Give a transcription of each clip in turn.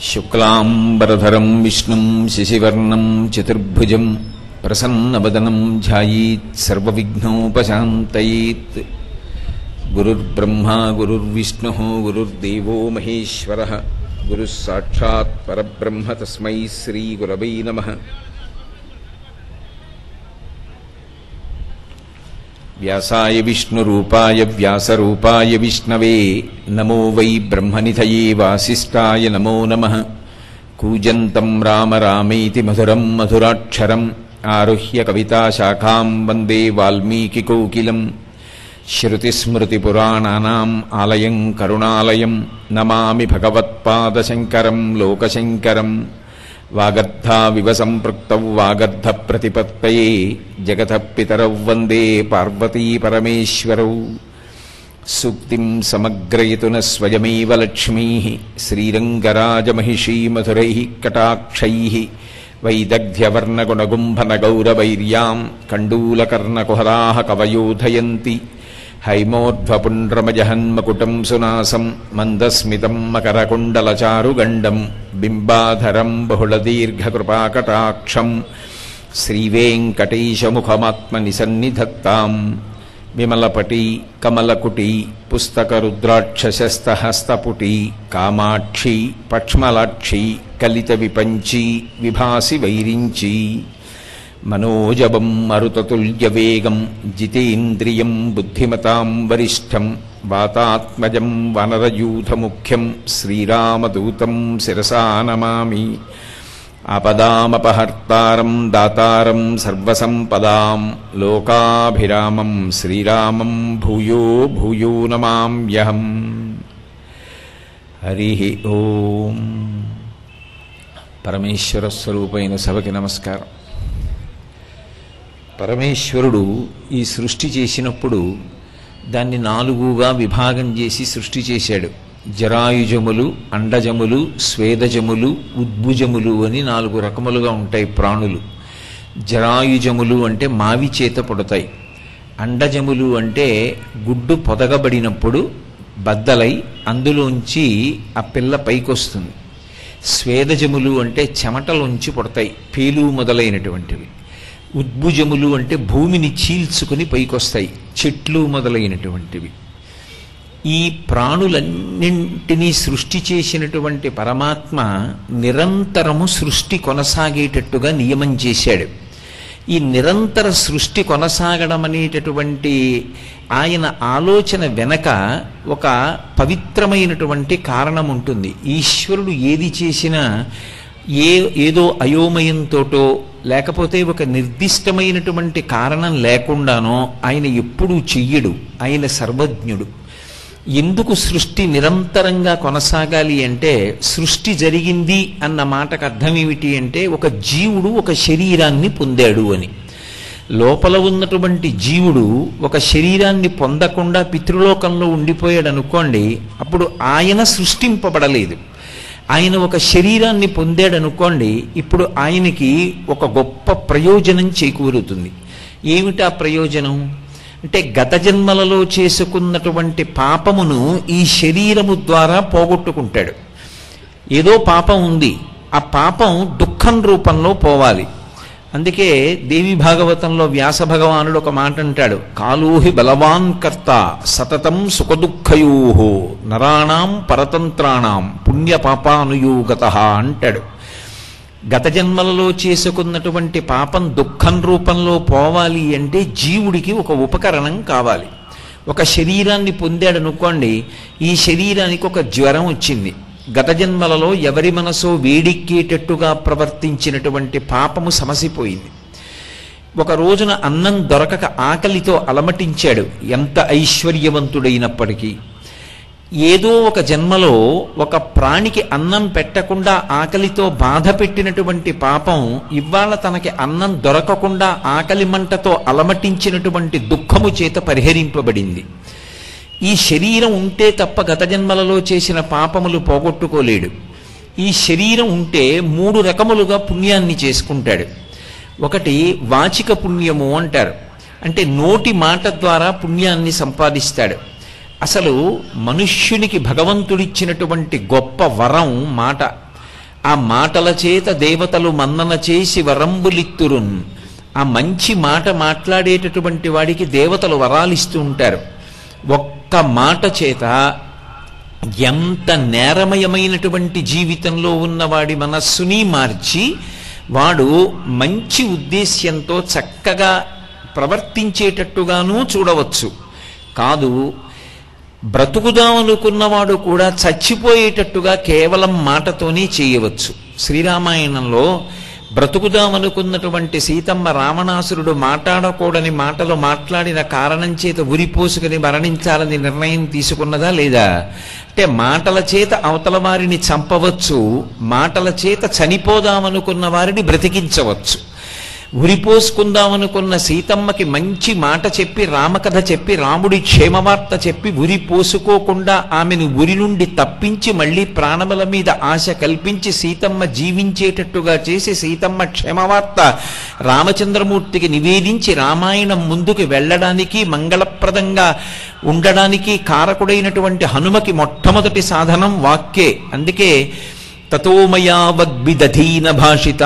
శుక్లాంబరధరం విష్ణుం శశివర్ణం చతుర్భుజం ప్రసన్నవదనం ధ్యాయీత్ సర్వవిఘ్నోపశాంతయేత్ గురుర్బ్రహ్మా గురుర్విష్ణు గురుర్దేవో మహేశ్వర గురుः సాక్షాత్ పరబ్రహ్మ తస్మై శ్రీగురవై నమః వ్యాసాయ విష్ణురూపాయ వ్యాసరూపాయ విష్ణవే నమో వై బ్రహ్మనిధయే వాసిష్ఠాయ నమో నమః కూజంతం రామ రామేతి మధురం మధురాక్షరం ఆరుహ్య కవితాశాఖాం వందే వాల్మీకికోకిలం శృతిస్మృతిపురాణానాం ఆలయం కరుణాలయం నమామి భగవత్పాదశంకరం లోకశంకరం వాగర్ధావివ సంపృక్తౌ వాగర్ధ ప్రతిపత్తయే జగత పితరౌ వందే పార్వతీ పరమేశ్వరౌ సూక్తిం సమగ్రయతున స్వయమేవ లక్ష్మీ శ్రీరంగరాజమహిషీమధురై కటాక్షై వైదగ్ధ్యవర్ణగుణగుంభనగౌరవైర్యాం కండూలకర్ణకుహరా కవయోధయంతి హైమోర్ధ్వపుండ్రమజహన్మకుటం సునాసం మందస్మితం మకరకుండలచారుగండం బింబాధరం బహుళదీర్ఘకృపాకటాక్షం శ్రీవేంకటేశముఖమాత్మనిసన్నిధత్తాం విమలపటి కమలకుటి పుస్తకరుద్రాక్షశస్తహస్తపుటి కామాక్షి పక్ష్మలాక్షి కలిత విపంచి విభాసి వైరించి మనోజవం మరుతతుల్యవేగం జితేంద్రియం బుద్ధిమతాం వరిష్టం వాతాత్మజం వనరయూథముఖ్యం శ్రీరామదూతం శిరసా నమామి ఆపదామపహర్తారం దాతారం సర్వసంపదాం లోకాభిరామం శ్రీరామం భూయో భూయో నమామ్యహం హరి ఓం పరమేశ్వర స్వరూపైన సభకి నమస్కారం పరమేశ్వరుడు ఈ సృష్టి చేసినప్పుడు దాన్ని నాలుగుగా విభాగం చేసి సృష్టి చేశాడు జరాయుజములు అండజములు స్వేదజములు ఉద్భుజములు అని నాలుగు రకములుగా ఉంటాయి ప్రాణులు జరాయుజములు అంటే మావి చేత పుడతాయి అండజములు అంటే గుడ్డు పొదగబడినప్పుడు బద్దలై అందులోంచి ఆ పిల్ల పైకొస్తుంది స్వేదజములు అంటే చెమటలోంచి పుడతాయి పేలు మొదలైనటువంటివి ఉద్భుజములు అంటే భూమిని చీల్చుకుని పైకొస్తాయి చెట్లు మొదలైనటువంటివి ఈ ప్రాణులన్నింటినీ సృష్టి చేసినటువంటి పరమాత్మ నిరంతరము సృష్టి కొనసాగేటట్టుగా నియమం చేశాడు ఈ నిరంతర సృష్టి కొనసాగడం అనేటటువంటి ఆయన ఆలోచన వెనక ఒక పవిత్రమైనటువంటి కారణం ఉంటుంది ఈశ్వరుడు ఏది చేసినా ఏ ఏదో అయోమయంతోటో లేకపోతే ఒక నిర్దిష్టమైనటువంటి కారణం లేకుండానో ఆయన ఎప్పుడూ చెయ్యడు ఆయన సర్వజ్ఞుడు ఎందుకు సృష్టి నిరంతరంగా కొనసాగాలి అంటే సృష్టి జరిగింది అన్న మాటకు అర్థం ఏమిటి అంటే ఒక జీవుడు ఒక శరీరాన్ని పొందాడు అని లోపల ఉన్నటువంటి జీవుడు ఒక శరీరాన్ని పొందకుండా పితృలోకంలో ఉండిపోయాడు అనుకోండి అప్పుడు ఆయన సృష్టింపబడలేదు ఆయన ఒక శరీరాన్ని పొందాడనుకోండి ఇప్పుడు ఆయనకి ఒక గొప్ప ప్రయోజనం చేకూరుతుంది ఏమిటా ప్రయోజనం అంటే గత జన్మలలో చేసుకున్నటువంటి పాపమును ఈ శరీరము ద్వారా పోగొట్టుకుంటాడు ఏదో పాపం ఉంది ఆ పాపం దుఃఖం రూపంలో పోవాలి అందుకే దేవి భాగవతంలో వ్యాస భగవానుడు ఒక మాట అంటాడు కాలూహి బలవాన్ కర్త సతతం సుఖదుఃఖయో నరాణం పరతంత్రాణం పుణ్య పాపానుయూగత అంటాడు గత జన్మలలో చేసుకున్నటువంటి పాపం దుఃఖం రూపంలో పోవాలి అంటే జీవుడికి ఒక ఉపకరణం కావాలి ఒక శరీరాన్ని పొందాడు అనుకోండి ఈ శరీరానికి ఒక జ్వరం వచ్చింది గత జన్మలలో ఎవరి మనసో వేడిక్కేటట్టుగా ప్రవర్తించినటువంటి పాపము సమసిపోయింది ఒక రోజున అన్నం దొరకక ఆకలితో అలమటించాడు ఎంత ఐశ్వర్యవంతుడైనప్పటికీ ఏదో ఒక జన్మలో ఒక ప్రాణికి అన్నం పెట్టకుండా ఆకలితో బాధ పెట్టినటువంటి పాపం ఇవాళ తనకి అన్నం దొరకకుండా ఆకలి మంటతో అలమటించినటువంటి దుఃఖము చేత పరిహరింపబడింది ఈ శరీరం ఉంటే తప్ప గత జన్మలలో చేసిన పాపములు పోగొట్టుకోలేడు ఈ శరీరం ఉంటే మూడు రకములుగా పుణ్యాన్ని చేసుకుంటాడు ఒకటి వాచిక పుణ్యము అంటారు అంటే నోటి మాట ద్వారా పుణ్యాన్ని సంపాదిస్తాడు అసలు మనుష్యునికి భగవంతుడిచ్చినటువంటి గొప్ప వరం మాట ఆ మాటల చేత దేవతలు మన్నన చేసి వరంబులిత్తురున్ ఆ మంచి మాట మాట్లాడేటటువంటి వాడికి దేవతలు వరాలిస్తూ ఉంటారు ఒక్క మాట చేత ఎంత నేరమయమైనటువంటి జీవితంలో ఉన్నవాడి మనస్సుని మార్చి వాడు మంచి ఉద్దేశ్యంతో చక్కగా ప్రవర్తించేటట్టుగానూ చూడవచ్చు కాదు బ్రతుకుదామనుకున్నవాడు కూడా చచ్చిపోయేటట్టుగా కేవలం మాటతోనే చేయవచ్చు శ్రీరామాయణంలో బ్రతుకుదామనుకున్నటువంటి సీతమ్మ రావణాసురుడు మాట్లాడకూడని మాటలు మాట్లాడిన కారణం చేత ఉరిపోసుకుని మరణించాలని నిర్ణయం తీసుకున్నదా లేదా అంటే మాటల చేత అవతల వారిని చంపవచ్చు మాటల చేత చనిపోదామనుకున్న వారిని బ్రతికించవచ్చు ఉరిపోసుకుందామనుకున్న సీతమ్మకి మంచి మాట చెప్పి రామకథ చెప్పి రాముడి క్షేమవార్త చెప్పి ఉరి పోసుకోకుండా ఆమెను ఉరి నుండి తప్పించి మళ్ళీ ప్రాణముల మీద ఆశ కల్పించి సీతమ్మ జీవించేటట్టుగా చేసి సీతమ్మ క్షేమవార్త రామచంద్రమూర్తికి నివేదించి రామాయణం ముందుకు వెళ్ళడానికి మంగళప్రదంగా ఉండడానికి కారకుడైనటువంటి హనుమకి మొట్టమొదటి సాధనం వాక్కే అందుకే తతోమయా వద్విదధీన భాషిత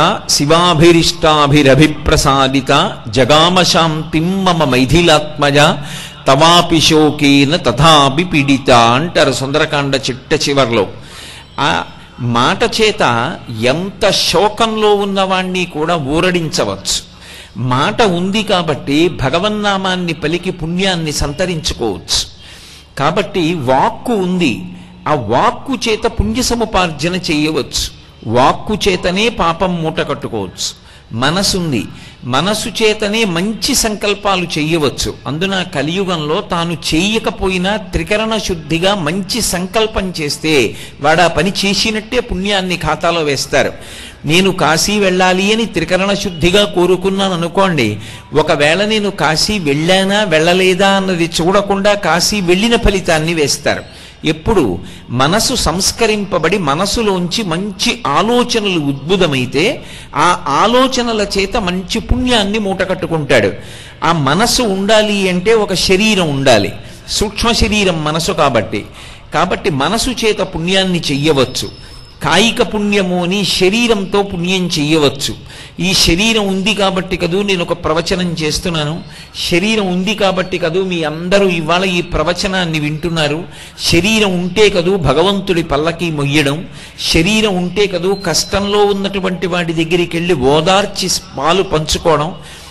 శివాభిరిష్టాభిరభిప్రసాదిత జగామ శాంతిం మమ మైథిలాత్మజ తవాపి శోకేన తథాపి పీడిత అంటారు సుందరకాండ చిట్ట చివర్లో ఆ మాట చేత ఎంత శోకంలో ఉన్నవాణ్ణి కూడా ఊరడించవచ్చు మాట ఉంది కాబట్టి భగవన్నామాన్ని పలికి పుణ్యాన్ని సంతరించుకోవచ్చు కాబట్టి వాక్కు ఉంది ఆ వాక్కు చేత పుణ్య సముపార్జన చేయవచ్చు వాక్కు చేతనే పాపం మూట కట్టుకోవచ్చు మనసుంది మనసు చేతనే మంచి సంకల్పాలు చెయ్యవచ్చు అందున కలియుగంలో తాను చేయకపోయినా త్రికరణ శుద్ధిగా మంచి సంకల్పం చేస్తే వాడు ఆ పని చేసినట్టే పుణ్యాన్ని ఖాతాలో వేస్తారు నేను కాశీ వెళ్ళాలి అని త్రికరణ శుద్ధిగా కోరుకున్నాను అనుకోండి ఒకవేళ నేను కాశీ వెళ్ళానా వెళ్ళలేదా అన్నది చూడకుండా కాశీ వెళ్ళిన ఫలితాన్ని వేస్తారు ఎప్పుడు మనసు సంస్కరింపబడి మనసులోంచి మంచి ఆలోచనలు ఉద్భుతమైతే ఆ ఆలోచనల చేత మంచి పుణ్యాన్ని మూటకట్టుకుంటాడు ఆ మనసు ఉండాలి అంటే ఒక శరీరం ఉండాలి సూక్ష్మ శరీరం మనసు కాబట్టి కాబట్టి మనసు చేత పుణ్యాన్ని చెయ్యవచ్చు కాయిక పుణ్యము అని శరీరంతో పుణ్యం చెయ్యవచ్చు ఈ శరీరం ఉంది కాబట్టి కదూ నేను ఒక ప్రవచనం చేస్తున్నాను శరీరం ఉంది కాబట్టి కదూ మీ అందరూ ఇవాళ ఈ ప్రవచనాన్ని వింటున్నారు శరీరం ఉంటే కదూ భగవంతుడి పల్లకి మొయ్యడం శరీరం ఉంటే కదూ కష్టంలో ఉన్నటువంటి వాడి దగ్గరికి వెళ్ళి ఓదార్చి పాలు పంచుకోవడం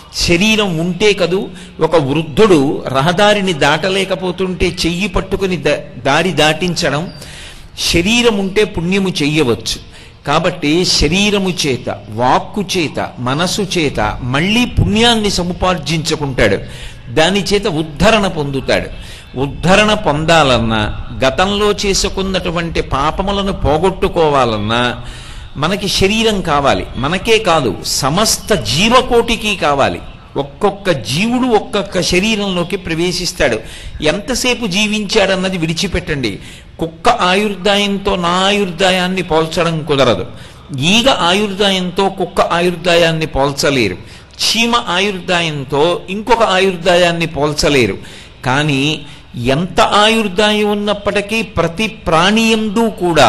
శరీరం ఉంటే కదూ ఒక వృద్ధుడు రహదారిని దాటలేకపోతుంటే చెయ్యి పట్టుకుని దారి దాటించడం శరీరం ఉంటే పుణ్యము చెయ్యవచ్చు కాబట్టి శరీరము చేత వాక్కు చేత మనసు చేత మళ్ళీ పుణ్యాన్ని సముపార్జించుకుంటాడు దాని చేత ఉద్ధరణ పొందుతాడు ఉద్ధరణ పొందాలన్నా గతంలో చేసుకున్నటువంటి పాపములను పోగొట్టుకోవాలన్నా మనకి శరీరం కావాలి మనకే కాదు సమస్త జీవకోటికి కావాలి ఒక్కొక్క జీవుడు ఒక్కొక్క శరీరంలోకి ప్రవేశిస్తాడు ఎంతసేపు జీవించాడన్నది విడిచిపెట్టండి కుక్క ఆయుర్దాయంతో నా ఆయుర్దాయాన్ని పోల్చడం కుదరదు ఈగ ఆయుర్దాయంతో కుక్క ఆయుర్దాయాన్ని పోల్చలేరు చీమ ఆయుర్దాయంతో ఇంకొక ఆయుర్దాయాన్ని పోల్చలేరు కానీ ఎంత ఆయుర్దాయం ఉన్నప్పటికీ ప్రతి ప్రాణియందు కూడా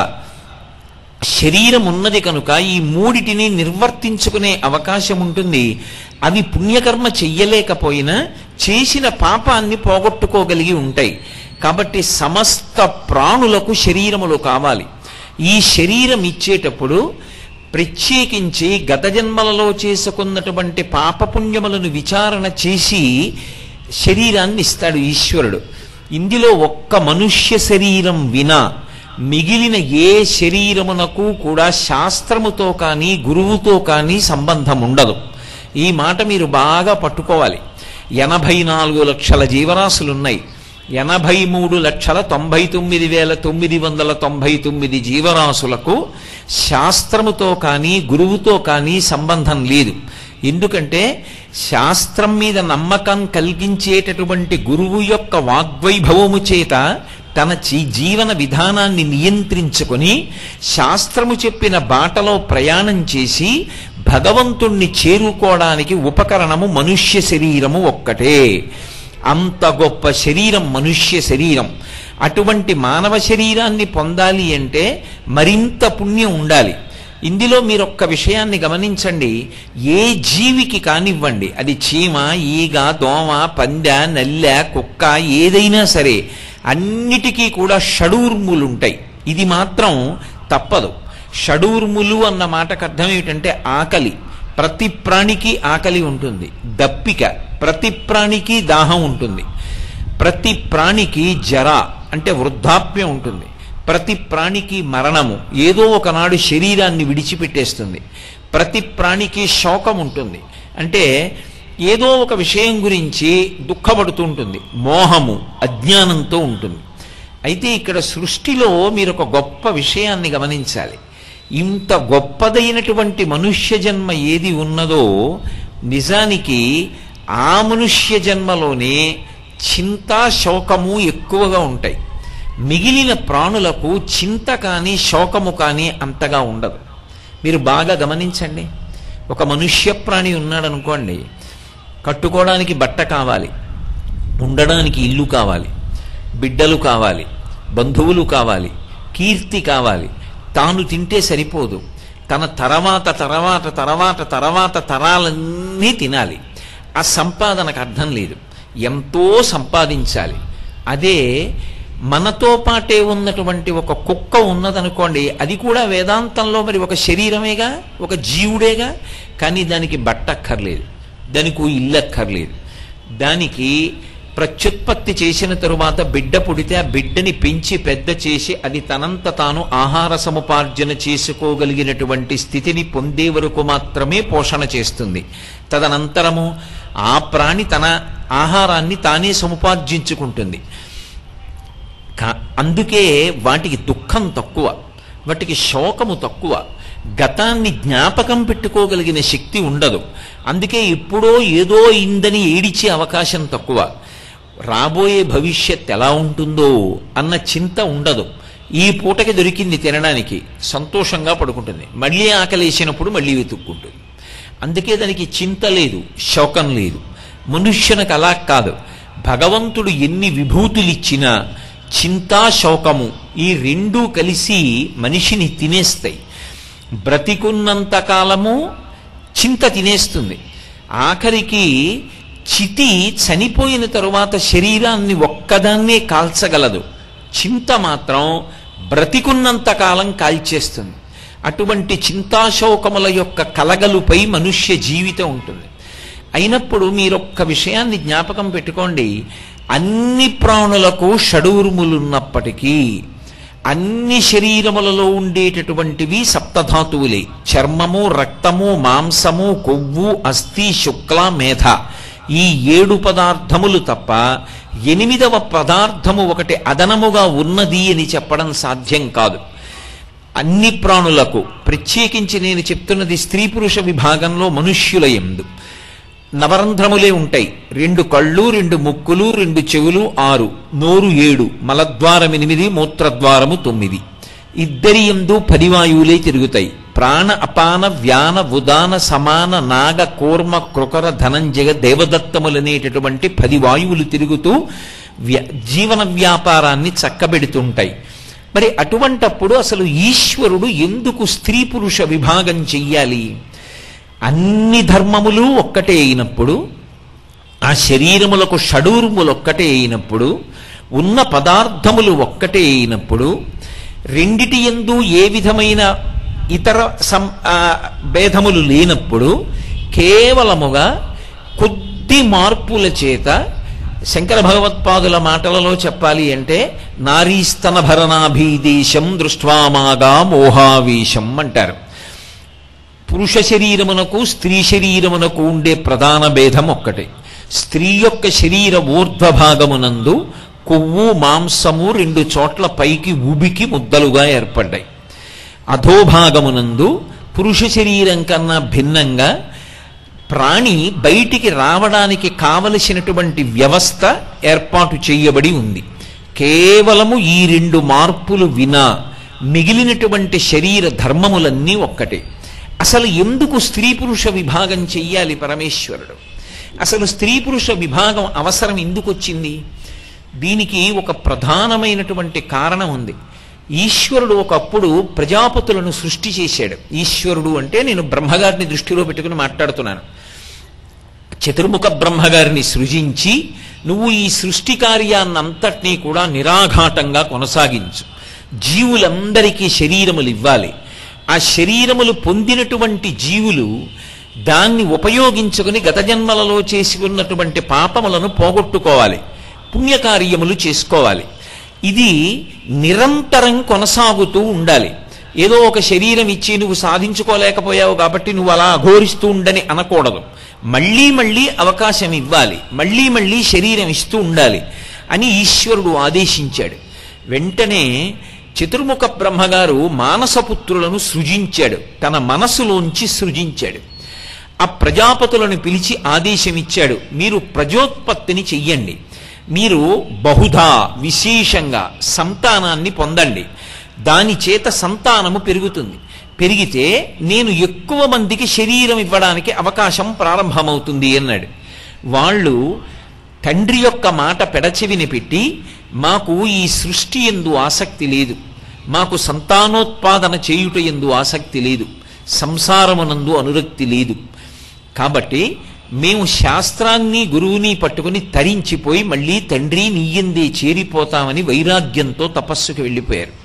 శరీరం ఉన్నది కనుక ఈ మూడిటిని నిర్వర్తించుకునే అవకాశం ఉంటుంది అవి పుణ్యకర్మ చెయ్యలేకపోయినా చేసిన పాపాన్ని పోగొట్టుకోగలిగి ఉంటాయి కాబట్టి సమస్త ప్రాణులకు శరీరములు కావాలి ఈ శరీరం ఇచ్చేటప్పుడు ప్రత్యేకించి గత జన్మలలో చేసుకున్నటువంటి పాపపుణ్యములను విచారణ చేసి శరీరాన్ని ఇస్తాడు ఈశ్వరుడు ఇందులో ఒక్క మనుష్య శరీరం వినా మిగిలిన ఏ శరీరమునకు కూడా శాస్త్రముతో కానీ గురువుతో కానీ సంబంధం ఉండదు ఈ మాట మీరు బాగా పట్టుకోవాలి ఎనభై నాలుగు లక్షల జీవరాశులున్నాయి ఎనభై మూడు లక్షల తొంభై తొమ్మిది వేల తొమ్మిది వందల తొంభై తొమ్మిది జీవరాశులకు శాస్త్రముతో కానీ గురువుతో కానీ సంబంధం లేదు ఎందుకంటే శాస్త్రం మీద నమ్మకం కలిగించేటటువంటి గురువు యొక్క వాగ్వైభవము చేత తన జీవన విధానాన్ని నియంత్రించుకొని శాస్త్రము చెప్పిన బాటలో ప్రయాణం చేసి భగవంతుణ్ణి చేరుకోవడానికి ఉపకరణము మనుష్య శరీరము ఒక్కటే అంత గొప్ప శరీరం మనుష్య శరీరం అటువంటి మానవ శరీరాన్ని పొందాలి అంటే మరింత పుణ్యం ఉండాలి ఇందులో మీరు ఒక్క విషయాన్ని గమనించండి ఏ జీవికి కానివ్వండి అది చీమ ఈగ దోమ పందె నల్లె కుక్క ఏదైనా సరే అన్నిటికీ కూడా షడూర్ములు ఉంటాయి ఇది మాత్రం తప్పదు షడూర్ములు అన్న మాటకు అర్థం ఏమిటంటే ఆకలి ప్రతి ప్రాణికి ఆకలి ఉంటుంది దప్పిక ప్రతి ప్రాణికి దాహం ఉంటుంది ప్రతి ప్రాణికి జర అంటే వృద్ధాప్యం ఉంటుంది ప్రతి ప్రాణికి మరణము ఏదో ఒకనాడు శరీరాన్ని విడిచిపెట్టేస్తుంది ప్రతి ప్రాణికి శోకం ఉంటుంది అంటే ఏదో ఒక విషయం గురించి దుఃఖపడుతూ ఉంటుంది మోహము అజ్ఞానంతో ఉంటుంది అయితే ఇక్కడ సృష్టిలో మీరు ఒక గొప్ప విషయాన్ని గమనించాలి ఇంత గొప్పదైనటువంటి మనుష్య జన్మ ఏది ఉన్నదో నిజానికి ఆ మనుష్య జన్మలోనే చింత శోకము ఎక్కువగా ఉంటాయి మిగిలిన ప్రాణులకు చింత కానీ శోకము కానీ అంతగా ఉండదు మీరు బాగా గమనించండి ఒక మనుష్య ప్రాణి ఉన్నాడనుకోండి కట్టుకోవడానికి బట్ట కావాలి ఉండడానికి ఇల్లు కావాలి బిడ్డలు కావాలి బంధువులు కావాలి కీర్తి కావాలి తాను తింటే సరిపోదు తన తర్వాత తర్వాత తర్వాత తర్వాత తరాలన్నీ తినాలి ఆ సంపాదనకు అర్థం లేదు ఎంతో సంపాదించాలి అదే మనతో పాటే ఉన్నటువంటి ఒక కుక్క ఉన్నదనుకోండి అది కూడా వేదాంతంలో మరి ఒక శరీరమేగా ఒక జీవుడేగా కానీ దానికి బట్ట అక్కర్లేదు దానికి ఓ ఇల్లు అక్కర్లేదు దానికి ప్రత్యుత్పత్తి చేసిన తరువాత బిడ్డ పుడితే ఆ బిడ్డని పెంచి పెద్ద చేసి అది తనంత తాను ఆహార సముపార్జన చేసుకోగలిగినటువంటి స్థితిని పొందే వరకు మాత్రమే పోషణ చేస్తుంది తదనంతరము ఆ ప్రాణి తన ఆహారాన్ని తానే సముపార్జించుకుంటుంది కా- అందుకే వాటికి దుఃఖం తక్కువ వాటికి శోకము తక్కువ గతాన్ని జ్ఞాపకం పెట్టుకోగలిగిన శక్తి ఉండదు అందుకే ఎప్పుడో ఏదో ఇందని ఏడిచే అవకాశం తక్కువ రాబోయే భవిష్యత్ ఎలా ఉంటుందో అన్న చింత ఉండదు ఈ పూటకి దొరికింది తినడానికి సంతోషంగా పడుకుంటుంది మళ్ళీ ఆకలేసినప్పుడు మళ్ళీ వెతుక్కుంటుంది అందుకే దానికి చింత లేదు శోకం లేదు మనుష్యునికి అలా కాదు భగవంతుడు ఎన్ని విభూతులిచ్చినా చింతా శోకము ఈ రెండూ కలిసి మనిషిని తినేస్తాయి బ్రతికున్నంత కాలము చింత తినేస్తుంది ఆఖరికి చితి చనిపోయిన తరువాత శరీరాన్ని ఒక్కదాన్నే కాల్చగలదు చింత మాత్రం బ్రతికున్నంత కాలం కాల్చేస్తుంది అటువంటి చింతాశోకముల యొక్క కలగలుపై మనుష్య జీవితం ఉంటుంది అయినప్పుడు మీరొక్క విషయాన్ని జ్ఞాపకం పెట్టుకోండి అన్ని ప్రాణులకు షడూర్ములున్నప్పటికీ అన్ని శరీరములలో ఉండేటటువంటివి సప్తధాతువులే చర్మము రక్తము మాంసము కొవ్వు అస్థి శుక్ల మేధ ఈ ఏడు పదార్థములు తప్ప ఎనిమిదవ పదార్థము ఒకటి అదనముగా ఉన్నది అని చెప్పడం సాధ్యం కాదు అన్ని ప్రాణులకు ప్రత్యేకించి నేను చెప్తున్నది స్త్రీ పురుష విభాగంలో మనుష్యుల ఎందు నవరంధ్రములే ఉంటాయి రెండు కళ్ళు రెండు ముక్కులు రెండు చెవులు ఆరు నోరు ఏడు మలద్వారం ఎనిమిది మూత్రద్వారము తొమ్మిది ఇద్దరి ఎందు పది వాయువులే తిరుగుతాయి ప్రాణ అపాన వ్యాన ఉదాన సమాన నాగ కూర్మ కృకర ధనంజయ దేవదత్తములనేటటువంటి పది వాయువులు తిరుగుతూ వ్య- జీవన వ్యాపారాన్ని చక్కబెడుతుంటాయి మరి అటువంటప్పుడు అసలు ఈశ్వరుడు ఎందుకు స్త్రీ పురుష విభాగం చెయ్యాలి అన్ని ధర్మములు ఒక్కటే అయినప్పుడు ఆ శరీరములకు షడూర్ములు ఒక్కటే అయినప్పుడు ఉన్న పదార్థములు ఒక్కటే అయినప్పుడు రెండిటి ఎందు ఏ విధమైన ఇతర సం ఆ, భేదములు లేనప్పుడు కేవలముగా కొద్ది మార్పుల చేత శంకర భగవత్పాదుల మాటలలో చెప్పాలి అంటే నారీస్తన భరణాభీదేశం దృష్ట్వామాగా మోహావేశం అంటారు పురుష శరీరమునకు స్త్రీ శరీరమునకు ఉండే ప్రధాన భేదం ఒక్కటే స్త్రీ యొక్క శరీర ఊర్ధ్వ భాగమునందు కొవ్వు మాంసము రెండు చోట్ల పైకి ఉబికి ముద్దలుగా ఏర్పడ్డాయి అధోభాగమునందు పురుష శరీరం కన్నా భిన్నంగా ప్రాణి బయటికి రావడానికి కావలసినటువంటి వ్యవస్థ ఏర్పాటు చేయబడి ఉంది కేవలము ఈ రెండు మార్పులు వినా మిగిలినటువంటి శరీర ధర్మములన్నీ ఒక్కటే అసలు ఎందుకు స్త్రీ పురుష విభాగం చెయ్యాలి పరమేశ్వరుడు అసలు స్త్రీ పురుష విభాగం అవసరం ఎందుకు వచ్చింది దీనికి ఒక ప్రధానమైనటువంటి కారణం ఉంది ఈశ్వరుడు ఒకప్పుడు ప్రజాపతులను సృష్టి చేశాడు ఈశ్వరుడు అంటే నేను బ్రహ్మగారిని దృష్టిలో పెట్టుకుని మాట్లాడుతున్నాను చతుర్ముఖ బ్రహ్మగారిని సృజించి నువ్వు ఈ సృష్టి కార్యాన్నంతటినీ కూడా నిరాఘాటంగా కొనసాగించు జీవులందరికీ శరీరములు ఇవ్వాలి ఆ శరీరములు పొందినటువంటి జీవులు దాన్ని ఉపయోగించుకుని గత జన్మలలో చేసి ఉన్నటువంటి పాపములను పోగొట్టుకోవాలి పుణ్యకార్యములు చేసుకోవాలి ఇది నిరంతరం కొనసాగుతూ ఉండాలి ఏదో ఒక శరీరం ఇచ్చి నువ్వు సాధించుకోలేకపోయావు కాబట్టి నువ్వు అలా అఘోరిస్తూ ఉండని అనకూడదు మళ్ళీ మళ్ళీ అవకాశం ఇవ్వాలి మళ్ళీ మళ్ళీ శరీరం ఇస్తూ ఉండాలి అని ఈశ్వరుడు ఆదేశించాడు వెంటనే చతుర్ముఖ బ్రహ్మగారు మానసపుత్రులను సృజించాడు తన మనసులోంచి సృజించాడు ఆ ప్రజాపతులను పిలిచి ఆదేశమిచ్చాడు మీరు ప్రజోత్పత్తిని చెయ్యండి మీరు బహుధా విశేషంగా సంతానాన్ని పొందండి దాని చేత సంతానము పెరుగుతుంది పెరిగితే నేను ఎక్కువ మందికి శరీరం ఇవ్వడానికి అవకాశం ప్రారంభమవుతుంది అన్నాడు వాళ్ళు తండ్రి యొక్క మాట పెడచెవిని పెట్టి మాకు ఈ సృష్టి ఎందు ఆసక్తి లేదు మాకు సంతానోత్పాదన చేయుట ఎందు ఆసక్తి లేదు సంసారమునందు అనురక్తి లేదు కాబట్టి మేము శాస్త్రాన్ని గురువుని పట్టుకుని తరించిపోయి మళ్ళీ తండ్రి నీయందే చేరిపోతామని వైరాగ్యంతో తపస్సుకు వెళ్ళిపోయారు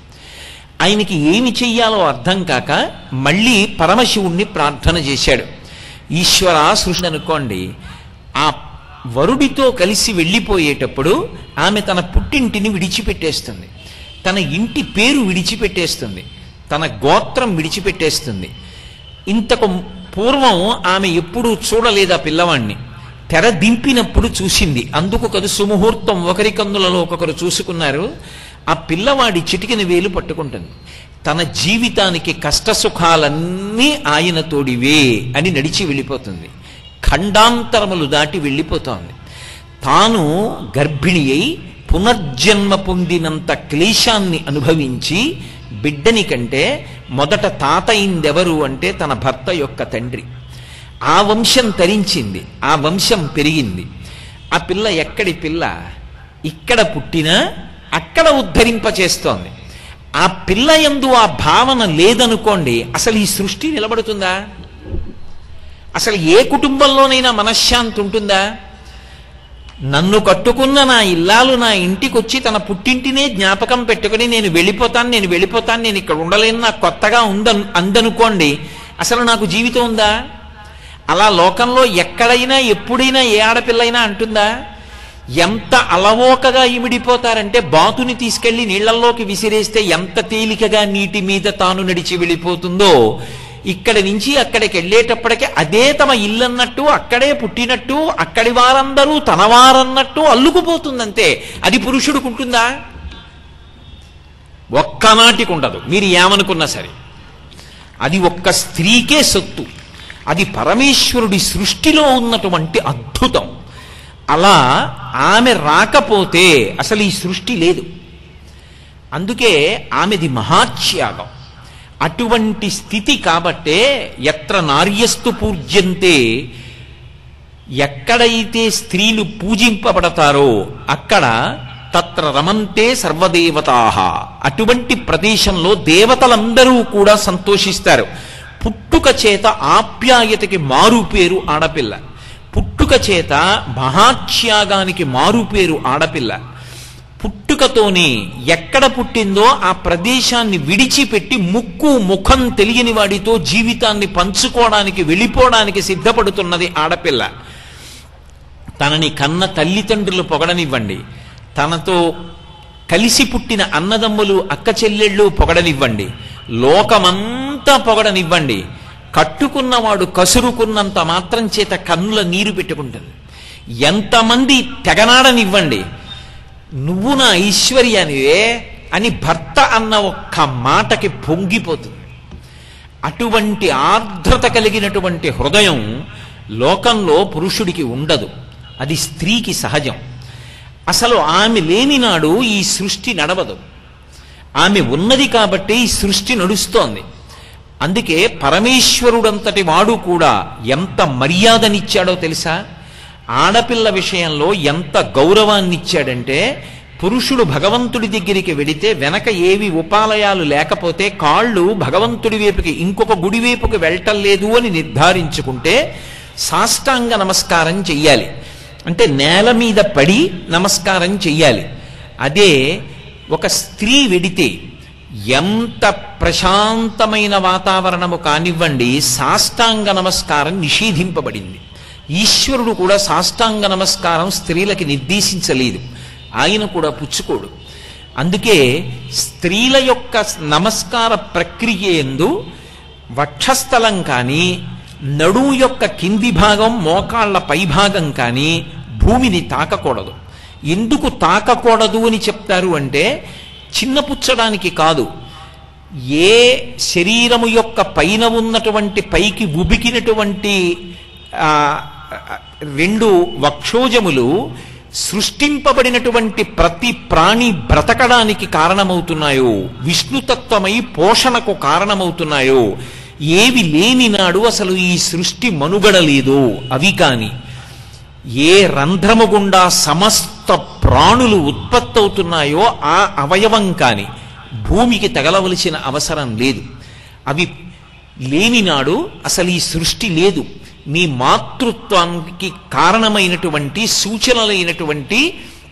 ఆయనకి ఏమి చెయ్యాలో అర్థం కాక మళ్ళీ పరమశివుణ్ణి ప్రార్థన చేశాడు ఈశ్వర సృష్టి అనుకోండి ఆ వరుడితో కలిసి వెళ్ళిపోయేటప్పుడు ఆమె తన పుట్టింటిని విడిచిపెట్టేస్తుంది తన ఇంటి పేరు విడిచిపెట్టేస్తుంది తన గోత్రం విడిచిపెట్టేస్తుంది ఇంతకు పూర్వం ఆమె ఎప్పుడూ చూడలేదు ఆ పిల్లవాణ్ణి తెర దింపినప్పుడు చూసింది అందుకు కదు సుముహూర్తం ఒకరి కందులలో ఒక్కొక్కరు చూసుకున్నారు ఆ పిల్లవాడి చిటికిన వేలు పట్టుకుంటుంది తన జీవితానికి కష్ట సుఖాలన్నీ ఆయన తోడివే అని నడిచి వెళ్ళిపోతుంది ఖండాంతరములు దాటి వెళ్ళిపోతోంది తాను గర్భిణి అయి పునర్జన్మ పొందినంత క్లేశాన్ని అనుభవించి బిడ్డని కంటే మొదట తాత అయిందెవరు అంటే తన భర్త యొక్క తండ్రి ఆ వంశం తరించింది ఆ వంశం పెరిగింది ఆ పిల్ల ఎక్కడి పిల్ల ఇక్కడ పుట్టినా అక్కడ ఉద్ధరింపచేస్తోంది ఆ పిల్ల ఎందు ఆ భావన లేదనుకోండి అసలు ఈ సృష్టి నిలబడుతుందా అసలు ఏ కుటుంబంలోనైనా మనశ్శాంతి ఉంటుందా నన్ను కట్టుకున్న నా ఇల్లాలు నా ఇంటికి వచ్చి తన పుట్టింటినే జ్ఞాపకం పెట్టుకుని నేను వెళ్ళిపోతాను నేను వెళ్ళిపోతాను నేను ఇక్కడ ఉండలేను నాకు కొత్తగా ఉందను అందనుకోండి అసలు నాకు జీవితం ఉందా అలా లోకంలో ఎక్కడైనా ఎప్పుడైనా ఏ ఆడపిల్లైనా అంటుందా ఎంత అలవోకగా ఇమిడిపోతారంటే బాతుని తీసుకెళ్లి నీళ్లల్లోకి విసిరేస్తే ఎంత తేలికగా నీటి మీద తాను నడిచి వెళ్ళిపోతుందో ఇక్కడి నుంచి అక్కడికి వెళ్ళేటప్పటికి అదే తమ ఇల్లన్నట్టు అక్కడే పుట్టినట్టు అక్కడి వారందరూ తన వారన్నట్టు అల్లుకుపోతుందంతే అది పురుషుడికి ఉంటుందా ఒక్కనాటికి ఉండదు మీరు ఏమనుకున్నా సరే అది ఒక్క స్త్రీకే సొత్తు అది పరమేశ్వరుడి సృష్టిలో ఉన్నటువంటి అద్భుతం అలా ఆమె రాకపోతే అసలు ఈ సృష్టి లేదు అందుకే ఆమెది మహాత్యాగం అటువంటి స్థితి కాబట్టే ఎత్ర నార్యస్తు పూజ్యంతే ఎక్కడైతే స్త్రీలు పూజింపబడతారో అక్కడ తత్ర రమంతే సర్వదేవతాహ అటువంటి ప్రదేశంలో దేవతలందరూ కూడా సంతోషిస్తారు పుట్టుక చేత ఆప్యాయతకి మారు పేరు ఆడపిల్ల పుట్టుక చేత మహాత్యాగానికి మారు పేరు ఆడపిల్ల పుట్టుకతోనే ఎక్కడ పుట్టిందో ఆ ప్రదేశాన్ని విడిచిపెట్టి ముక్కు ముఖం తెలియని వాడితో జీవితాన్ని పంచుకోవడానికి వెళ్ళిపోవడానికి సిద్ధపడుతున్నది ఆడపిల్ల తనని కన్న తల్లిదండ్రులు పొగడనివ్వండి తనతో కలిసి పుట్టిన అన్నదమ్ములు అక్క చెల్లెళ్ళు పొగడనివ్వండి లోకమంతా పొగడనివ్వండి కట్టుకున్నవాడు కసురుకున్నంత మాత్రం చేత కన్నుల నీరు పెట్టుకుంటుంది ఎంతమంది తెగనాడనివ్వండి నువ్వు నా ఐశ్వర్యానివే అని భర్త అన్న ఒక్క మాటకి పొంగిపోతుంది అటువంటి ఆర్ద్రత కలిగినటువంటి హృదయం లోకంలో పురుషుడికి ఉండదు అది స్త్రీకి సహజం అసలు ఆమె లేని నాడు ఈ సృష్టి నడవదు ఆమె ఉన్నది కాబట్టి ఈ సృష్టి నడుస్తోంది అందుకే పరమేశ్వరుడంతటి వాడు కూడా ఎంత మర్యాదనిచ్చాడో తెలుసా ఆడపిల్ల విషయంలో ఎంత గౌరవాన్నిచ్చాడంటే పురుషుడు భగవంతుడి దగ్గరికి వెడితే వెనక ఏవి ఉపాలయాలు లేకపోతే కాళ్ళు భగవంతుడి వైపుకి ఇంకొక గుడి వైపుకి వెళ్ళటం లేదు అని నిర్ధారించుకుంటే సాష్టాంగ నమస్కారం చెయ్యాలి అంటే నేల మీద పడి నమస్కారం చెయ్యాలి అదే ఒక స్త్రీ వెడితే ఎంత ప్రశాంతమైన వాతావరణము కానివ్వండి సాష్టాంగ నమస్కారం నిషేధింపబడింది ఈశ్వరుడు కూడా సాష్టాంగ నమస్కారం స్త్రీలకి నిర్దేశించలేదు ఆయన కూడా పుచ్చుకోడు అందుకే స్త్రీల యొక్క నమస్కార ప్రక్రియ ఎందు వక్షస్థలం కానీ నడుము యొక్క కింది భాగం మోకాళ్ళ పైభాగం కానీ భూమిని తాకకూడదు ఎందుకు తాకకూడదు అని చెప్తారు అంటే చిన్నపుచ్చడానికి కాదు ఏ శరీరము యొక్క పైన ఉన్నటువంటి పైకి ఉబికినటువంటి ఆ, రెండు వక్షోజములు సృష్టింపబడినటువంటి ప్రతి ప్రాణి బ్రతకడానికి కారణమవుతున్నాయో విష్ణుతత్వమై పోషణకు కారణమవుతున్నాయో ఏవి లేని నాడు అసలు ఈ సృష్టి మనుగడ లేదో అవి కాని ఏ రంధ్రము గుండా సమస్త ప్రాణులు ఉత్పత్తవుతున్నాయో ఆ అవయవం కాని భూమికి తగలవలసిన అవసరం లేదు అవి లేనినాడు అసలు ఈ సృష్టి లేదు మీ మాతృత్వానికి కారణమైనటువంటి సూచనలైనటువంటి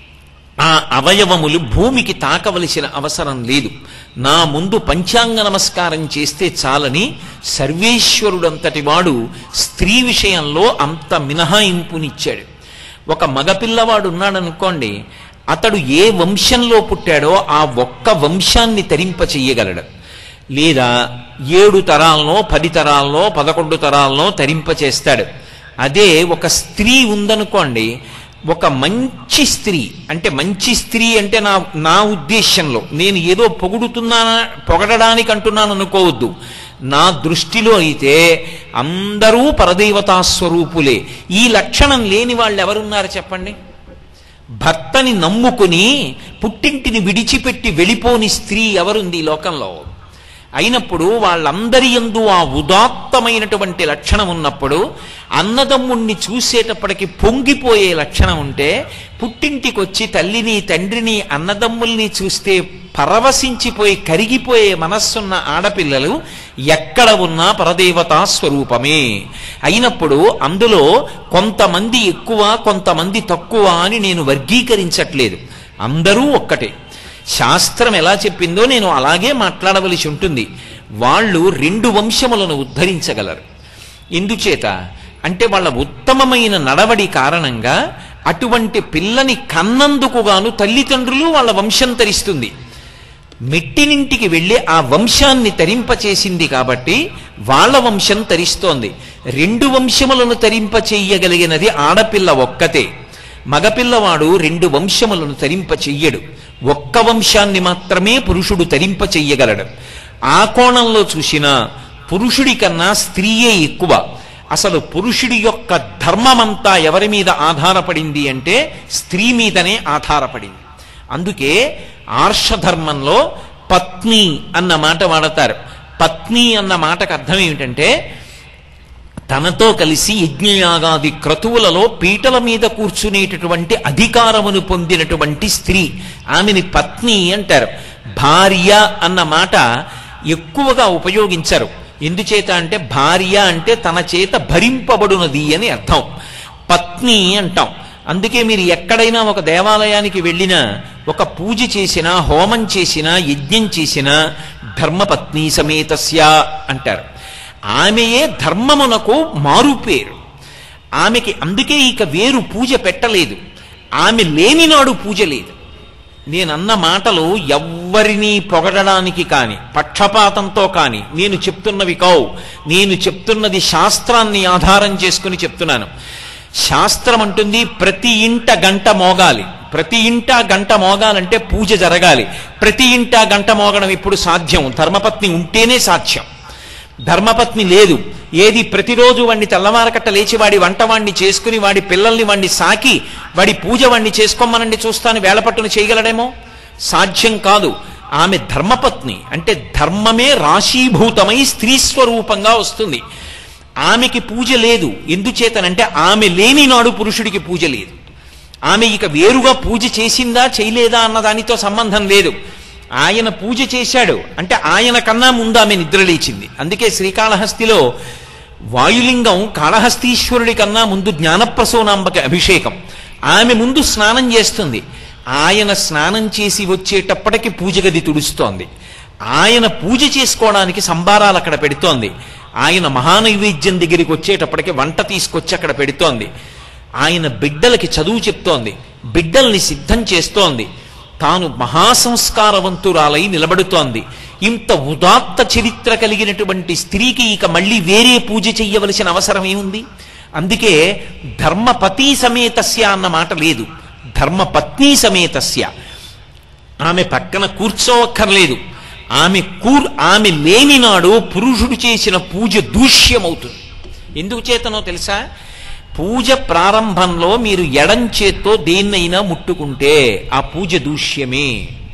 ఆ అవయవములు భూమికి తాకవలసిన అవసరం లేదు నా ముందు పంచాంగ నమస్కారం చేస్తే చాలని సర్వేశ్వరుడంతటి వాడు స్త్రీ విషయంలో అంత మినహాయింపునిచ్చాడు ఒక మగపిల్లవాడు ఉన్నాడనుకోండి అతడు ఏ వంశంలో పుట్టాడో ఆ ఒక్క వంశాన్ని తరింప చెయ్యగలడు లేదా ఏడు తరాలనో పది తరాలనో పదకొండు తరాలనో తరింప చేస్తాడు అదే ఒక స్త్రీ ఉందనుకోండి ఒక మంచి స్త్రీ అంటే మంచి స్త్రీ అంటే నా నా ఉద్దేశంలో నేను ఏదో పొగుడుతున్నా పొగడడానికి అంటున్నాను అనుకోవద్దు నా దృష్టిలో అయితే అందరూ పరదేవతా స్వరూపులే ఈ లక్షణం లేని వాళ్ళు ఎవరున్నారు చెప్పండి భర్తని నమ్ముకుని పుట్టింటిని విడిచిపెట్టి వెళ్ళిపోని స్త్రీ ఎవరుంది ఈ లోకంలో అయినప్పుడు వాళ్ళందరి యందు ఆ ఉదాత్తమైనటువంటి లక్షణం ఉన్నప్పుడు అన్నదమ్ముణ్ణి చూసేటప్పటికి పొంగిపోయే లక్షణం ఉంటే పుట్టింటికి వచ్చి తల్లిని తండ్రిని అన్నదమ్ముల్ని చూస్తే పరవశించిపోయి కరిగిపోయే మనస్సున్న ఆడపిల్లలు ఎక్కడ ఉన్నా పరదేవతా స్వరూపమే అయినప్పుడు అందులో కొంతమంది ఎక్కువ కొంతమంది తక్కువ అని నేను వర్గీకరించట్లేదు అందరూ ఒక్కటే శాస్త్రం ఎలా చెప్పిందో నేను అలాగే మాట్లాడవలసి ఉంటుంది వాళ్ళు రెండు వంశములను ఉద్ధరించగలరు ఎందుచేత అంటే వాళ్ళ ఉత్తమమైన నడవడి కారణంగా అటువంటి పిల్లని కన్నందుకు గాను తల్లిదండ్రులు వాళ్ళ వంశం తరిస్తుంది మెట్టినింటికి వెళ్ళి ఆ వంశాన్ని తరింపచేసింది కాబట్టి వాళ్ళ వంశం తరిస్తోంది రెండు వంశములను తరింప చెయ్యగలిగినది ఆడపిల్ల ఒక్కతే మగపిల్లవాడు రెండు వంశములను తరింప చెయ్యడు ఒక్క వంశాన్ని మాత్రమే పురుషుడు తరింప చెయ్యగలడు ఆ కోణంలో చూసినా పురుషుడి కన్నా స్త్రీయే ఎక్కువ అసలు పురుషుడి యొక్క ధర్మమంతా ఎవరి మీద ఆధారపడింది అంటే స్త్రీ మీదనే ఆధారపడింది అందుకే ఆర్షధర్మంలో పత్ని అన్న మాట వాడతారు పత్ని అన్న మాటకు అర్థం ఏమిటంటే తనతో కలిసి యజ్ఞయాగాది క్రతువులలో పీటల మీద కూర్చునేటటువంటి అధికారమును పొందినటువంటి స్త్రీ ఆమెని పత్ని అంటారు భార్య అన్న మాట ఎక్కువగా ఉపయోగించరు ఎందుచేత అంటే భార్య అంటే తన చేత భరింపబడునది అని అర్థం పత్ని అంటాం అందుకే మీరు ఎక్కడైనా ఒక దేవాలయానికి వెళ్ళినా ఒక పూజ చేసినా హోమం చేసినా యజ్ఞం చేసినా ధర్మపత్ని సమేతస్య అంటారు ఆమెయే ధర్మమునకు మారుపేరు ఆమెకి అందుకే ఇక వేరు పూజ పెట్టలేదు ఆమె లేనినాడు పూజ లేదు నేనన్న మాటలు ఎవ్వరినీ పొగడడానికి కాని పక్షపాతంతో కాని నేను చెప్తున్నవి కావు నేను చెప్తున్నది శాస్త్రాన్ని ఆధారం చేసుకుని చెప్తున్నాను శాస్త్రం అంటుంది ప్రతి ఇంట గంట మోగాలి ప్రతి ఇంట గంట మోగాలంటే పూజ జరగాలి ప్రతి ఇంట గంట మోగడం ఇప్పుడు సాధ్యం ధర్మపత్ని ఉంటేనే సాధ్యం ధర్మపత్ని లేదు ఏది ప్రతిరోజు వాడిని తెల్లవారకట్ట లేచి వాడి వంట వాడిని చేసుకుని వాడి పిల్లల్ని వాడిని సాకి వాడి పూజ వాడిని చేసుకోమనండి చూస్తాను వేళపట్టును చేయగలడేమో సాధ్యం కాదు ఆమె ధర్మపత్ని అంటే ధర్మమే రాశీభూతమై స్త్రీ స్వరూపంగా వస్తుంది ఆమెకి పూజ లేదు ఎందుచేతనంటే ఆమె లేని నాడు పురుషుడికి పూజ లేదు ఆమె ఇక వేరుగా పూజ చేసిందా చేయలేదా అన్న దానితో సంబంధం లేదు ఆయన పూజ చేశాడు అంటే ఆయన కన్నా ముందు ఆమె నిద్రలేచింది అందుకే శ్రీకాళహస్తిలో వాయులింగం కాళహస్తీశ్వరుడి కన్నా ముందు జ్ఞానప్రసూనాంబకి అభిషేకం ఆమె ముందు స్నానం చేస్తుంది ఆయన స్నానం చేసి వచ్చేటప్పటికి పూజ గది తుడుస్తోంది ఆయన పూజ చేసుకోవడానికి సంబారాలు అక్కడ పెడుతోంది ఆయన మహానైవేద్యం దగ్గరికి వచ్చేటప్పటికి వంట తీసుకొచ్చి అక్కడ పెడుతోంది ఆయన బిడ్డలకి చదువు చెప్తోంది బిడ్డల్ని సిద్ధం చేస్తోంది తాను మహాసంస్కారవంతురాలై నిలబడుతోంది ఇంత ఉదాత్త చరిత్ర కలిగినటువంటి స్త్రీకి ఇక మళ్ళీ వేరే పూజ చెయ్యవలసిన అవసరం ఏముంది అందుకే ధర్మపతి సమేతస్య అన్న మాట లేదు ధర్మపత్ని సమేతస్య ఆమె పక్కన కూర్చోవక్కర్లేదు ఆమె కూర్ ఆమె లేని నాడు పురుషుడు చేసిన పూజ దూష్యమవుతుంది ఎందుకు చేతనో తెలుసా పూజ ప్రారంభంలో మీరు ఎడం చేత్తో దేన్నైనా ముట్టుకుంటే ఆ పూజ దూష్యమే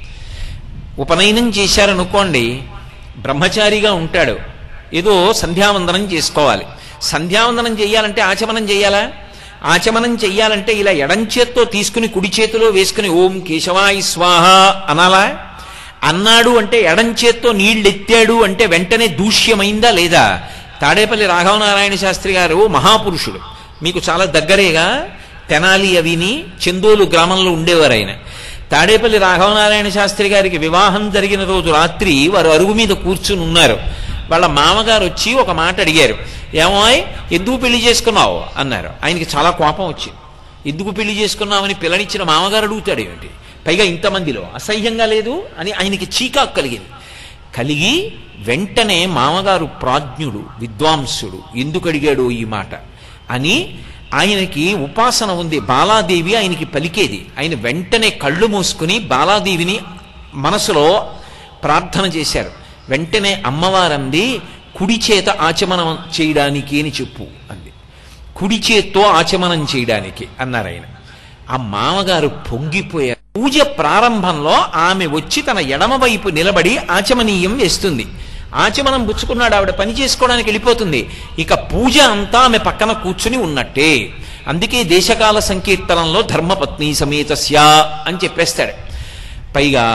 ఉపనయనం చేశారనుకోండి బ్రహ్మచారిగా ఉంటాడు ఏదో సంధ్యావందనం చేసుకోవాలి సంధ్యావందనం చేయాలంటే ఆచమనం చేయాలా ఆచమనం చెయ్యాలంటే ఇలా ఎడం చేత్తో తీసుకుని కుడి చేతిలో వేసుకుని ఓం కేశవాయి స్వాహ అనాలా అన్నాడు అంటే ఎడం చేత్తో నీళ్ళెత్తాడు అంటే వెంటనే దూష్యమైందా లేదా తాడేపల్లి రాఘవనారాయణ శాస్త్రి గారు మహాపురుషుడు మీకు చాలా దగ్గరేగా తెనాలి అవిని చందోలు గ్రామంలో ఉండేవారు ఆయన తాడేపల్లి రాఘవనారాయణ శాస్త్రి గారికి వివాహం జరిగిన రోజు రాత్రి వారు అరుగు మీద కూర్చుని ఉన్నారు వాళ్ళ మామగారు వచ్చి ఒక మాట అడిగారు ఏమోయ్ ఎందుకు పెళ్లి చేసుకున్నావు అన్నారు ఆయనకి చాలా కోపం వచ్చింది ఎందుకు పెళ్లి చేసుకున్నామని పిల్లనిచ్చిన మామగారు అడుగుతాడు ఏమిటి పైగా ఇంతమందిలో అసహ్యంగా లేదు అని ఆయనకి చీకాకు కలిగింది కలిగి వెంటనే మామగారు ప్రాజ్ఞుడు విద్వాంసుడు ఎందుకు అడిగాడు ఈ మాట అని ఆయనకి ఉపాసన ఉంది బాలాదేవి ఆయనకి పలికేది ఆయన వెంటనే కళ్ళు మూసుకుని బాలాదేవిని మనసులో ప్రార్థన చేశారు వెంటనే అమ్మవారంది కుడి చేత ఆచమనం చేయడానికి అని చెప్పు అంది కుడి చేత్తో ఆచమనం చేయడానికి అన్నారు ఆయన ఆ మామగారు పొంగిపోయారు పూజ ప్రారంభంలో ఆమె వచ్చి తన ఎడమ వైపు నిలబడి ఆచమనీయం వేస్తుంది ఆచమనం పుచ్చుకున్నాడు ఆవిడ పని చేసుకోవడానికి వెళ్ళిపోతుంది ఇక పూజ అంతా ఆమె పక్కన కూర్చుని ఉన్నట్టే అందుకే దేశకాల సంకీర్తనంలో ధర్మపత్ని సమేతస్య అని చెప్పేస్తాడు పైగా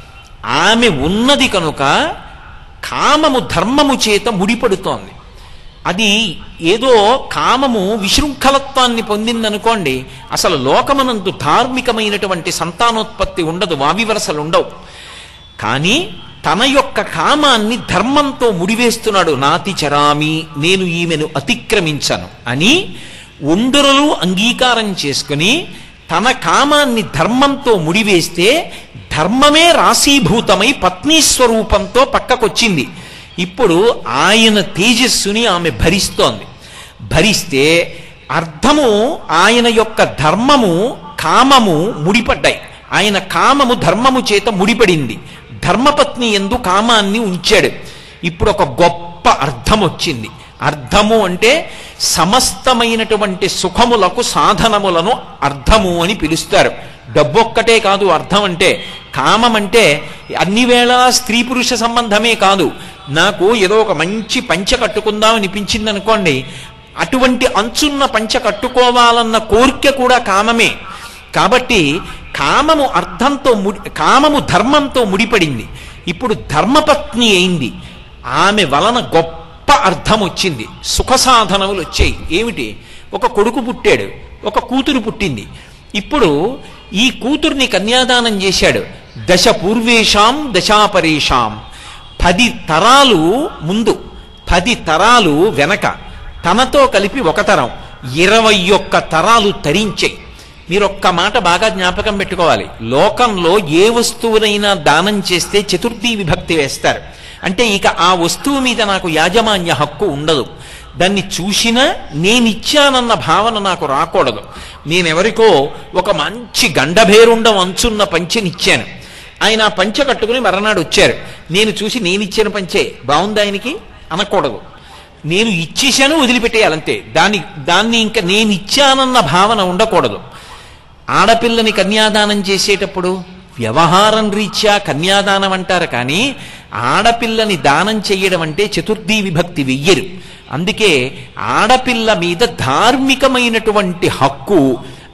ఆమె ఉన్నది కనుక కామము ధర్మము చేత ముడిపడుతోంది అది ఏదో కామము విశృంఖలత్వాన్ని పొందిందనుకోండి అసలు లోకమనందు ధార్మికమైనటువంటి సంతానోత్పత్తి ఉండదు వావివరసలు ఉండవు కానీ తన యొక్క కామాన్ని ధర్మంతో ముడివేస్తున్నాడు నాతి చరామి నేను ఈమెను అతిక్రమించను అని ఒండరులు అంగీకారం చేసుకుని తన కామాన్ని ధర్మంతో ముడివేస్తే ధర్మమే రాశీభూతమై పత్నీ స్వరూపంతో పక్కకొచ్చింది ఇప్పుడు ఆయన తేజస్సుని ఆమె భరిస్తోంది భరిస్తే అర్థము ఆయన యొక్క ధర్మము కామము ముడిపడ్డాయి ఆయన కామము ధర్మము చేత ముడిపడింది ధర్మపత్ని ఎందు కామాన్ని ఉంచాడు ఇప్పుడు ఒక గొప్ప అర్థం వచ్చింది అర్థము అంటే సమస్తమైనటువంటి సుఖములకు సాధనములను అర్థము అని పిలుస్తారు డబ్బొక్కటే కాదు అర్థం అంటే కామం అంటే అన్ని వేళ స్త్రీ పురుష సంబంధమే కాదు నాకు ఏదో ఒక మంచి పంచ కట్టుకుందాం అనిపించింది అనుకోండి అటువంటి అంచున్న పంచ కట్టుకోవాలన్న కోరిక కూడా కామమే కాబట్టి కామము అర్థంతో ముడి కామము ధర్మంతో ముడిపడింది ఇప్పుడు ధర్మపత్ని అయింది ఆమె వలన గొప్ప అర్థం వచ్చింది సుఖ సాధనములు వచ్చాయి ఏమిటి ఒక కొడుకు పుట్టాడు ఒక కూతురు పుట్టింది ఇప్పుడు ఈ కూతుర్ని కన్యాదానం చేశాడు దశ పూర్వేషాం దశాపరేషాం పది తరాలు ముందు పది తరాలు వెనక తనతో కలిపి ఒక తరం ఇరవై ఒక్క తరాలు తరించాయి మీరు ఒక్క మాట బాగా జ్ఞాపకం పెట్టుకోవాలి లోకంలో ఏ వస్తువునైనా దానం చేస్తే చతుర్థి విభక్తి వేస్తారు అంటే ఇక ఆ వస్తువు మీద నాకు యాజమాన్య హక్కు ఉండదు దాన్ని చూసినా నేనిచ్చానన్న భావన నాకు రాకూడదు నేనెవరికో ఒక మంచి గండభేరుండం అంచున్న పంచెనిచ్చాను ఆయన ఆ పంచె కట్టుకుని మరనాడు వచ్చారు నేను చూసి నేనిచ్చిన పంచే బాగుంది ఆయనకి అనకూడదు నేను ఇచ్చేశాను వదిలిపెట్టేయాలంతే దాన్ని దాన్ని ఇంకా నేను ఇచ్చానన్న భావన ఉండకూడదు ఆడపిల్లని కన్యాదానం చేసేటప్పుడు వ్యవహారం రీత్యా కన్యాదానం అంటారు కానీ ఆడపిల్లని దానం చెయ్యడం అంటే చతుర్థీ విభక్తి వెయ్యరు అందుకే ఆడపిల్ల మీద ధార్మికమైనటువంటి హక్కు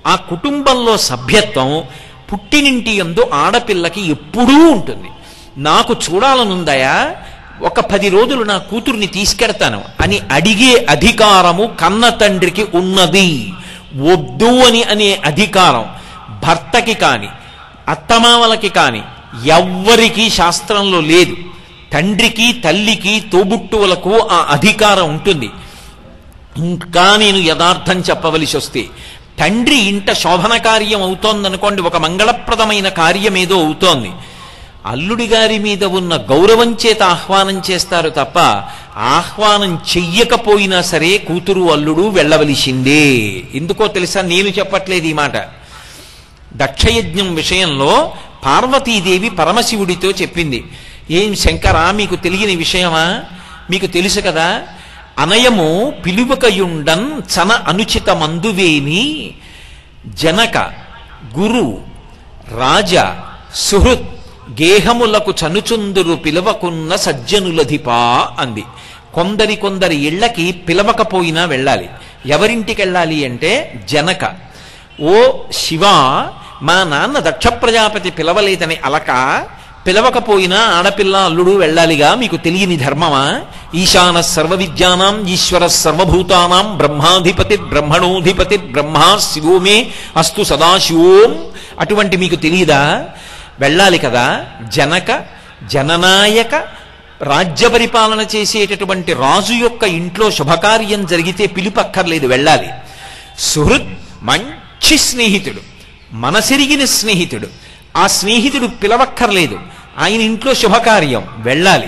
ఆ కుటుంబంలో సభ్యత్వం పుట్టినింటి యందు ఆడపిల్లకి ఎప్పుడూ ఉంటుంది నాకు చూడాలనుందయా ఒక పది రోజులు నా కూతుర్ని తీసుకెడతాను అని అడిగే అధికారము కన్న తండ్రికి ఉన్నది వద్దు అని అనే అధికారం భర్తకి కాని అత్తమామలకి కాని ఎవ్వరికీ శాస్త్రంలో లేదు తండ్రికి తల్లికి తోబుట్టువులకు ఆ అధికారం ఉంటుంది ఇంకా నేను యథార్థం చెప్పవలసి వస్తే తండ్రి ఇంట శోభన కార్యం అవుతోందనుకోండి ఒక మంగళప్రదమైన కార్యం ఏదో అవుతోంది అల్లుడి గారి మీద ఉన్న గౌరవం చేత ఆహ్వానం చేస్తారు తప్ప ఆహ్వానం చెయ్యకపోయినా సరే కూతురు అల్లుడు వెళ్ళవలసిందే ఎందుకో తెలుసా నేను చెప్పట్లేదు ఈ మాట దక్షయజ్ఞం విషయంలో పార్వతీదేవి పరమశివుడితో చెప్పింది ఏం శంకరా మీకు తెలియని విషయమా మీకు తెలుసు కదా అనయము పిలువకయుండన్ చన అనుచిత మందువేని జనక గురు రాజ సుహృత్ గేహములకు చనుచుందురు పిలవకున్న సజ్జనులధిపా అంది కొందరి కొందరి ఇళ్లకి పిలవకపోయినా వెళ్ళాలి ఎవరింటికి వెళ్ళాలి అంటే జనక ఓ శివ మా నాన్న దక్ష ప్రజాపతి పిలవలేదని అలక పిలవకపోయినా ఆడపిల్ల అల్లుడు వెళ్ళాలిగా మీకు తెలియని ధర్మమా ఈశాన సర్వ విద్యానాం ఈశ్వర సర్వభూతానాం బ్రహ్మాధిపతి బ్రహ్మణోధిపతి బ్రహ్మా శివో మే అస్తు సదాశివోం అటువంటి మీకు తెలియదా వెళ్ళాలి కదా జనక జననాయక రాజ్య పరిపాలన చేసేటటువంటి రాజు యొక్క ఇంట్లో శుభకార్యం జరిగితే పిలుపక్కర్లేదు వెళ్ళాలి సుహృత్ మంచి స్నేహితుడు మనసిరిగిన స్నేహితుడు ఆ స్నేహితుడు పిలవక్కర్లేదు ఆయన ఇంట్లో శుభకార్యం వెళ్ళాలి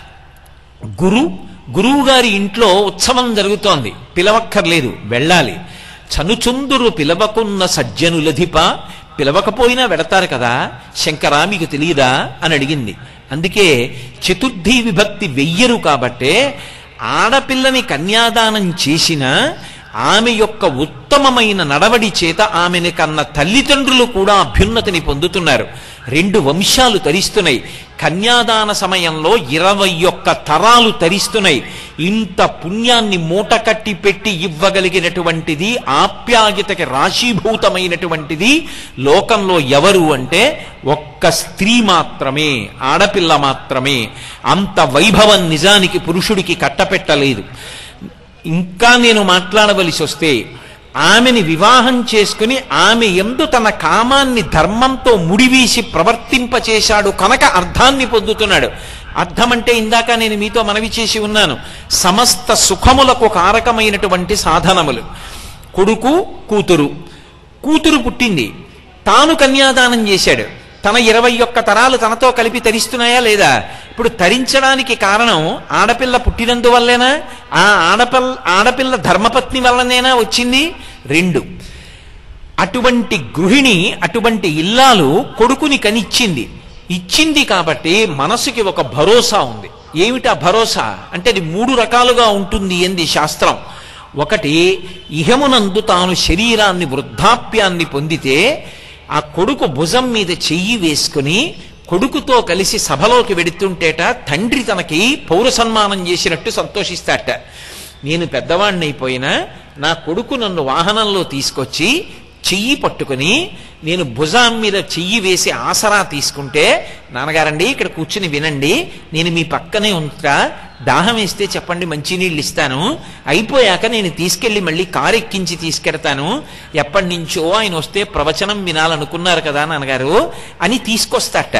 గురు గురువు గారి ఇంట్లో ఉత్సవం జరుగుతోంది పిలవక్కర్లేదు వెళ్ళాలి చనుచుందురు పిలవకున్న సజ్జనులధిప పిలవకపోయినా వెడతారు కదా శంకరా మీకు తెలియదా అని అడిగింది అందుకే చతుర్థి విభక్తి వెయ్యరు కాబట్టే ఆడపిల్లని కన్యాదానం చేసిన ఆమె యొక్క ఉత్తమమైన నడవడి చేత ఆమెని కన్న తల్లిదండ్రులు కూడా అభ్యున్నతిని పొందుతున్నారు రెండు వంశాలు తరిస్తున్నాయి కన్యాదాన సమయంలో ఇరవై ఒక్క తరాలు తరిస్తున్నాయి ఇంత పుణ్యాన్ని మూట కట్టి పెట్టి ఇవ్వగలిగినటువంటిది ఆప్యాయతకి రాశీభూతమైనటువంటిది లోకంలో ఎవరు అంటే ఒక్క స్త్రీ మాత్రమే ఆడపిల్ల మాత్రమే అంత వైభవం నిజానికి పురుషుడికి కట్టపెట్టలేదు ఇంకా నేను మాట్లాడవలసి వస్తే ఆమెని వివాహం చేసుకుని ఆమె ఎందు తన కామాన్ని ధర్మంతో ముడివీసి ప్రవర్తింపచేశాడు కనుక అర్థాన్ని పొందుతున్నాడు అర్థం అంటే ఇందాక నేను మీతో మనవి చేసి ఉన్నాను సమస్త సుఖములకు కారకమైనటువంటి సాధనములు కొడుకు కూతురు కూతురు పుట్టింది తాను కన్యాదానం చేశాడు తన ఇరవై ఒక్క తరాలు తనతో కలిపి తరిస్తున్నాయా లేదా ఇప్పుడు తరించడానికి కారణం ఆడపిల్ల పుట్టినందువల్లేనా ఆ ఆడపిల్ల ఆడపిల్ల ధర్మపత్ని వల్లనేనా వచ్చింది రెండు అటువంటి గృహిణి అటువంటి ఇల్లాలు కొడుకుని కనిచ్చింది ఇచ్చింది కాబట్టి మనసుకి ఒక భరోసా ఉంది ఏమిటా భరోసా అంటే అది మూడు రకాలుగా ఉంటుంది ఎంది శాస్త్రం ఒకటి ఇహమునందు తాను శరీరాన్ని వృద్ధాప్యాన్ని పొందితే ఆ కొడుకు భుజం మీద చెయ్యి వేసుకుని కొడుకుతో కలిసి సభలోకి వెడుతుంటేట తండ్రి తనకి పౌర సన్మానం చేసినట్టు సంతోషిస్తాట నేను పెద్దవాడిని అయిపోయినా నా కొడుకు నన్ను వాహనంలో తీసుకొచ్చి చెయ్యి పట్టుకుని నేను భుజాం మీద చెయ్యి వేసి ఆసరా తీసుకుంటే నాన్నగారండి ఇక్కడ కూర్చుని వినండి నేను మీ పక్కనే ఉంటా దాహం వేస్తే చెప్పండి మంచినీళ్ళు ఇస్తాను అయిపోయాక నేను తీసుకెళ్లి మళ్ళీ కారు ఎక్కించి తీసుకెడతాను ఎప్పటి నుంచో ఆయన వస్తే ప్రవచనం వినాలనుకున్నారు కదా నాన్నగారు అని తీసుకొస్తాట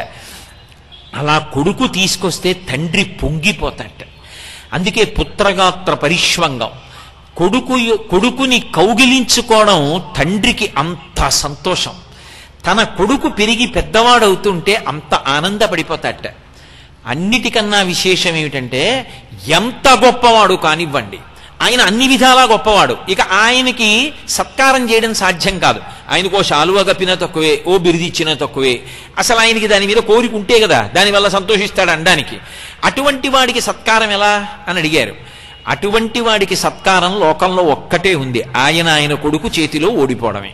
అలా కొడుకు తీసుకొస్తే తండ్రి పొంగిపోతాట అందుకే పుత్రగాత్ర పరిష్వంగం కొడుకు కొడుకుని కౌగిలించుకోవడం తండ్రికి అంత సంతోషం తన కొడుకు పెరిగి పెద్దవాడవుతుంటే అంత ఆనందపడిపోతాట అన్నిటికన్నా విశేషం ఏమిటంటే ఎంత గొప్పవాడు కానివ్వండి ఆయన అన్ని విధాలా గొప్పవాడు ఇక ఆయనకి సత్కారం చేయడం సాధ్యం కాదు ఆయనకు ఓ శాలువ కప్పినా తక్కువే ఓ బిరుది ఇచ్చినా తక్కువే అసలు ఆయనకి దాని మీద కోరిక ఉంటే కదా దానివల్ల సంతోషిస్తాడు అనడానికి అటువంటి వాడికి సత్కారం ఎలా అని అడిగారు అటువంటి వాడికి సత్కారం లోకంలో ఒక్కటే ఉంది ఆయన ఆయన కొడుకు చేతిలో ఓడిపోవడమే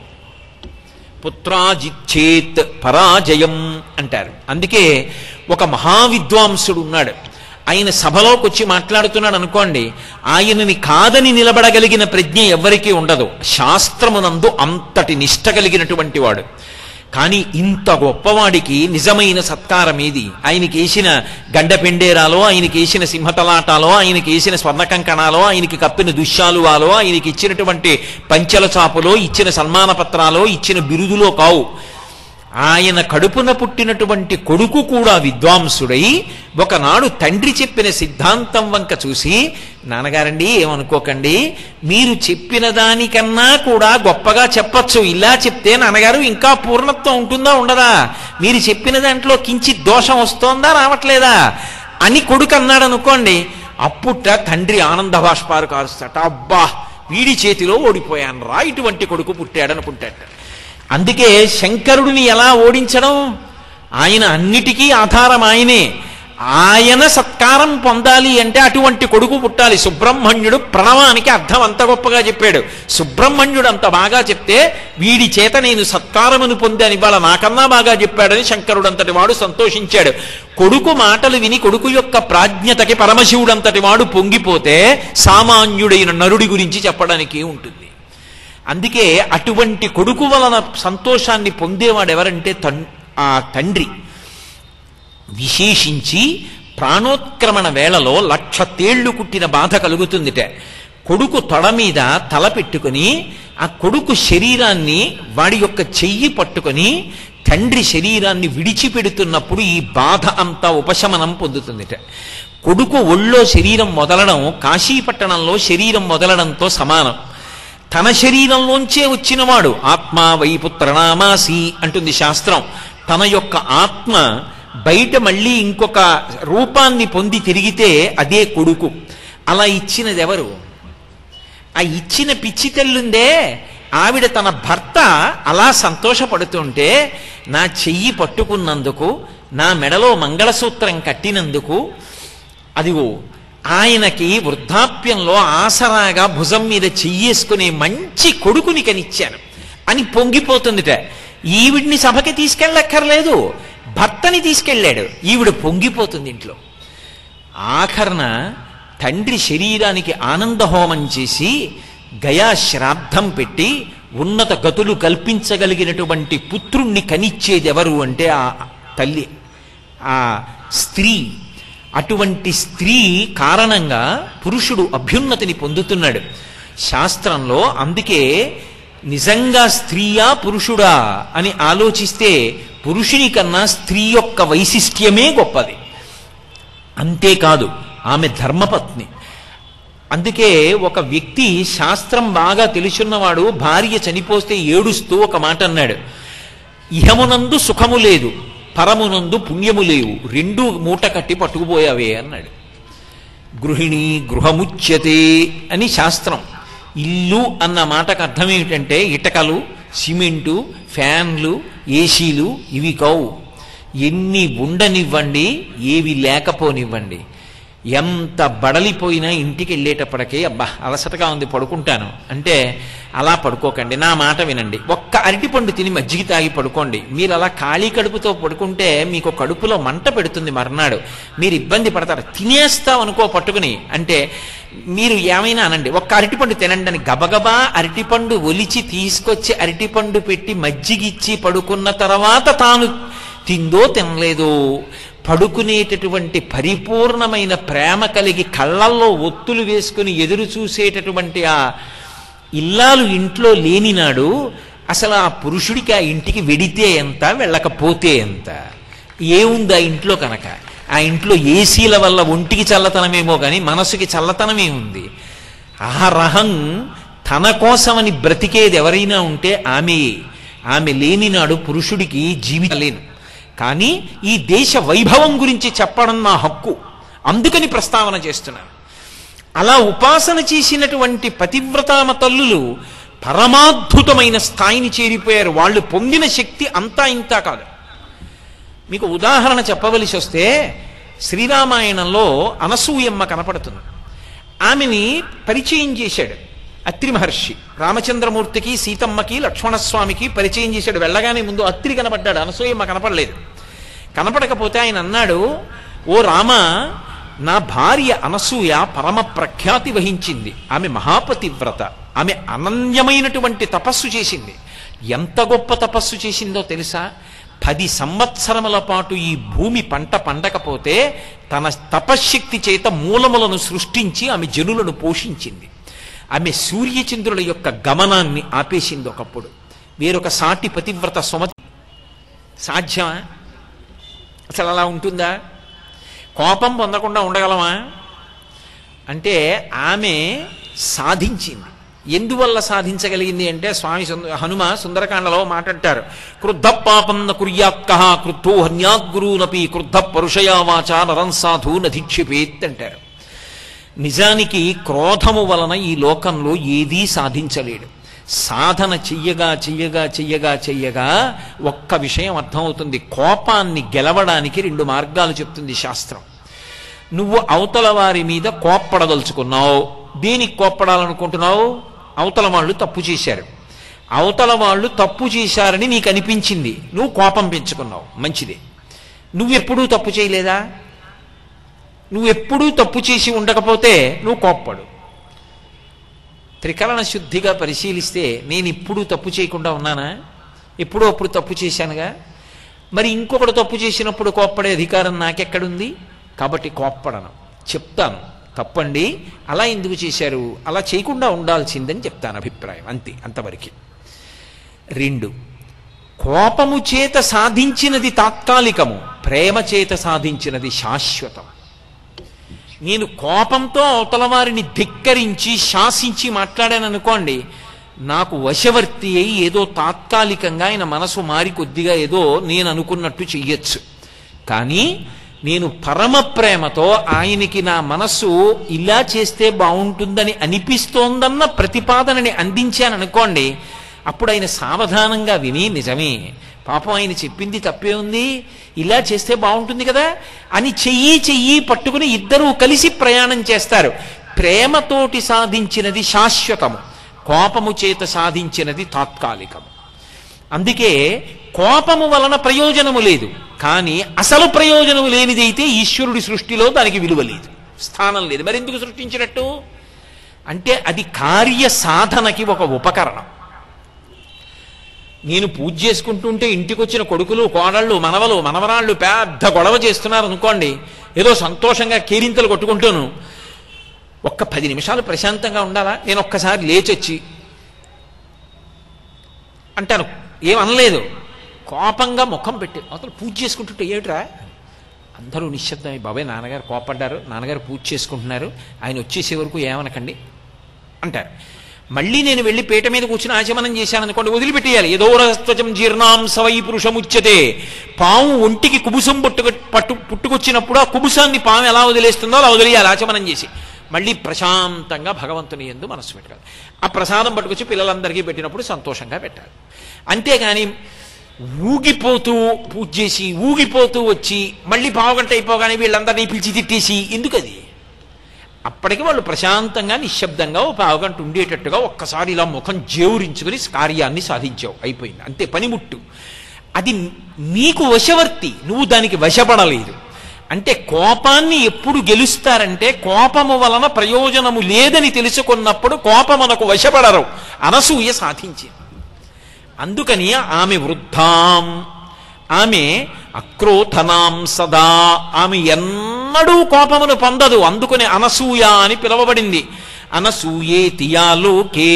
పుత్రాజిచ్చేత్ పరాజయం అంటారు అందుకే ఒక మహావిద్వాంసుడు ఉన్నాడు ఆయన సభలోకి వచ్చి మాట్లాడుతున్నాడు అనుకోండి ఆయనని కాదని నిలబడగలిగిన ప్రజ్ఞ ఎవ్వరికీ ఉండదు శాస్త్రమునందు అంతటి నిష్ట కలిగినటువంటి వాడు కానీ ఇంత గొప్పవాడికి నిజమైన సత్కారం ఏది ఆయనకి వేసిన గండపెండేరాలో ఆయనకి వేసిన సింహతలాటాలో ఆయనకి వేసిన స్వర్ణ కంకణాలో ఆయనకి కప్పిన దుశ్శాలువాలో ఆయనకి ఇచ్చినటువంటి పంచెల చాపులో ఇచ్చిన సన్మాన పత్రాలో ఇచ్చిన బిరుదులో కావు ఆయన కడుపున పుట్టినటువంటి కొడుకు కూడా విద్వాంసుడై ఒకనాడు తండ్రి చెప్పిన సిద్ధాంతం వంక చూసి నాన్నగారండి ఏమనుకోకండి మీరు చెప్పిన దానికన్నా కూడా గొప్పగా చెప్పచ్చు ఇలా చెప్తే నాన్నగారు ఇంకా పూర్ణత్వం ఉంటుందా ఉండదా మీరు చెప్పిన దాంట్లో కించిత్ దోషం వస్తోందా రావట్లేదా అని కొడుకు అన్నాడు అనుకోండి అప్పుట తండ్రి ఆనంద భాష్పారు కారుస్తాట అబ్బా వీడి చేతిలో ఓడిపోయాను రా ఇటువంటి కొడుకు పుట్టాడనుకుంటాట అందుకే శంకరుడిని ఎలా ఓడించడం ఆయన అన్నిటికీ ఆధారం ఆయనే ఆయన సత్కారం పొందాలి అంటే అటువంటి కొడుకు పుట్టాలి సుబ్రహ్మణ్యుడు ప్రణవానికి అర్థం అంత గొప్పగా చెప్పాడు సుబ్రహ్మణ్యుడు అంత బాగా చెప్తే వీడి చేత నేను సత్కారమును పొందాను ఇవాళ నాకన్నా బాగా చెప్పాడని శంకరుడు అంతటి వాడు సంతోషించాడు కొడుకు మాటలు విని కొడుకు యొక్క ప్రాజ్ఞతకి పరమశివుడంతటి వాడు పొంగిపోతే సామాన్యుడైన నరుడి గురించి చెప్పడానికి ఉంటుంది అందుకే అటువంటి కొడుకు వలన సంతోషాన్ని పొందేవాడు ఎవరంటే తన్ ఆ తండ్రి విశేషించి ప్రాణోత్క్రమణ వేళలో లక్ష తేళ్లు కుట్టిన బాధ కలుగుతుందిట కొడుకు తొడ మీద తల పెట్టుకుని ఆ కొడుకు శరీరాన్ని వాడి యొక్క చెయ్యి పట్టుకొని తండ్రి శరీరాన్ని విడిచిపెడుతున్నప్పుడు ఈ బాధ అంతా ఉపశమనం పొందుతుందిట కొడుకు ఒళ్ళో శరీరం మొదలడం కాశీపట్టణంలో శరీరం మొదలడంతో సమానం తన శరీరంలోంచే వచ్చినవాడు ఆత్మ వైపుత్రనామాసి అంటుంది శాస్త్రం తన యొక్క ఆత్మ బయట మళ్ళీ ఇంకొక రూపాన్ని పొంది తిరిగితే అదే కొడుకు అలా ఇచ్చినది ఎవరు ఆ ఇచ్చిన పిచ్చి తెల్లుందే ఆవిడ తన భర్త అలా సంతోషపడుతుంటే నా చెయ్యి పట్టుకున్నందుకు నా మెడలో మంగళసూత్రం కట్టినందుకు అదిగో ఆయనకి వృద్ధాప్యంలో ఆసరాగా భుజం మీద చెయ్యేసుకునే మంచి కొడుకుని కనిచ్చాను అని పొంగిపోతుందిట ఈవిడ్ని సభకి తీసుకెళ్ళక్కర్లేదు భర్తని తీసుకెళ్ళాడు ఈవిడ పొంగిపోతుంది ఇంట్లో ఆఖరణ తండ్రి శరీరానికి ఆనందహోమం చేసి గయా శ్రాద్ధం పెట్టి ఉన్నత గతులు కల్పించగలిగినటువంటి పుత్రుణ్ణి కనిచ్చేది ఎవరు అంటే ఆ తల్లి ఆ స్త్రీ అటువంటి స్త్రీ కారణంగా పురుషుడు అభ్యున్నతిని పొందుతున్నాడు శాస్త్రంలో అందుకే నిజంగా స్త్రీయా పురుషుడా అని ఆలోచిస్తే పురుషుని కన్నా స్త్రీ యొక్క వైశిష్ట్యమే గొప్పది అంతేకాదు ఆమె ధర్మపత్ని అందుకే ఒక వ్యక్తి శాస్త్రం బాగా తెలుసున్నవాడు భార్య చనిపోస్తే ఏడుస్తూ ఒక మాట అన్నాడు ఇహమునందు సుఖము లేదు పరమునందు పుణ్యము లేవు రెండు మూట కట్టి పట్టుకుపోయావే అన్నాడు గృహిణి గృహముచ్యతే అని శాస్త్రం ఇల్లు అన్న మాటకు అర్థం ఏమిటంటే ఇటకలు సిమెంటు ఫ్యాన్లు ఏసీలు ఇవి కావు ఎన్ని ఉండనివ్వండి ఏవి లేకపోనివ్వండి ఎంత బడలిపోయినా ఇంటికి వెళ్ళేటప్పటికే అబ్బా అలసటగా ఉంది పడుకుంటాను అంటే అలా పడుకోకండి నా మాట వినండి ఒక్క అరటిపండు తిని మజ్జిగ తాగి పడుకోండి మీరు అలా ఖాళీ కడుపుతో పడుకుంటే మీకు కడుపులో మంట పెడుతుంది మర్నాడు మీరు ఇబ్బంది పడతారు తినేస్తాం అనుకో పట్టుకుని అంటే మీరు ఏమైనా అనండి ఒక్క అరటిపండు తినండి అని గబగబా అరటిపండు ఒలిచి తీసుకొచ్చి అరటిపండు పెట్టి మజ్జిగిచ్చి పడుకున్న తర్వాత తాను తిందో తినలేదో పడుకునేటటువంటి పరిపూర్ణమైన ప్రేమ కలిగి కళ్ళల్లో ఒత్తులు వేసుకుని ఎదురు చూసేటటువంటి ఆ ఇల్లాలు ఇంట్లో లేనినాడు అసలు ఆ పురుషుడికి ఆ ఇంటికి వెడితే ఎంత వెళ్ళకపోతే ఎంత ఏముంది ఆ ఇంట్లో కనుక ఆ ఇంట్లో ఏసీల వల్ల ఒంటికి చల్లతనమేమో కానీ మనసుకి చల్లతనమే ఉంది ఆ రహం తన కోసమని బ్రతికేది ఎవరైనా ఉంటే ఆమె ఆమె లేనినాడు పురుషుడికి జీవితలేను కానీ ఈ దేశ వైభవం గురించి చెప్పడం నా హక్కు అందుకని ప్రస్తావన చేస్తున్నాను అలా ఉపాసన చేసినటువంటి పతివ్రతామ తల్లులు పరమాద్భుతమైన స్థాయిని చేరిపోయారు వాళ్ళు పొందిన శక్తి అంతా ఇంతా కాదు మీకు ఉదాహరణ చెప్పవలసి వస్తే శ్రీరామాయణంలో అనసూయమ్మ కనపడుతుంది ఆమెని పరిచయం చేశాడు అత్రి మహర్షి రామచంద్రమూర్తికి సీతమ్మకి లక్ష్మణస్వామికి పరిచయం చేశాడు వెళ్ళగానే ముందు అత్రి కనపడ్డాడు అనసూయమ్మ కనపడలేదు కనపడకపోతే ఆయన అన్నాడు ఓ రామ నా భార్య అనసూయ పరమ ప్రఖ్యాతి వహించింది ఆమె మహాపతివ్రత ఆమె అనన్యమైనటువంటి తపస్సు చేసింది ఎంత గొప్ప తపస్సు చేసిందో తెలుసా పది సంవత్సరముల పాటు ఈ భూమి పంట పండకపోతే తన తపశ్శక్తి చేత మూలములను సృష్టించి ఆమె జనులను పోషించింది ఆమె సూర్యచంద్రుల యొక్క గమనాన్ని ఆపేసింది ఒకప్పుడు వేరొక సాటి పతివ్రత సుమతి సాధ్యమా అసలు అలా ఉంటుందా కోపం పొందకుండా ఉండగలమా అంటే ఆమె సాధించింది ఎందువల్ల సాధించగలిగింది అంటే స్వామి సుంద- హనుమ సుందరకాండలో మాట్లాడతారు క్రుద్ధ పాపం న కుర్యాత్క క్రుద్ధో హన్యాద్గురూనపి క్రుద్ధ పరుషయా వాచ నరం సాధు నధిక్షిపేత్ అంటారు నిజానికి క్రోధము వలన ఈ లోకంలో ఏదీ సాధించలేడు సాధన చెయ్యగా చెయ్యగా చెయ్యగా చెయ్యగా ఒక్క విషయం అర్థమవుతుంది కోపాన్ని గెలవడానికి రెండు మార్గాలు చెప్తుంది శాస్త్రం నువ్వు అవతల వారి మీద కోప్పడదలుచుకున్నావు దేనికి కోప్పడాలనుకుంటున్నావు అవతల వాళ్ళు తప్పు చేశారు అవతల వాళ్ళు తప్పు చేశారని నీకు అనిపించింది నువ్వు కోపం పెంచుకున్నావు మంచిదే నువ్వెప్పుడూ తప్పు చేయలేదా నువ్వెప్పుడూ తప్పు చేసి ఉండకపోతే నువ్వు కోప్పడు త్రికరణ శుద్ధిగా పరిశీలిస్తే నేను ఇప్పుడు తప్పు చేయకుండా ఉన్నానా ఎప్పుడో అప్పుడు తప్పు చేశానుగా మరి ఇంకొకడు తప్పు చేసినప్పుడు కోప్పడే అధికారం నాకెక్కడుంది కాబట్టి కోప్పడను చెప్తాను తప్పండి అలా ఎందుకు చేశారు అలా చేయకుండా ఉండాల్సిందని చెప్తాను అభిప్రాయం అంతే అంతవరకు రెండు కోపము చేత సాధించినది తాత్కాలికము ప్రేమ చేత సాధించినది శాశ్వతం నేను కోపంతో అవతల వారిని ధిక్కరించి శాసించి మాట్లాడాను అనుకోండి నాకు వశవర్తి అయి ఏదో తాత్కాలికంగా ఆయన మనసు మారి కొద్దిగా ఏదో నేను అనుకున్నట్టు చెయ్యొచ్చు కానీ నేను పరమ ప్రేమతో ఆయనకి నా మనస్సు ఇలా చేస్తే బాగుంటుందని అనిపిస్తోందన్న ప్రతిపాదనని అందించాను అనుకోండి అప్పుడు ఆయన సావధానంగా విని నిజమే పాపం ఆయన చెప్పింది తప్పే ఉంది ఇలా చేస్తే బాగుంటుంది కదా అని చెయ్యి చెయ్యి పట్టుకుని ఇద్దరూ కలిసి ప్రయాణం చేస్తారు ప్రేమతోటి సాధించినది శాశ్వతము కోపము చేత సాధించినది తాత్కాలికము అందుకే కోపము వలన ప్రయోజనము లేదు కానీ అసలు ప్రయోజనము లేనిదైతే ఈశ్వరుడి సృష్టిలో దానికి విలువ లేదు స్థానం లేదు మరి ఎందుకు సృష్టించినట్టు అంటే అది కార్య సాధనకి ఒక ఉపకరణం నేను పూజ చేసుకుంటుంటే ఇంటికి వచ్చిన కొడుకులు కోడళ్ళు మనవలు మనవరాళ్ళు పెద్ద గొడవ చేస్తున్నారు అనుకోండి ఏదో సంతోషంగా కేరింతలు కొట్టుకుంటాను ఒక్క పది నిమిషాలు ప్రశాంతంగా ఉండాలా నేను ఒక్కసారి లేచొచ్చి అంటాను ఏమనలేదు కోపంగా ముఖం పెట్టి అతను పూజ చేసుకుంటుంటే ఏమిట్రా అందరూ నిశ్శబ్దమై బాబాయ్ నాన్నగారు కోపడ్డారు నాన్నగారు పూజ చేసుకుంటున్నారు ఆయన వచ్చేసే వరకు ఏమనకండి అంటారు మళ్ళీ నేను వెళ్ళి పీట మీద కూర్చుని ఆచమనం చేశాను అనుకోండి వదిలిపెట్టేయాలి ఏదో రస్త్వచం జీర్ణాం సవై పురుషముచ్యతే పాము ఒంటికి కుబుసం పుట్టుక పట్టు పుట్టుకొచ్చినప్పుడు ఆ కుబుసాన్ని పాము ఎలా వదిలేస్తుందో అలా వదిలేయాలి ఆచమనం చేసి మళ్ళీ ప్రశాంతంగా భగవంతుని ఎందు మనస్సు పెట్టాలి ఆ ప్రసాదం పట్టుకొచ్చి పిల్లలందరికీ పెట్టినప్పుడు సంతోషంగా పెట్టాలి అంతేగాని ఊగిపోతూ పూజ చేసి ఊగిపోతూ వచ్చి మళ్ళీ పావుగంట అయిపోగానే వీళ్ళందరినీ పిలిచి తిట్టేసి ఎందుకు అది అప్పటికి వాళ్ళు ప్రశాంతంగా నిశ్శబ్దంగా ఓ పావుగంట ఉండేటట్టుగా ఒక్కసారి ఇలా ముఖం జేవురించుకుని కార్యాన్ని సాధించావు అయిపోయింది అంతే పనిముట్టు అది నీకు వశవర్తి నువ్వు దానికి వశపడలేదు అంటే కోపాన్ని ఎప్పుడు గెలుస్తారంటే కోపము వలన ప్రయోజనము లేదని తెలుసుకున్నప్పుడు కోపమునకు వశపడరు అనసూయ సాధించింది అందుకని ఆమె వృద్ధాం ఆమె అక్రోధనాం సదా ఆమె ఎన్నడూ కోపమును పొందదు అందుకని అనసూయ అని పిలువబడింది అనసూయే తియాలోకే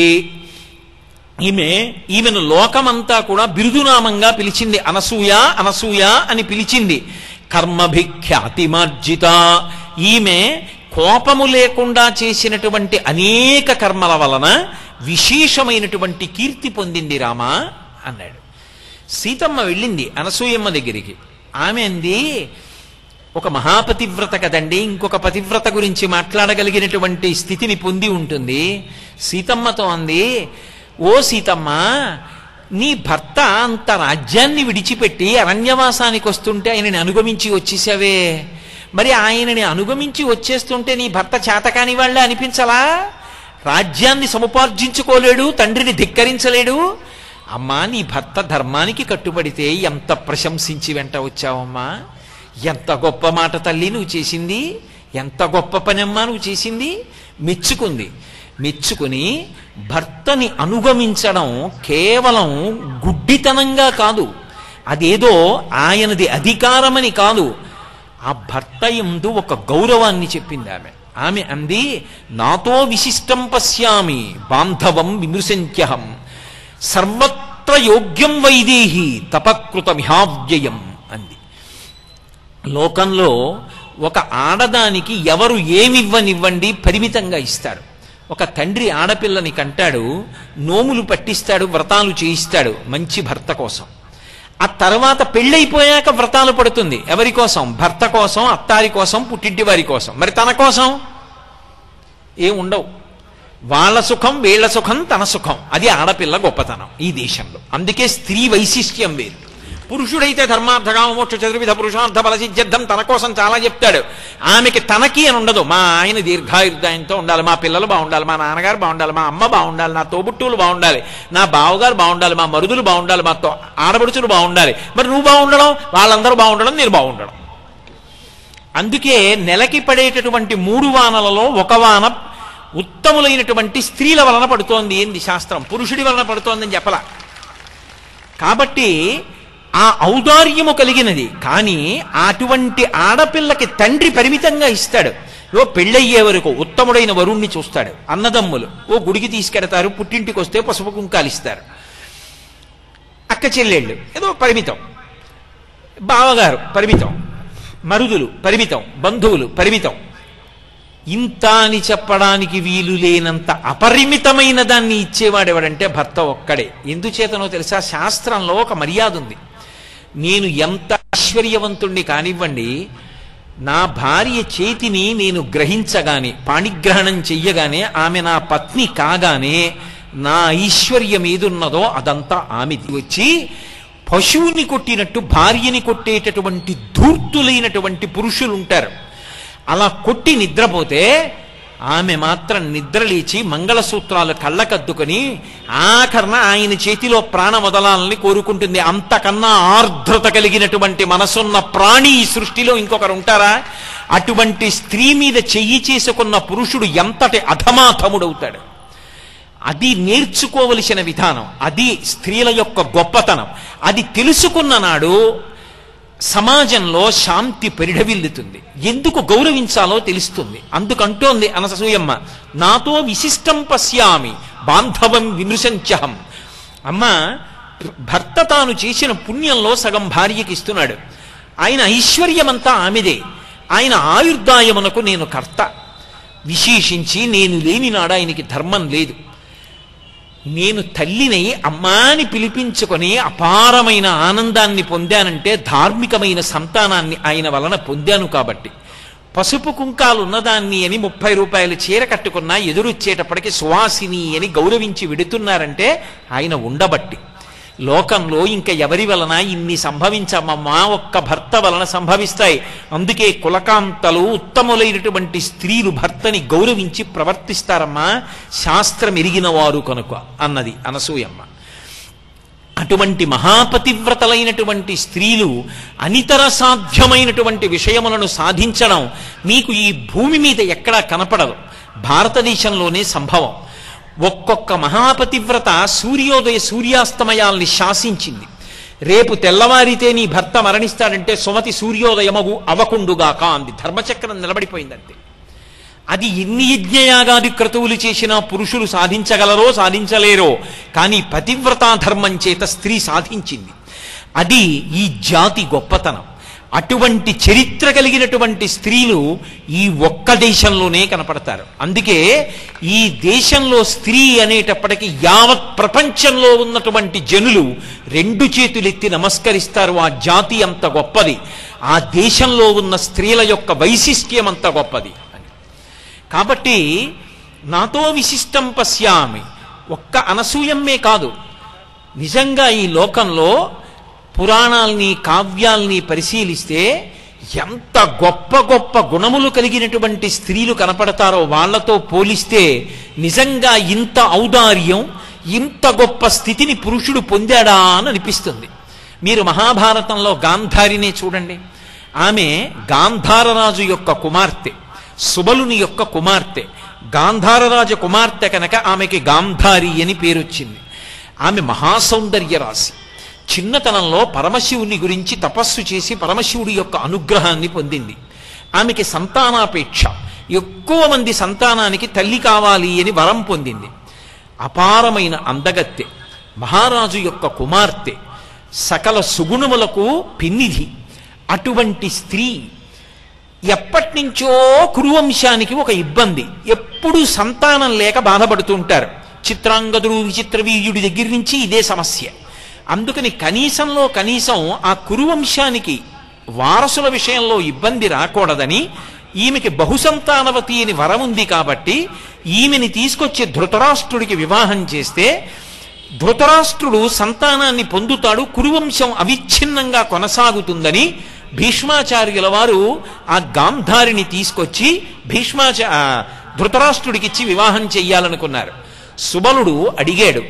ఈమె ఈమెను లోకమంతా కూడా బిరుదునామంగా పిలిచింది అనసూయ అనసూయ అని పిలిచింది కర్మభిఖ్యాతిమార్జిత ఈమె కోపము లేకుండా చేసినటువంటి అనేక కర్మల వలన విశేషమైనటువంటి కీర్తి పొందింది రామా అన్నాడు సీతమ్మ వెళ్ళింది అనసూయమ్మ దగ్గరికి ఆమె అంది ఒక మహాపతివ్రత కదండి ఇంకొక పతివ్రత గురించి మాట్లాడగలిగినటువంటి స్థితిని పొంది ఉంటుంది సీతమ్మతో అంది ఓ సీతమ్మ నీ భర్త అంత రాజ్యాన్ని విడిచిపెట్టి అరణ్యవాసానికి వస్తుంటే ఆయనని అనుగమించి వచ్చేసావే మరి ఆయనని అనుగమించి వచ్చేస్తుంటే నీ భర్త చేతకాని వాళ్ళే అనిపించలా రాజ్యాన్ని సముపార్జించుకోలేడు తండ్రిని ధిక్కరించలేడు అమ్మా నీ భర్త ధర్మానికి కట్టుబడితే ఎంత ప్రశంసించి వెంట వచ్చావమ్మా ఎంత గొప్ప మాట తల్లి నువ్వు చేసింది ఎంత గొప్ప పనమ్మా నువ్వు చేసింది మెచ్చుకుంది మెచ్చుకుని భర్తని అనుగమించడం కేవలం గుడ్డితనంగా కాదు అదేదో ఆయనది అధికారమని కాదు ఆ భర్త ఎందు ఒక గౌరవాన్ని చెప్పింది ఆమె ఆమె అంది నాతో విశిష్టం పశ్యామి బాంధవం విమృశంత్యహం సర్వత్ర యోగ్యం వైదేహి తపకృతమిహావ్యయం అంది లోకంలో ఒక ఆడదానికి ఎవరు ఏమివ్వనివ్వండి పరిమితంగా ఇస్తారు ఒక తండ్రి ఆడపిల్లని కంటాడు నోములు పట్టిస్తాడు వ్రతాలు చేయిస్తాడు మంచి భర్త కోసం ఆ తర్వాత పెళ్ళైపోయాక వ్రతాలు పడుతుంది ఎవరి కోసం భర్త కోసం అత్తారి కోసం పుట్టింటి వారి కోసం మరి తన కోసం ఏం ఉండవు వాళ్ళ సుఖం వీళ్ళ సుఖం తన సుఖం అది ఆడపిల్ల గొప్పతనం ఈ దేశంలో అందుకే స్త్రీ వైశిష్ట్యం వేరు పురుషుడైతే ధర్మార్థగా మోక్ష చతుర్విధ పురుషార్థ బలసిద్ధ్యర్థం తన కోసం చాలా చెప్తాడు ఆమెకి తనకి అని ఉండదు మా ఆయన దీర్ఘాయుర్దాయంతో ఉండాలి మా పిల్లలు బాగుండాలి మా నాన్నగారు బాగుండాలి మా అమ్మ బాగుండాలి నా తోబుట్టువులు బాగుండాలి నా బావగారు బాగుండాలి మా మరుదులు బాగుండాలి మా తో ఆడబడుచులు బాగుండాలి మరి నువ్వు బాగుండడం వాళ్ళందరూ బాగుండడం నేను బాగుండడం అందుకే నెలకి పడేటటువంటి మూడు వానలలో ఒక వాన ఉత్తములైనటువంటి స్త్రీల వలన పడుతోంది ఏంది శాస్త్రం పురుషుడి వలన పడుతోందని చెప్పలా కాబట్టి ఆ ఔదార్యము కలిగినది కానీ అటువంటి ఆడపిల్లకి తండ్రి పరిమితంగా ఇస్తాడు ఓ పెళ్ళయ్యే వరకు ఉత్తముడైన వరుణ్ణి చూస్తాడు అన్నదమ్ములు ఓ గుడికి తీసుకెడతారు పుట్టింటికి వస్తే పసుపు కుంకాలు ఇస్తారు అక్క చెల్లెళ్ళు ఏదో పరిమితం బావగారు పరిమితం మరుదులు పరిమితం బంధువులు పరిమితం ఇంత అని చెప్పడానికి వీలు లేనంత అపరిమితమైన దాన్ని ఇచ్చేవాడెవడంటే భర్త ఒక్కడే ఎందుచేతనో తెలుసా శాస్త్రంలో ఒక మర్యాద ఉంది నేను ఎంత ఐశ్వర్యవంతుణ్ణి కానివ్వండి నా భార్య చేతిని నేను గ్రహించగానే పాణిగ్రహణం చెయ్యగానే ఆమె నా పత్ని కాగానే నా ఐశ్వర్యం ఏదున్నదో అదంతా ఆమెది వచ్చి పశువుని కొట్టినట్టు భార్యని కొట్టేటటువంటి ధూర్తులైనటువంటి పురుషులు ఉంటారు అలా కొట్టి నిద్రపోతే ఆమె మాత్రం నిద్రలేచి మంగళసూత్రాలు కళ్ళకద్దుకొని ఆఖరణ ఆయన చేతిలో ప్రాణ వదలాలని కోరుకుంటుంది అంతకన్నా ఆర్ద్రత కలిగినటువంటి మనసున్న ప్రాణి ఈ సృష్టిలో ఇంకొకరు ఉంటారా అటువంటి స్త్రీ మీద చెయ్యి చేసుకున్న పురుషుడు ఎంతటి అధమాధముడవుతాడు అది నేర్చుకోవలసిన విధానం అది స్త్రీల యొక్క గొప్పతనం అది తెలుసుకున్న నాడు సమాజంలో శాంతి పరిఢవిల్లుతుంది ఎందుకు గౌరవించాలో తెలుస్తుంది అందుకంటోంది అనసూయమ్మ నాతో విశిష్టం పశ్యామి బాంధవం విమృశంచహం అమ్మ భర్త తాను చేసిన పుణ్యంలో సగం భార్యకి ఇస్తున్నాడు ఆయన ఐశ్వర్యమంతా ఆమెదే ఆయన ఆయుర్దాయమునకు నేను కర్త విశేషించి నేను లేని నాడు ఆయనకి ధర్మం లేదు నేను తల్లినై అమ్మా అని పిలిపించుకొని అపారమైన ఆనందాన్ని పొందానంటే ధార్మికమైన సంతానాన్ని ఆయన వలన పొందాను కాబట్టి పసుపు కుంకాలు ఉన్నదాన్ని అని ముప్పై రూపాయలు చీర కట్టుకున్నా ఎదురొచ్చేటప్పటికి సువాసిని అని గౌరవించి విడుతున్నారంటే ఆయన ఉండబట్టి లోకంలో ఇంకా ఎవరి వలన ఇన్ని సంభవించమమ్మా ఒక్క భర్త వలన సంభవిస్తాయి అందుకే కులకాంతలు ఉత్తములైనటువంటి స్త్రీలు భర్తని గౌరవించి ప్రవర్తిస్తారమ్మా శాస్త్రం ఎరిగిన వారు కనుక అన్నది అనసూయమ్మ అటువంటి మహాపతివ్రతలైనటువంటి స్త్రీలు అనితర సాధ్యమైనటువంటి విషయములను సాధించడం మీకు ఈ భూమి మీద ఎక్కడా కనపడదు భారతదేశంలోనే సంభవం ఒక్కొక్క మహాపతివ్రత సూర్యోదయ సూర్యాస్తమయాల్ని శాసించింది రేపు తెల్లవారితే నీ భర్త మరణిస్తాడంటే సుమతి సూర్యోదయమగు అవకుండుగాక అంది ధర్మచక్రం నిలబడిపోయిందంతే అది ఎన్ని యజ్ఞయాగాది క్రతువులు చేసినా పురుషులు సాధించగలరో సాధించలేరో కానీ పతివ్రతా ధర్మం చేత స్త్రీ సాధించింది అది ఈ జాతి గొప్పతనం అటువంటి చరిత్ర కలిగినటువంటి స్త్రీలు ఈ ఒక్క దేశంలోనే కనపడతారు అందుకే ఈ దేశంలో స్త్రీ అనేటప్పటికీ యావత్ ప్రపంచంలో ఉన్నటువంటి జనులు రెండు చేతులెత్తి నమస్కరిస్తారు ఆ జాతి అంత గొప్పది ఆ దేశంలో ఉన్న స్త్రీల యొక్క వైశిష్ట్యం అంత గొప్పది అని కాబట్టి నాతో విశిష్టం పశ్యామి ఒక్క అనసూయమ్మే కాదు నిజంగా ఈ లోకంలో పురాణాల్ని కావ్యాల్ని పరిశీలిస్తే ఎంత గొప్ప గొప్ప గుణములు కలిగినటువంటి స్త్రీలు కనపడతారో వాళ్లతో పోలిస్తే నిజంగా ఇంత ఔదార్యం ఇంత గొప్ప స్థితిని పురుషుడు పొందాడా అని అనిపిస్తుంది మీరు మహాభారతంలో గాంధారినే చూడండి ఆమె గాంధారరాజు యొక్క కుమార్తె సుబలుని యొక్క కుమార్తె గాంధారరాజ కుమార్తె కనుక ఆమెకి గాంధారి అని పేరొచ్చింది ఆమె మహాసౌందర్య రాశి చిన్నతనంలో పరమశివుని గురించి తపస్సు చేసి పరమశివుడి యొక్క అనుగ్రహాన్ని పొందింది ఆమెకి సంతానాపేక్ష ఎక్కువ మంది సంతానానికి తల్లి కావాలి అని వరం పొందింది అపారమైన అందగత్తె మహారాజు యొక్క కుమార్తె సకల సుగుణములకు పిన్నిధి అటువంటి స్త్రీ ఎప్పటి నుంచో కురువంశానికి ఒక ఇబ్బంది ఎప్పుడూ సంతానం లేక బాధపడుతూ ఉంటారు చిత్రాంగదుడు విచిత్రవీర్యుడి దగ్గర నుంచి ఇదే సమస్య అందుకని కనీసంలో కనీసం ఆ కురువంశానికి వారసుల విషయంలో ఇబ్బంది రాకూడదని ఈమెకి బహుసంతానవతి అని వరం ఉంది కాబట్టి ఈమెని తీసుకొచ్చి ధృతరాష్ట్రుడికి వివాహం చేస్తే ధృతరాష్ట్రుడు సంతానాన్ని పొందుతాడు కురువంశం అవిచ్ఛిన్నంగా కొనసాగుతుందని భీష్మాచార్యుల వారు ఆ గాంధారిని తీసుకొచ్చి భీష్మాచ ఆ, ధృతరాష్ట్రుడికిచ్చి వివాహం చెయ్యాలనుకున్నారు సుబలుడు అడిగాడు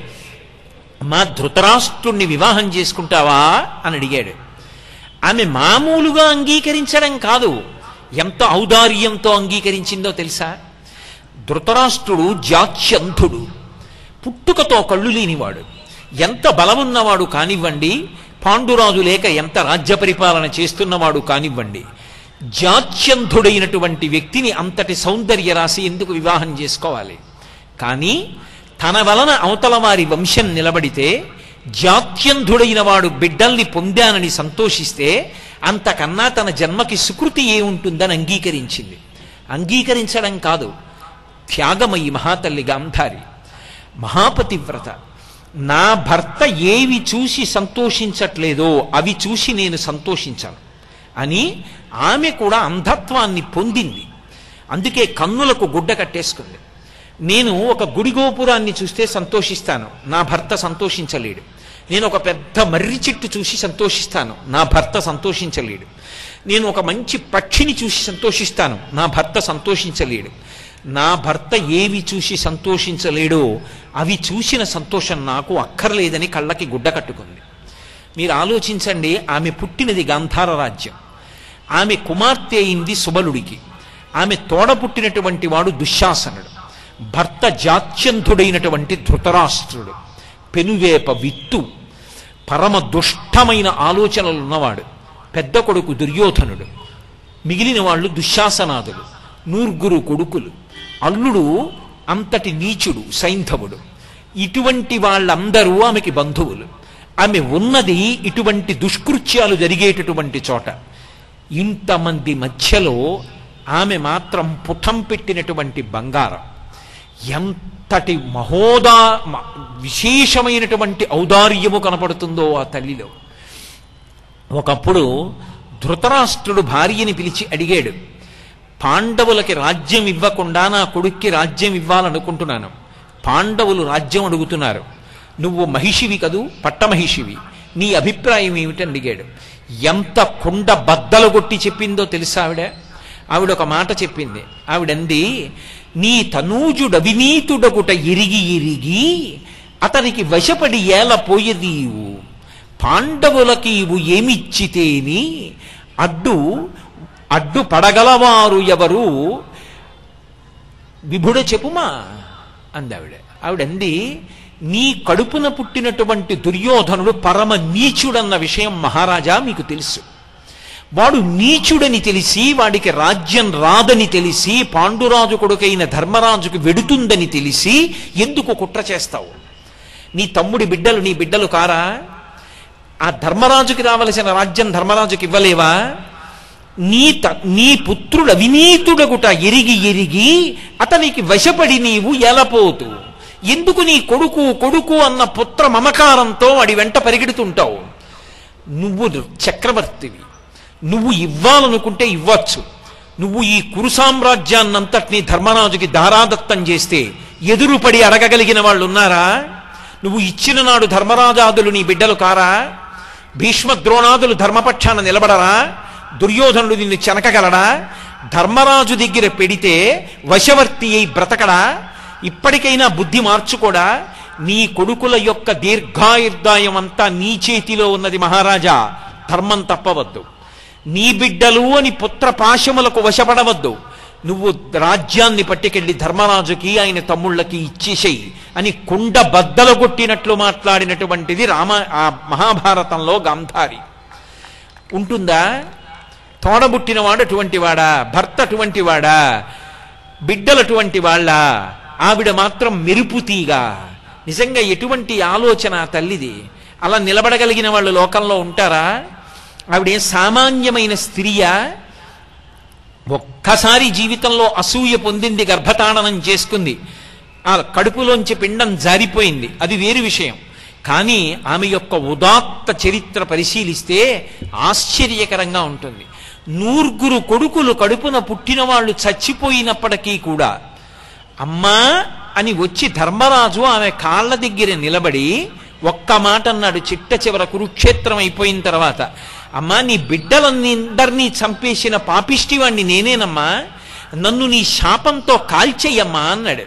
మా ధృతరాష్ట్రుణ్ణి వివాహం చేసుకుంటావా అని అడిగాడు ఆమె మామూలుగా అంగీకరించడం కాదు ఎంత ఔదార్యంతో అంగీకరించిందో తెలుసా ధృతరాష్ట్రుడు జాత్యంధుడు పుట్టుకతో కళ్ళు లేనివాడు ఎంత బలమున్నవాడు కానివ్వండి పాండురాజు లేక ఎంత రాజ్య పరిపాలన చేస్తున్నవాడు కానివ్వండి జాత్యంధుడైనటువంటి వ్యక్తిని అంతటి సౌందర్య రాశి ఎందుకు వివాహం చేసుకోవాలి కానీ తన వలన అవతల వారి వంశం నిలబడితే జాత్యంధుడైన వాడు బిడ్డల్ని పొందానని సంతోషిస్తే అంతకన్నా తన జన్మకి సుకృతి ఏముంటుందని అంగీకరించింది అంగీకరించడం కాదు త్యాగమయి మహాతల్లి గాంధారి మహాపతివ్రత నా భర్త ఏవి చూసి సంతోషించట్లేదో అవి చూసి నేను సంతోషించాను అని ఆమె కూడా అంధత్వాన్ని పొందింది అందుకే కన్నులకు గుడ్డ కట్టేసుకుంది నేను ఒక గుడి గోపురాన్ని చూస్తే సంతోషిస్తాను నా భర్త సంతోషించలేడు నేను ఒక పెద్ద మర్రి చెట్టు చూసి సంతోషిస్తాను నా భర్త సంతోషించలేడు నేను ఒక మంచి పక్షిని చూసి సంతోషిస్తాను నా భర్త సంతోషించలేడు నా భర్త ఏవి చూసి సంతోషించలేడో అవి చూసిన సంతోషం నాకు అక్కర్లేదని కళ్ళకి గుడ్డ కట్టుకుంది మీరు ఆలోచించండి ఆమె పుట్టినది గాంధార రాజ్యం ఆమె కుమార్తె అయింది సుబలుడికి ఆమె తోడ పుట్టినటువంటి వాడు దుశ్శాసనుడు భర్త జాత్యంధుడైనటువంటి ధృతరాష్ట్రుడు పెనువేప విత్తు పరమ దుష్టమైన ఆలోచనలు ఉన్నవాడు పెద్ద కొడుకు దుర్యోధనుడు మిగిలిన వాళ్ళు దుశ్శాసనాదులు నూర్గురు కొడుకులు అల్లుడు అంతటి నీచుడు సైంధవుడు ఇటువంటి వాళ్ళందరూ ఆమెకి బంధువులు ఆమె ఉన్నది ఇటువంటి దుష్కృత్యాలు జరిగేటటువంటి చోట ఇంతమంది మధ్యలో ఆమె మాత్రం పుటం పెట్టినటువంటి బంగారం ఎంతటి మహోదా మ- విశేషమైనటువంటి ఔదార్యము కనపడుతుందో ఆ తల్లిలో ఒకప్పుడు ధృతరాష్ట్రుడు భార్యని పిలిచి అడిగాడు పాండవులకి రాజ్యం ఇవ్వకుండా నా కొడుక్కి రాజ్యం ఇవ్వాలనుకుంటున్నాను పాండవులు రాజ్యం అడుగుతున్నారు నువ్వు మహిషివి కదూ పట్టమహిషివి నీ అభిప్రాయం ఏమిటని అడిగాడు ఎంత కుండ బద్దలు కొట్టి చెప్పిందో తెలుసా ఆవిడ ఆవిడ ఒక మాట చెప్పింది ఆవిడంది నీ తనూజుడ వినీతుడగుట ఇరిగి ఇరిగి అతనికి వశపడి ఏల పోయదీవు పాండవులకి ఇవు ఏమిచ్చితేని అడ్డు అడ్డు పడగలవారు ఎవరు విభుడ చెప్పుమా అంది ఆవిడ ఆవిడంది నీ కడుపున పుట్టినటువంటి దుర్యోధనుడు పరమ నీచుడన్న విషయం మహారాజా మీకు తెలుసు వాడు నీచుడని తెలిసి వాడికి రాజ్యం రాదని తెలిసి పాండురాజు కొడుకైన ధర్మరాజుకు వెడుతుందని తెలిసి ఎందుకు కుట్ర చేస్తావు నీ తమ్ముడి బిడ్డలు నీ బిడ్డలు కారా ఆ ధర్మరాజుకి రావలసిన రాజ్యం ధర్మరాజుకి ఇవ్వలేవా నీ త నీ పుత్రుడు అవినీతుడగుట ఎరిగి ఎరిగి అతనికి వశపడి నీవు ఎలపోతూ ఎందుకు నీ కొడుకు కొడుకు అన్న పుత్ర మమకారంతో వాడి వెంట పరిగెడుతుంటావు నువ్వు చక్రవర్తివి నువ్వు ఇవ్వాలనుకుంటే ఇవ్వచ్చు నువ్వు ఈ కురు సామ్రాజ్యాన్నంతటినీ ధర్మరాజుకి దారాదత్తం చేస్తే ఎదురుపడి అడగగలిగిన వాళ్ళు ఉన్నారా నువ్వు ఇచ్చిన నాడు ధర్మరాజాదులు నీ బిడ్డలు కారా భీష్మ ద్రోణాదులు ధర్మపక్షాన నిలబడరా దుర్యోధనుడు నిన్ను చెనకగలడా ధర్మరాజు దగ్గర పెడితే వశవర్తి అయి బ్రతకడా ఇప్పటికైనా బుద్ధి మార్చుకోడా నీ కొడుకుల యొక్క దీర్ఘాయుర్దాయం అంతా నీ చేతిలో ఉన్నది మహారాజా ధర్మం తప్పవద్దు నీ బిడ్డలు అని పుత్ర పాశములకు వశపడవద్దు నువ్వు రాజ్యాన్ని పట్టుకెళ్ళి ధర్మరాజుకి ఆయన తమ్ముళ్ళకి ఇచ్చేసేయి అని కుండ బద్దలు కొట్టినట్లు మాట్లాడినటువంటిది రామ ఆ మహాభారతంలో గాంధారి ఉంటుందా తోడబుట్టినవాడు అటువంటి వాడా భర్త అటువంటి వాడా బిడ్డలు అటువంటి వాళ్ళ ఆవిడ మాత్రం మెరుపుతీగా నిజంగా ఎటువంటి ఆలోచన ఆ తల్లిది అలా నిలబడగలిగిన వాళ్ళు లోకంలో ఉంటారా ఆవిడేం సామాన్యమైన స్త్రీయా ఒక్కసారి జీవితంలో అసూయ పొందింది గర్భతాడనం చేసుకుంది ఆ కడుపులోంచి పిండం జారిపోయింది అది వేరు విషయం కానీ ఆమె యొక్క ఉదాత్త చరిత్ర పరిశీలిస్తే ఆశ్చర్యకరంగా ఉంటుంది నూర్గురు కొడుకులు కడుపున పుట్టిన వాళ్ళు చచ్చిపోయినప్పటికీ కూడా అమ్మా అని వచ్చి ధర్మరాజు ఆమె కాళ్ళ దగ్గర నిలబడి ఒక్క మాట అన్నాడు చిట్ట చివర కురుక్షేత్రం అయిపోయిన తర్వాత అమ్మా నీ బిడ్డలందరినీ చంపేసిన పాపిష్టివాణ్ణి నేనేనమ్మా నన్ను నీ శాపంతో కాల్చేయమ్మా అన్నాడు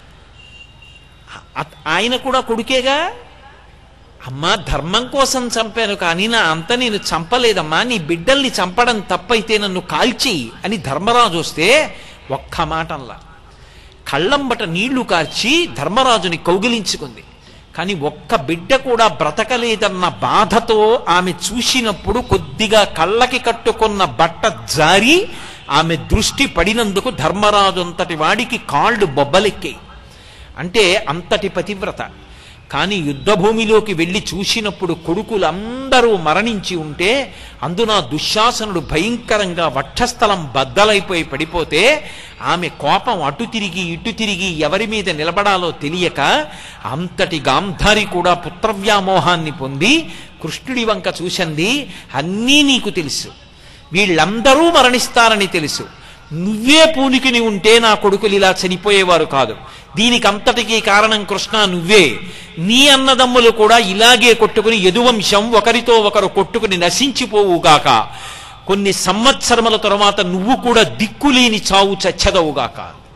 అ- ఆయన కూడా కొడుకేగా అమ్మా ధర్మం కోసం చంపాను కానీ నా అంత నేను చంపలేదమ్మా నీ బిడ్డల్ని చంపడం తప్పైతే నన్ను కాల్చేయి అని ధర్మరాజు వస్తే ఒక్క మాటంలా కళ్ళంబట నీళ్లు కార్చి ధర్మరాజుని కౌగిలించుకుంది కానీ ఒక్క బిడ్డ కూడా బ్రతకలేదన్న బాధతో ఆమె చూసినప్పుడు కొద్దిగా కళ్ళకి కట్టుకున్న బట్ట జారి ఆమె దృష్టి పడినందుకు ధర్మరాజు అంతటి వాడికి కాళ్ళు బొబ్బలెక్కాయి అంటే అంతటి పతివ్రత కానీ యుద్ధభూమిలోకి వెళ్ళి చూసినప్పుడు కొడుకులందరూ మరణించి ఉంటే అందున దుశ్శాసనుడు భయంకరంగా వక్షస్థలం బద్దలైపోయి పడిపోతే ఆమె కోపం అటు తిరిగి ఇటు తిరిగి ఎవరి మీద నిలబడాలో తెలియక అంతటి గాంధారి కూడా పుత్రవ్యామోహాన్ని పొంది కృష్ణుడి వంక చూసింది అన్నీ నీకు తెలుసు వీళ్ళందరూ మరణిస్తారని తెలుసు నువ్వే పూనికిని ఉంటే నా కొడుకులు ఇలా చనిపోయేవారు కాదు దీనికి అంతటికీ కారణం కృష్ణ నువ్వే నీ అన్నదమ్ములు కూడా ఇలాగే కొట్టుకుని యదువంశం ఒకరితో ఒకరు కొట్టుకుని నశించిపోవుగాక కొన్ని సంవత్సరముల తరువాత నువ్వు కూడా దిక్కులేని చావు చచ్చదవుగాక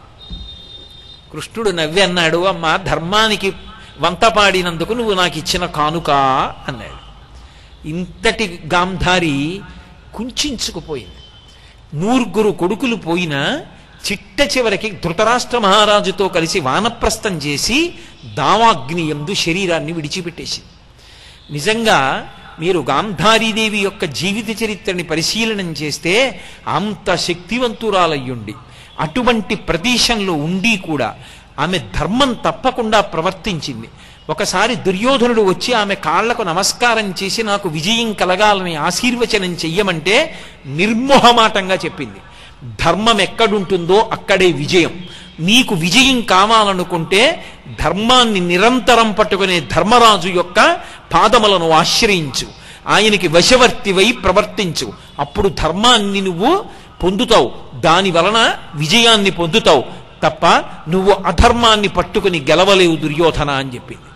కృష్ణుడు నవ్వి అన్నాడు అమ్మా ధర్మానికి వంత పాడినందుకు నువ్వు నాకు ఇచ్చిన కానుక అన్నాడు ఇంతటి గాంధారి కుంచుకుపోయింది నూరుగురు కొడుకులు పోయినా చిట్ట చివరికి ధృతరాష్ట్ర మహారాజుతో కలిసి వానప్రస్థం చేసి దావాగ్ని ఎందు శరీరాన్ని విడిచిపెట్టేసింది నిజంగా మీరు గాంధారీదేవి యొక్క జీవిత చరిత్రని పరిశీలనం చేస్తే అంత శక్తివంతురాలయ్యుండి అటువంటి ప్రదేశంలో ఉండి కూడా ఆమె ధర్మం తప్పకుండా ప్రవర్తించింది ఒకసారి దుర్యోధనుడు వచ్చి ఆమె కాళ్లకు నమస్కారం చేసి నాకు విజయం కలగాలని ఆశీర్వచనం చెయ్యమంటే నిర్మోహమాటంగా చెప్పింది ధర్మం ఎక్కడుంటుందో అక్కడే విజయం నీకు విజయం కావాలనుకుంటే ధర్మాన్ని నిరంతరం పట్టుకునే ధర్మరాజు యొక్క పాదములను ఆశ్రయించు ఆయనకి వశవర్తివై ప్రవర్తించు అప్పుడు ధర్మాన్ని నువ్వు పొందుతావు దాని వలన విజయాన్ని పొందుతావు తప్ప నువ్వు అధర్మాన్ని పట్టుకుని గెలవలేవు దుర్యోధన అని చెప్పింది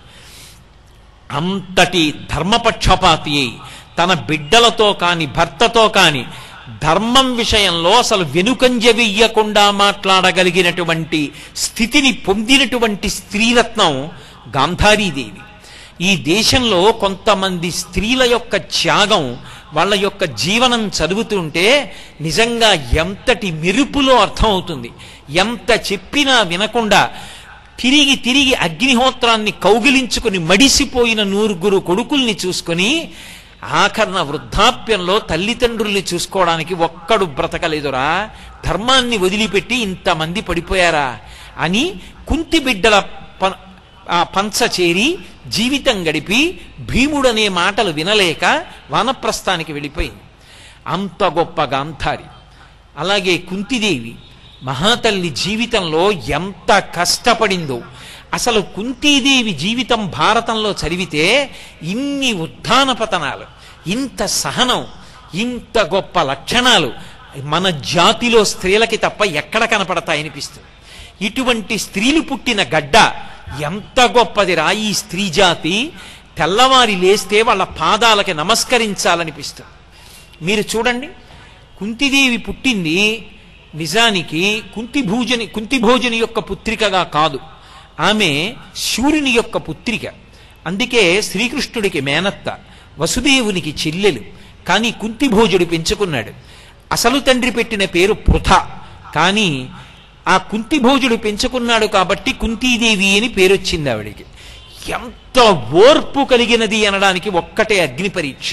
అంతటి ధర్మపక్షపాతి అయి తన బిడ్డలతో కాని భర్తతో కాని ధర్మం విషయంలో అసలు వెనుకంజ వెయ్యకుండా మాట్లాడగలిగినటువంటి స్థితిని పొందినటువంటి స్త్రీరత్నం గాంధారీదేవి ఈ దేశంలో కొంతమంది స్త్రీల యొక్క త్యాగం వాళ్ళ యొక్క జీవనం చదువుతుంటే నిజంగా ఎంతటి మెరుపులో అర్థమవుతుంది ఎంత చెప్పినా వినకుండా తిరిగి తిరిగి అగ్నిహోత్రాన్ని కౌగిలించుకుని మడిసిపోయిన నూరుగురు కొడుకుల్ని చూసుకొని ఆఖరణ వృద్ధాప్యంలో తల్లిదండ్రుల్ని చూసుకోవడానికి ఒక్కడు బ్రతకలేదురా ధర్మాన్ని వదిలిపెట్టి ఇంతమంది పడిపోయారా అని కుంతి బిడ్డల ప ఆ పంచ చేరి జీవితం గడిపి భీముడనే మాటలు వినలేక వానప్రస్థానికి వెళ్ళిపోయింది అంత గొప్ప గాంధారి అలాగే కుంతిదేవి మహాతల్లి జీవితంలో ఎంత కష్టపడిందో అసలు కుంతీదేవి జీవితం భారతంలో చదివితే ఇన్ని ఉత్థాన పతనాలు ఇంత సహనం ఇంత గొప్ప లక్షణాలు మన జాతిలో స్త్రీలకి తప్ప ఎక్కడ కనపడతాయనిపిస్తుంది ఇటువంటి స్త్రీలు పుట్టిన గడ్డ ఎంత గొప్పదిరా ఈ స్త్రీ జాతి తెల్లవారి లేస్తే వాళ్ళ పాదాలకి నమస్కరించాలనిపిస్తుంది మీరు చూడండి కుంతిదేవి పుట్టింది నిజానికి కుంతిభూజని కుంతిభోజని యొక్క పుత్రికగా కాదు ఆమె శూరుని యొక్క పుత్రిక అందుకే శ్రీకృష్ణుడికి మేనత్త వసుదేవునికి చెల్లెలు కానీ కుంతిభోజుడు పెంచుకున్నాడు అసలు తండ్రి పెట్టిన పేరు పృథ కానీ ఆ కుంతిభోజుడు పెంచుకున్నాడు కాబట్టి కుంతీదేవి అని పేరొచ్చింది ఆవిడికి ఎంత ఓర్పు కలిగినది అనడానికి ఒక్కటే అగ్ని పరీక్ష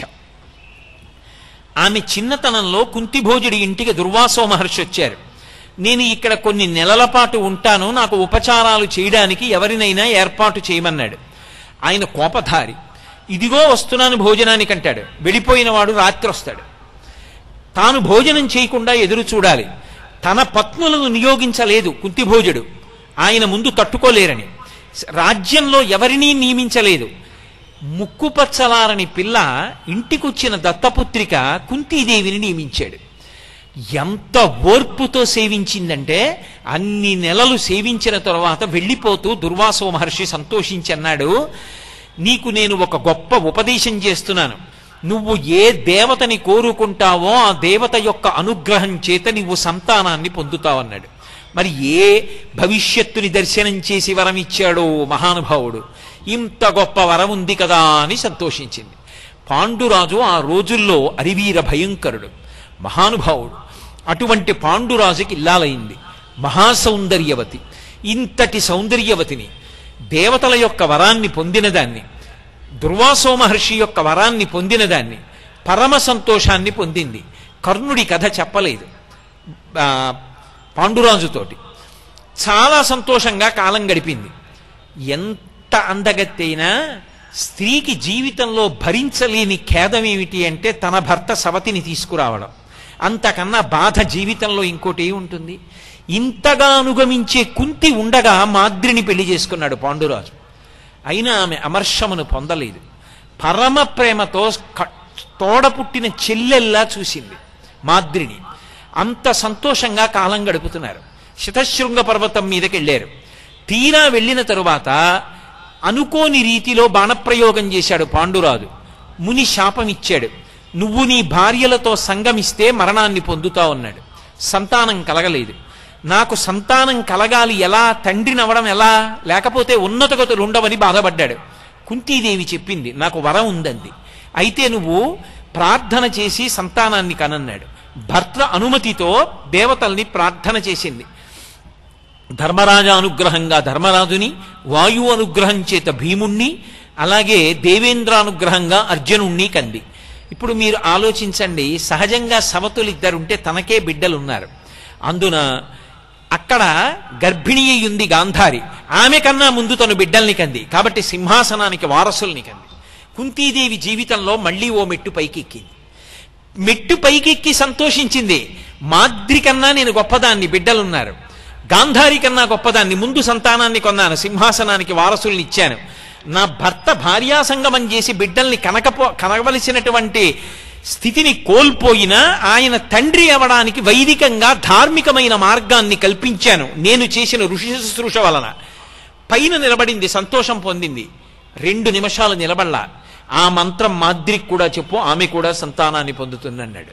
ఆమె చిన్నతనంలో కుంతిభోజుడి ఇంటికి దుర్వాసో మహర్షి వచ్చారు నేను ఇక్కడ కొన్ని నెలల పాటు ఉంటాను నాకు ఉపచారాలు చేయడానికి ఎవరినైనా ఏర్పాటు చేయమన్నాడు ఆయన కోపధారి ఇదిగో వస్తున్నాను భోజనానికి అంటాడు వెళ్ళిపోయిన వాడు రాత్రి వస్తాడు తాను భోజనం చేయకుండా ఎదురు చూడాలి తన పత్నులను నియోగించలేదు కుంతిభోజుడు ఆయన ముందు తట్టుకోలేరని రాజ్యంలో ఎవరినీ నియమించలేదు ముక్కుపచ్చలారని పిల్ల ఇంటికొచ్చిన దత్తపుత్రిక కుంతీదేవిని నియమించాడు ఎంత ఓర్పుతో సేవించిందంటే అన్ని నెలలు సేవించిన తరువాత వెళ్ళిపోతూ దుర్వాసో మహర్షి సంతోషించి అన్నాడు నీకు నేను ఒక గొప్ప ఉపదేశం చేస్తున్నాను నువ్వు ఏ దేవతని కోరుకుంటావో ఆ దేవత యొక్క అనుగ్రహం చేత నువ్వు సంతానాన్ని పొందుతావన్నాడు మరి ఏ భవిష్యత్తుని దర్శనం చేసి వరం ఇచ్చాడో మహానుభావుడు ఇంత గొప్ప వరం ఉంది కదా అని సంతోషించింది పాండురాజు ఆ రోజుల్లో అరివీర భయంకరుడు మహానుభావుడు అటువంటి పాండురాజుకి ఇల్లాలైంది మహాసౌందర్యవతి ఇంతటి సౌందర్యవతిని దేవతల యొక్క వరాన్ని పొందినదాన్ని దుర్వాసో మహర్షి యొక్క వరాన్ని పొందినదాన్ని పరమ సంతోషాన్ని పొందింది కర్ణుడి కథ చెప్పలేదు ఆ, పాండురాజుతోటి చాలా సంతోషంగా కాలం గడిపింది ఎంత అందగత్తైనా స్త్రీకి జీవితంలో భరించలేని ఖేదం ఏమిటి అంటే తన భర్త సవతిని తీసుకురావడం అంతకన్నా బాధ జీవితంలో ఇంకోటి ఉంటుంది ఇంతగా అనుగమించే కుంతి ఉండగా మాద్రిని పెళ్లి చేసుకున్నాడు పాండురాజు అయినా ఆమె అమర్షమును పొందలేదు పరమ ప్రేమతో క- తోడ పుట్టిన చెల్లెల్లా చూసింది మాద్రిని అంత సంతోషంగా కాలం గడుపుతున్నారు శతశృంగ పర్వతం మీదకి వెళ్ళారు తీరా వెళ్ళిన తరువాత అనుకోని రీతిలో బాణప్రయోగం చేశాడు పాండురాజు ముని శాపం ఇచ్చాడు నువ్వు నీ భార్యలతో సంగమిస్తే మరణాన్ని పొందుతావు అన్నాడు సంతానం కలగలేదు నాకు సంతానం కలగాలి ఎలా తండ్రినవ్వడం ఎలా లేకపోతే ఉన్నతగతులు ఉండవని బాధపడ్డాడు కుంతీదేవి చెప్పింది నాకు వరం ఉందంది అయితే నువ్వు ప్రార్థన చేసి సంతానాన్ని కనన్నాడు భర్త అనుమతితో దేవతల్ని ప్రార్థన చేసింది ధర్మరాజ అనుగ్రహంగా ధర్మరాజుని వాయు అనుగ్రహం చేత భీముణ్ణి అలాగే దేవేంద్రానుగ్రహంగా అర్జునుణ్ణి కంది ఇప్పుడు మీరు ఆలోచించండి సహజంగా సవతులిద్దరుంటే తనకే బిడ్డలున్నారు అందున అక్కడ గర్భిణీ ఉంది గాంధారి ఆమె కన్నా ముందు తను బిడ్డల్ని కంది కాబట్టి సింహాసనానికి వారసుల్ని కంది కుంతీదేవి జీవితంలో మళ్ళీ ఓ మెట్టు పైకెక్కింది మెట్టు పైకెక్కి సంతోషించింది మాద్రి కన్నా నేను గొప్పదాన్ని బిడ్డలున్నారు గాంధారి కన్నా గొప్పదాన్ని ముందు సంతానాన్ని కొన్నాను సింహాసనానికి వారసుల్ని ఇచ్చాను నా భర్త భార్యాసంగమం చేసి బిడ్డల్ని కనకపో కనవలసినటువంటి స్థితిని కోల్పోయినా ఆయన తండ్రి అవడానికి వైదికంగా ధార్మికమైన మార్గాన్ని కల్పించాను నేను చేసిన ఋషి శుశ్రూష వలన పైన నిలబడింది సంతోషం పొందింది రెండు నిమిషాలు నిలబడలా ఆ మంత్రం మాద్రికి కూడా చెప్పు ఆమె కూడా సంతానాన్ని పొందుతుందన్నాడు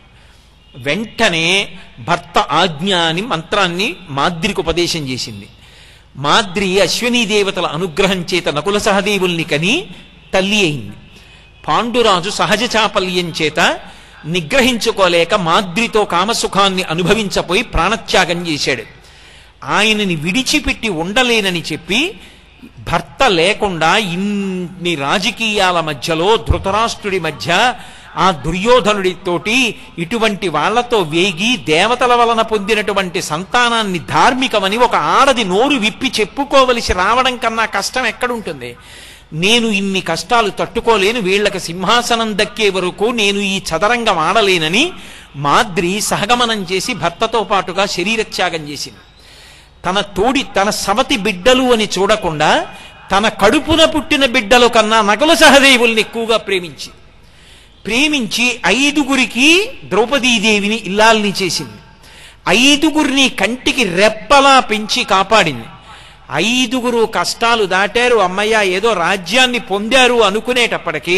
వెంటనే భర్త ఆజ్ఞ అని మంత్రాన్ని మాద్రికి ఉపదేశం చేసింది మాద్రి అశ్వినీ దేవతల అనుగ్రహం చేత నకుల సహదేవుల్ని కని తల్లి అయింది పాండురాజు సహజ చాపల్యం చేత నిగ్రహించుకోలేక మాద్రితో కామసుఖాన్ని అనుభవించపోయి ప్రాణత్యాగం చేశాడు ఆయనని విడిచిపెట్టి ఉండలేనని చెప్పి భర్త లేకుండా ఇన్ని రాజకీయాల మధ్యలో ధృతరాష్ట్రుడి మధ్య ఆ దుర్యోధనుడితోటి ఇటువంటి వాళ్లతో వేగి దేవతల వలన పొందినటువంటి సంతానాన్ని ధార్మికమని ఒక ఆడది నోరు విప్పి చెప్పుకోవలసి రావడం కన్నా కష్టం ఎక్కడుంటుంది నేను ఇన్ని కష్టాలు తట్టుకోలేను వీళ్ళకి సింహాసనం దక్కే వరకు నేను ఈ చదరంగం ఆడలేనని మాద్రి సహగమనం చేసి భర్తతో పాటుగా శరీరత్యాగం చేసింది తన తోడి తన సవతి బిడ్డలు అని చూడకుండా తన కడుపున పుట్టిన బిడ్డల కన్నా నకుల సహదేవుల్ని ఎక్కువగా ప్రేమించి ప్రేమించి ఐదుగురికి ద్రౌపదీదేవిని ఇల్లాల్ని చేసింది ఐదుగురిని కంటికి రెప్పలా పెంచి కాపాడింది ఐదుగురు కష్టాలు దాటారు అమ్మయ్య ఏదో రాజ్యాన్ని పొందారు అనుకునేటప్పటికీ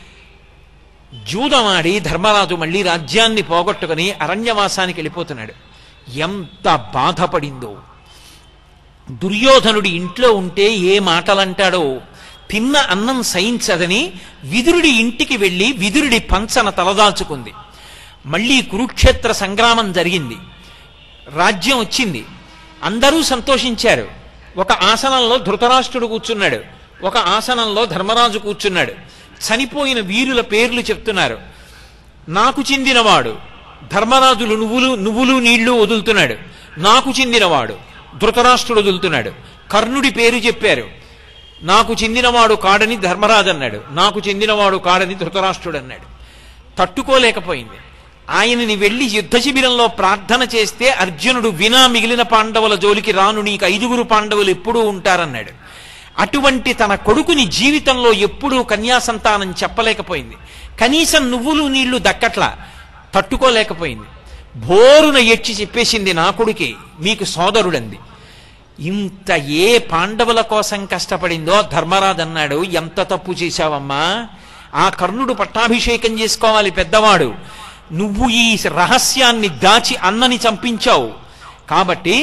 జూదమాడి ధర్మరాజు మళ్ళీ రాజ్యాన్ని పోగొట్టుకుని అరణ్యవాసానికి వెళ్ళిపోతున్నాడు ఎంత బాధపడిందో దుర్యోధనుడి ఇంట్లో ఉంటే ఏ మాటలంటాడో తిన్న అన్నం సహించదని విదురుడి ఇంటికి వెళ్ళి విదురుడి పంచన తలదాల్చుకుంది మళ్ళీ కురుక్షేత్ర సంగ్రామం జరిగింది రాజ్యం వచ్చింది అందరూ సంతోషించారు ఒక ఆసనంలో ధృతరాష్ట్రుడు కూర్చున్నాడు ఒక ఆసనంలో ధర్మరాజు కూర్చున్నాడు చనిపోయిన వీరుల పేర్లు చెప్తున్నారు నాకు చెందినవాడు ధర్మరాజులు నువ్వులు నువ్వులు నీళ్లు వదులుతున్నాడు నాకు చెందినవాడు ధృతరాష్ట్రుడు వదులుతున్నాడు కర్ణుడి పేరు చెప్పారు నాకు చెందినవాడు కాడని ధర్మరాజు అన్నాడు నాకు చెందినవాడు కాడని ధృతరాష్ట్రుడు అన్నాడు తట్టుకోలేకపోయింది ఆయనని వెళ్లి యుద్ధ శిబిరంలో ప్రార్థన చేస్తే అర్జునుడు వినా మిగిలిన పాండవుల జోలికి రాను నీకు ఐదుగురు పాండవులు ఎప్పుడూ ఉంటారన్నాడు అటువంటి తన కొడుకుని జీవితంలో ఎప్పుడూ కన్యాసంతానం చెప్పలేకపోయింది కనీసం నువ్వులు నీళ్లు దక్కట్లా తట్టుకోలేకపోయింది భోరున ఎచ్చి చెప్పేసింది నా కొడుకే మీకు సోదరుడంది ఇంత ఏ పాండవుల కోసం కష్టపడిందో ధర్మరాజు అన్నాడు ఎంత తప్పు చేశావమ్మా ఆ కర్ణుడు పట్టాభిషేకం చేసుకోవాలి పెద్దవాడు నువ్వు ఈ రహస్యాన్ని దాచి అన్నని చంపించావు కాబట్టి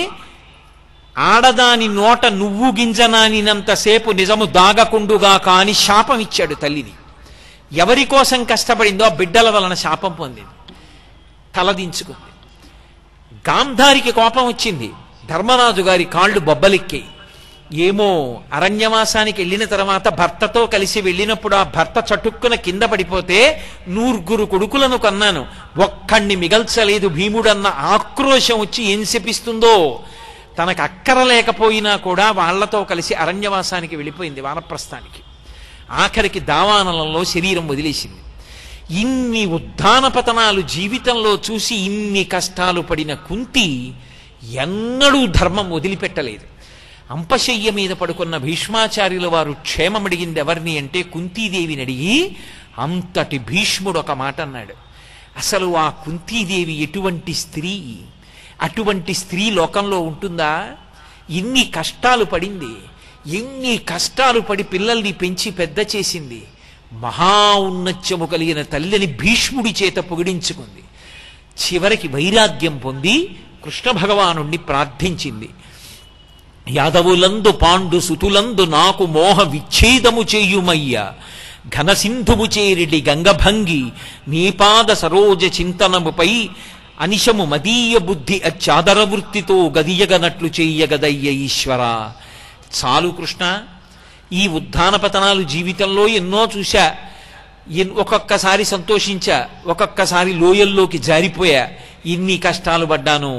ఆడదాని నోట నువ్వు గింజనానినంతసేపు నిజము దాగకుండుగా కాని శాపం ఇచ్చాడు తల్లిని ఎవరి కోసం కష్టపడిందో ఆ బిడ్డల వలన శాపం పొందింది తలదించుకుంది గాంధారికి కోపం వచ్చింది ధర్మరాజు గారి కాళ్ళు బొబ్బలెక్కాయి ఏమో అరణ్యవాసానికి వెళ్ళిన తర్వాత భర్తతో కలిసి వెళ్ళినప్పుడు ఆ భర్త చటుక్కున కింద పడిపోతే నూరుగురు కొడుకులను కన్నాను ఒక్కణ్ణి మిగల్చలేదు భీముడన్న ఆక్రోశం వచ్చి ఏం శపిస్తుందో తనకు అక్కర లేకపోయినా కూడా వాళ్లతో కలిసి అరణ్యవాసానికి వెళ్ళిపోయింది వానప్రస్థానికి ఆఖరికి దావానలంలో శరీరం వదిలేసింది ఇన్ని ఉద్ధాన పతనాలు జీవితంలో చూసి ఇన్ని కష్టాలు పడిన కుంతి ఎన్నడూ ధర్మం వదిలిపెట్టలేదు అంపశయ్య మీద పడుకున్న భీష్మాచార్యుల వారు క్షేమం అడిగింది ఎవరిని అంటే కుంతీదేవిని అడిగి అంతటి భీష్ముడు ఒక మాట అన్నాడు అసలు ఆ కుంతీదేవి ఎటువంటి స్త్రీ అటువంటి స్త్రీ లోకంలో ఉంటుందా ఇన్ని కష్టాలు పడింది ఎన్ని కష్టాలు పడి పిల్లల్ని పెంచి పెద్ద చేసింది మహా ఉన్నత్యము కలిగిన తల్లిని భీష్ముడి చేత పొగిడించుకుంది చివరికి వైరాగ్యం పొంది కృష్ణ భగవానుణ్ణి ప్రార్థించింది యాదవులందు పాండు సుతులందు నాకు మోహ విచ్ఛేదము చేయుమయ్య ఘనసింధువు చేరిడి గంగభంగి నీపాద సరోజ చింతనముపై అనిశము మదీయ బుద్ధి అచ్చాదర వృత్తితో గదియగనట్లు చెయ్యగదయ్య ఈశ్వర చాలు కృష్ణ ఈ ఉద్ధాన పతనాలు జీవితంలో ఎన్నో చూశా ఎన్- ఒక్కొక్కసారి సంతోషించా ఒక్కొక్కసారి లోయల్లోకి జారిపోయా ఇన్ని కష్టాలు పడ్డాను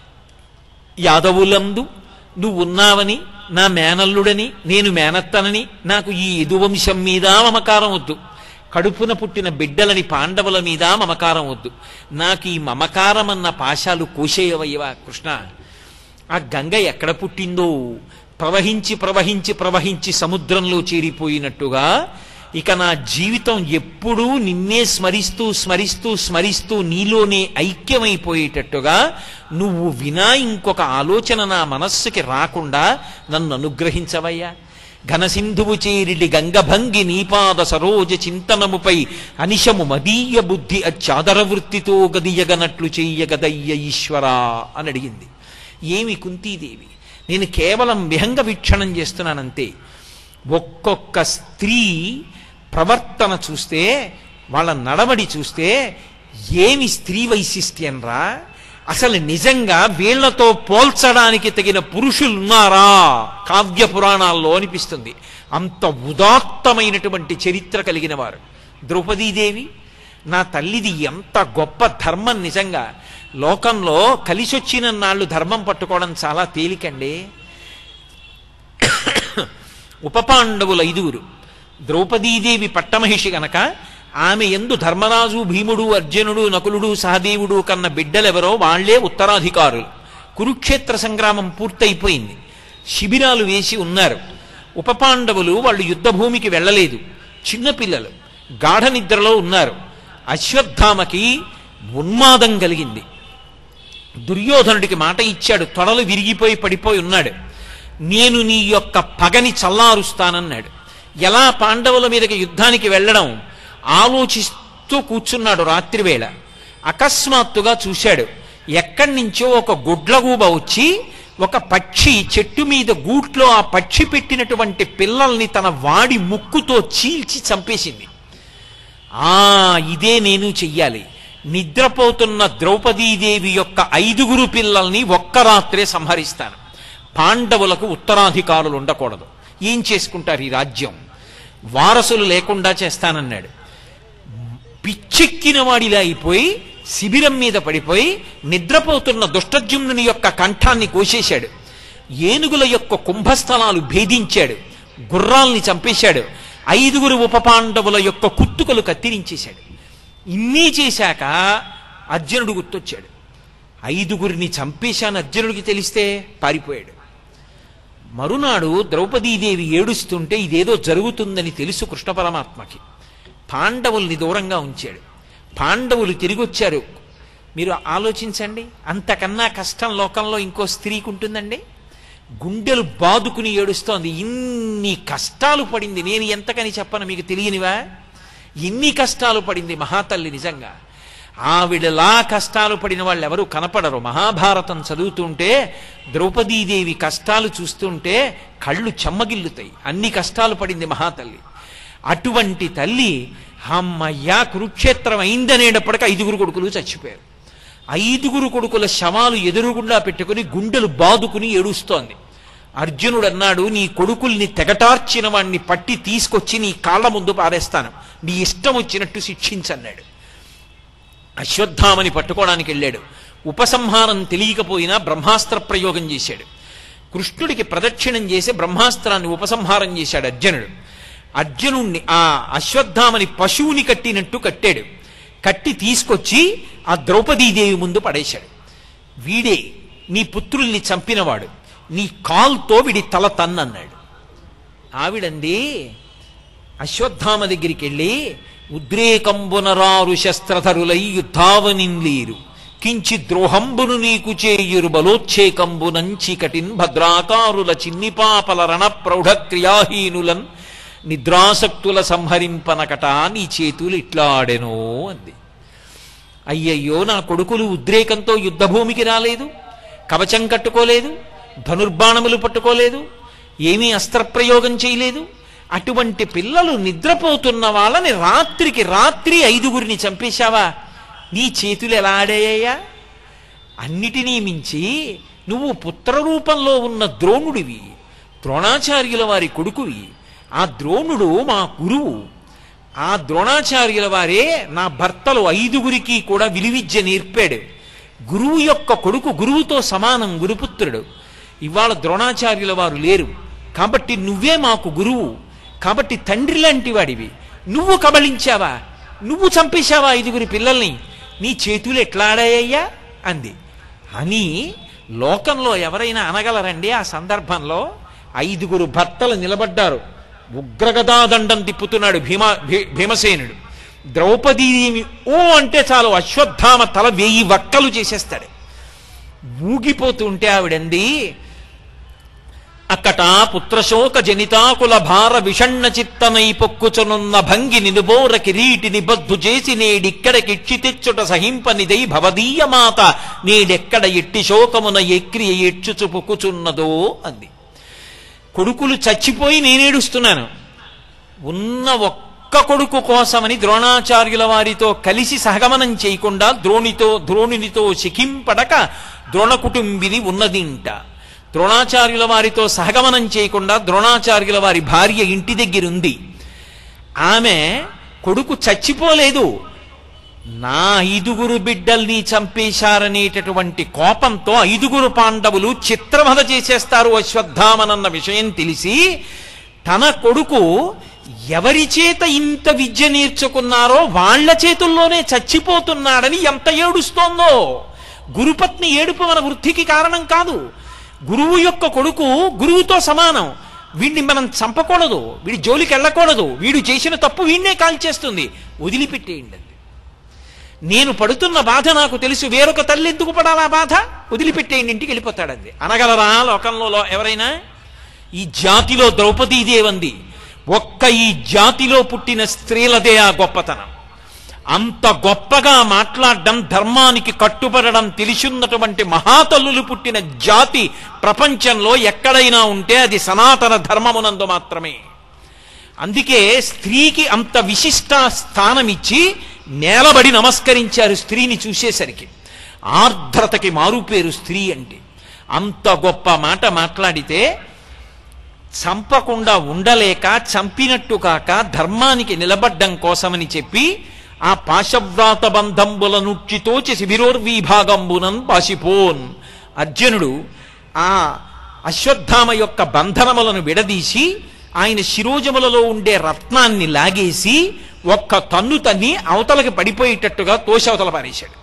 యాదవులందు నువ్వు ఉన్నావని నా మేనల్లుడని నేను మేనత్తనని నాకు ఈ యదువంశం మీద మమకారం వద్దు కడుపున పుట్టిన బిడ్డలని పాండవుల మీద మమకారం వద్దు నాకు ఈ మమకారం అన్న పాశాలు కోసేయవయ్యవా కృష్ణ ఆ గంగ ఎక్కడ పుట్టిందో ప్రవహించి ప్రవహించి ప్రవహించి సముద్రంలో చేరిపోయినట్టుగా ఇక నా జీవితం ఎప్పుడూ నిన్నే స్మరిస్తూ స్మరిస్తూ స్మరిస్తూ నీలోనే ఐక్యమైపోయేటట్టుగా నువ్వు వినా ఇంకొక ఆలోచన నా మనస్సుకి రాకుండా నన్ను అనుగ్రహించవయ్యా ఘనసింధువు చేరిడి గంగభంగి నీపాద సరోజ చింతనముపై అనిశము మదీయ బుద్ధి అచ్చాదర వృత్తితో గదియగనట్లు చెయ్యగదయ్య ఈశ్వరా అని అడిగింది ఏమి కుంతీదేవి నేను కేవలం విహంగ వీక్షణం చేస్తున్నానంతే ఒక్కొక్క స్త్రీ ప్రవర్తన చూస్తే వాళ్ళ నడవడి చూస్తే ఏమి స్త్రీ వైశిష్ట్యం రా అసలు నిజంగా వీళ్లతో పోల్చడానికి తగిన పురుషులున్నారా కావ్య పురాణాల్లో అనిపిస్తుంది అంత ఉదాత్తమైనటువంటి చరిత్ర కలిగిన వారు ద్రౌపదీదేవి నా తల్లిది ఎంత గొప్ప ధర్మం నిజంగా లోకంలో కలిసొచ్చిన నాళ్ళు ధర్మం పట్టుకోవడం చాలా తేలికండి ఉపపాండవులు ఐదుగురు ద్రౌపదీదేవి పట్టమహిషి గనక ఆమె ఎందు ధర్మరాజు భీముడు అర్జునుడు నకులుడు సహదేవుడు కన్న బిడ్డలెవరో వాళ్లే ఉత్తరాధికారులు కురుక్షేత్ర సంగ్రామం పూర్తయిపోయింది శిబిరాలు వేసి ఉన్నారు ఉపపాండవులు వాళ్ళు యుద్ధభూమికి వెళ్ళలేదు చిన్నపిల్లలు గాఢ నిద్రలో ఉన్నారు అశ్వత్థామకి ఉన్మాదం కలిగింది దుర్యోధనుడికి మాట ఇచ్చాడు తొడలు విరిగిపోయి పడిపోయి ఉన్నాడు నేను నీ యొక్క పగని చల్లారుస్తానన్నాడు ఎలా పాండవుల మీదకి యుద్ధానికి వెళ్ళడం ఆలోచిస్తూ కూర్చున్నాడు రాత్రివేళ అకస్మాత్తుగా చూశాడు ఎక్కడి నుంచో ఒక గుడ్లగూబ వచ్చి ఒక పక్షి చెట్టు మీద గూట్లో ఆ పక్షి పెట్టినటువంటి పిల్లల్ని తన వాడి ముక్కుతో చీల్చి చంపేసింది ఆ ఇదే నేను చెయ్యాలి నిద్రపోతున్న ద్రౌపదీదేవి యొక్క ఐదుగురు పిల్లల్ని ఒక్క ఒక్క రాత్రే సంహరిస్తాను పాండవులకు ఉత్తరాధికారులు ఉండకూడదు ఏం చేసుకుంటారు ఈ రాజ్యం వారసులు లేకుండా చేస్తానన్నాడు పిచ్చెక్కిన వాడిలా అయిపోయి శిబిరం మీద పడిపోయి నిద్రపోతున్న దుష్టజుమ్నుని యొక్క కంఠాన్ని కోసేశాడు ఏనుగుల యొక్క కుంభస్థలాలు భేదించాడు గుర్రాల్ని చంపేశాడు ఐదుగురు ఉపపాండవుల యొక్క కుత్తుకలు కత్తిరించేశాడు ఇన్ని చేశాక అర్జునుడు గుర్తొచ్చాడు ఐదుగురిని చంపేశాను అర్జునుడికి తెలిస్తే పారిపోయాడు మరునాడు ద్రౌపదీదేవి ఏడుస్తుంటే ఇదేదో జరుగుతుందని తెలుసు కృష్ణ పరమాత్మకి పాండవుల్ని దూరంగా ఉంచాడు పాండవులు తిరిగి వచ్చారు మీరు ఆలోచించండి అంతకన్నా కష్టం లోకంలో ఇంకో స్త్రీకి ఉంటుందండి గుండెలు బాదుకుని ఏడుస్తోంది ఇన్ని కష్టాలు పడింది నేను ఎంతకని చెప్పను మీకు తెలియనివా ఇన్ని కష్టాలు పడింది మహాతల్లి నిజంగా ఆవిడలా కష్టాలు పడిన వాళ్ళు ఎవరు కనపడరు మహాభారతం చదువుతుంటే ద్రౌపదీదేవి కష్టాలు చూస్తుంటే కళ్ళు చెమ్మగిల్లుతాయి అన్ని కష్టాలు పడింది మహాతల్లి అటువంటి తల్లి అమ్మయ్యా కురుక్షేత్రం అయిందనేటప్పటికీ ఐదుగురు కొడుకులు చచ్చిపోయారు ఐదుగురు కొడుకుల శవాలు ఎదురుగుండా పెట్టుకుని గుండెలు బాదుకుని ఏడుస్తోంది అర్జునుడు అన్నాడు నీ కొడుకుల్ని తెగటార్చిన వాణ్ణి పట్టి తీసుకొచ్చి నీ కాళ్ళ ముందు పారేస్తాను నీ ఇష్టం వచ్చినట్టు శిక్షించన్నాడు అశ్వత్థామని పట్టుకోవడానికి వెళ్ళాడు ఉపసంహారం తెలియకపోయినా బ్రహ్మాస్త్ర ప్రయోగం చేశాడు కృష్ణుడికి ప్రదక్షిణం చేసి బ్రహ్మాస్త్రాన్ని ఉపసంహారం చేశాడు అర్జునుడు అర్జునుణ్ణి ఆ అశ్వత్థామని పశువుని కట్టినట్టు కట్టాడు కట్టి తీసుకొచ్చి ఆ ద్రౌపదీదేవి ముందు పడేశాడు వీడే నీ పుత్రుల్ని చంపినవాడు నీ కాల్తో వీడి తల తన్నన్నాడు ఆవిడంది అశ్వత్థామ దగ్గరికి వెళ్ళి ఉద్రేకంబునరారు శస్త్రధరులై యుద్ధావనిన్లీరు కించి ద్రోహంబును నీకు చేయురు బలోచ్చేకంబునంచికటిన్ భద్రాకారుల చిన్నిపాపల రణ ప్రౌఢ క్రియాహీనులన్ నిద్రాసక్తుల సంహరింపనకట నీ చేతులు ఇట్లా ఆడెనో అంది అయ్యయ్యో నా కొడుకులు ఉద్రేకంతో యుద్ధభూమికి రాలేదు కవచం కట్టుకోలేదు ధనుర్బాణములు పట్టుకోలేదు ఏమీ అస్త్రప్రయోగం చేయలేదు అటువంటి పిల్లలు నిద్రపోతున్న వాళ్ళని రాత్రికి రాత్రి ఐదుగురిని చంపేశావా నీ చేతులు ఎలా ఆడాయ్యా అన్నిటినీ మించి నువ్వు పుత్రరూపంలో ఉన్న ద్రోణుడివి ద్రోణాచార్యుల వారి కొడుకువి ఆ ద్రోణుడు మా గురువు ఆ ద్రోణాచార్యుల వారే నా భర్తలు ఐదుగురికి కూడా విలువిద్య నేర్పాడు గురువు యొక్క కొడుకు గురువుతో సమానం గురుపుత్రుడు ఇవాళ ద్రోణాచార్యుల వారు లేరు కాబట్టి నువ్వే మాకు గురువు కాబట్టి తండ్రి లాంటి వాడివి నువ్వు కబళించావా నువ్వు చంపేశావా ఐదుగురి పిల్లల్ని నీ చేతులు ఎట్లా ఆడాయ్యా అంది అని లోకంలో ఎవరైనా అనగలరండి ఆ సందర్భంలో ఐదుగురు భర్తలు నిలబడ్డారు ఉగ్రగదాదండం తిప్పుతున్నాడు భీమా భీ- భీమసేనుడు ద్రౌపదీదేవి ఓ అంటే చాలు అశ్వత్థామ తల వేయి వక్కలు చేసేస్తాడు ఊగిపోతుంటే ఆవిడంది అక్కట పుత్రశోక జనితాకుల భార విషణ్ణ చిత్తనై పొక్కుచునున్న భంగి నినుబోర కిరీటి నిబద్ధు చేసి నేడిక్కడకిచ్చి తెచ్చుట సహింపనిదై భవదీయ మాత నేడెక్కడ ఎట్టి శోకమున ఎక్రియ ఎచ్చుచు పొక్కుచున్నదో అంది కొడుకులు చచ్చిపోయి నేనేడుస్తున్నాను ఉన్న ఒక్క కొడుకు కోసమని ద్రోణాచార్యుల వారితో కలిసి సహగమనం చేయకుండా ద్రోణితో ద్రోణునితో శిఖింపడక ద్రోణ కుటుంబిని ఉన్నదింట ద్రోణాచార్యుల వారితో సహగమనం చేయకుండా ద్రోణాచార్యుల వారి భార్య ఇంటి దగ్గరుంది ఆమె కొడుకు చచ్చిపోలేదు నా ఐదుగురు బిడ్డల్ని చంపేశారనేటటువంటి కోపంతో ఐదుగురు పాండవులు చిత్రవధ చేసేస్తారు అశ్వత్థామనన్న విషయం తెలిసి తన కొడుకు ఎవరి చేత ఇంత విద్య నేర్చుకున్నారో వాళ్ళ చేతుల్లోనే చచ్చిపోతున్నాడని ఎంత ఏడుస్తోందో గురుపత్ని ఏడుపు మన వృద్ధికి కారణం కాదు గురువు యొక్క కొడుకు గురువుతో సమానం వీడిని మనం చంపకూడదు వీడి జోలికి వెళ్ళకూడదు వీడు చేసిన తప్పు వీడినే కాల్చేస్తుంది వదిలిపెట్టేయండి అంది. నేను పడుతున్న బాధ నాకు తెలుసు వేరొక తల్లి ఎందుకు పడాలా బాధ వదిలిపెట్టేయండి ఇంటికి వెళ్ళిపోతాడంది అనగలరా లోకంలో లో- ఎవరైనా ఈ జాతిలో ద్రౌపదీదేవంది ఒక్క ఈ జాతిలో పుట్టిన స్త్రీలదే ఆ గొప్పతనం అంత గొప్పగా మాట్లాడడం ధర్మానికి కట్టుబడడం తెలిసిన్నటువంటి మహాతల్లులు పుట్టిన జాతి ప్రపంచంలో ఎక్కడైనా ఉంటే అది సనాతన ధర్మమునందు మాత్రమే అందుకే స్త్రీకి అంత విశిష్ట స్థానం ఇచ్చి నేలబడి నమస్కరించారు స్త్రీని చూసేసరికి ఆర్ద్రతకి మారుపేరు స్త్రీ అంటే అంత గొప్ప మాట మాట్లాడితే చంపకుండా ఉండలేక చంపినట్టు కాక ధర్మానికి నిలబడ్డం కోసమని చెప్పి ఆ పాశవ్రాత బంధంబుల నుట్చితోచి శిబిరోర్వీభాగంబునన్ పాశిపోన్ అర్జునుడు ఆ అశ్వత్థామ యొక్క బంధనములను విడదీసి ఆయన శిరోజములలో ఉండే రత్నాన్ని లాగేసి ఒక్క తన్ను తన్ని అవతలకి పడిపోయేటట్టుగా తోసి అవతల పారేశాడు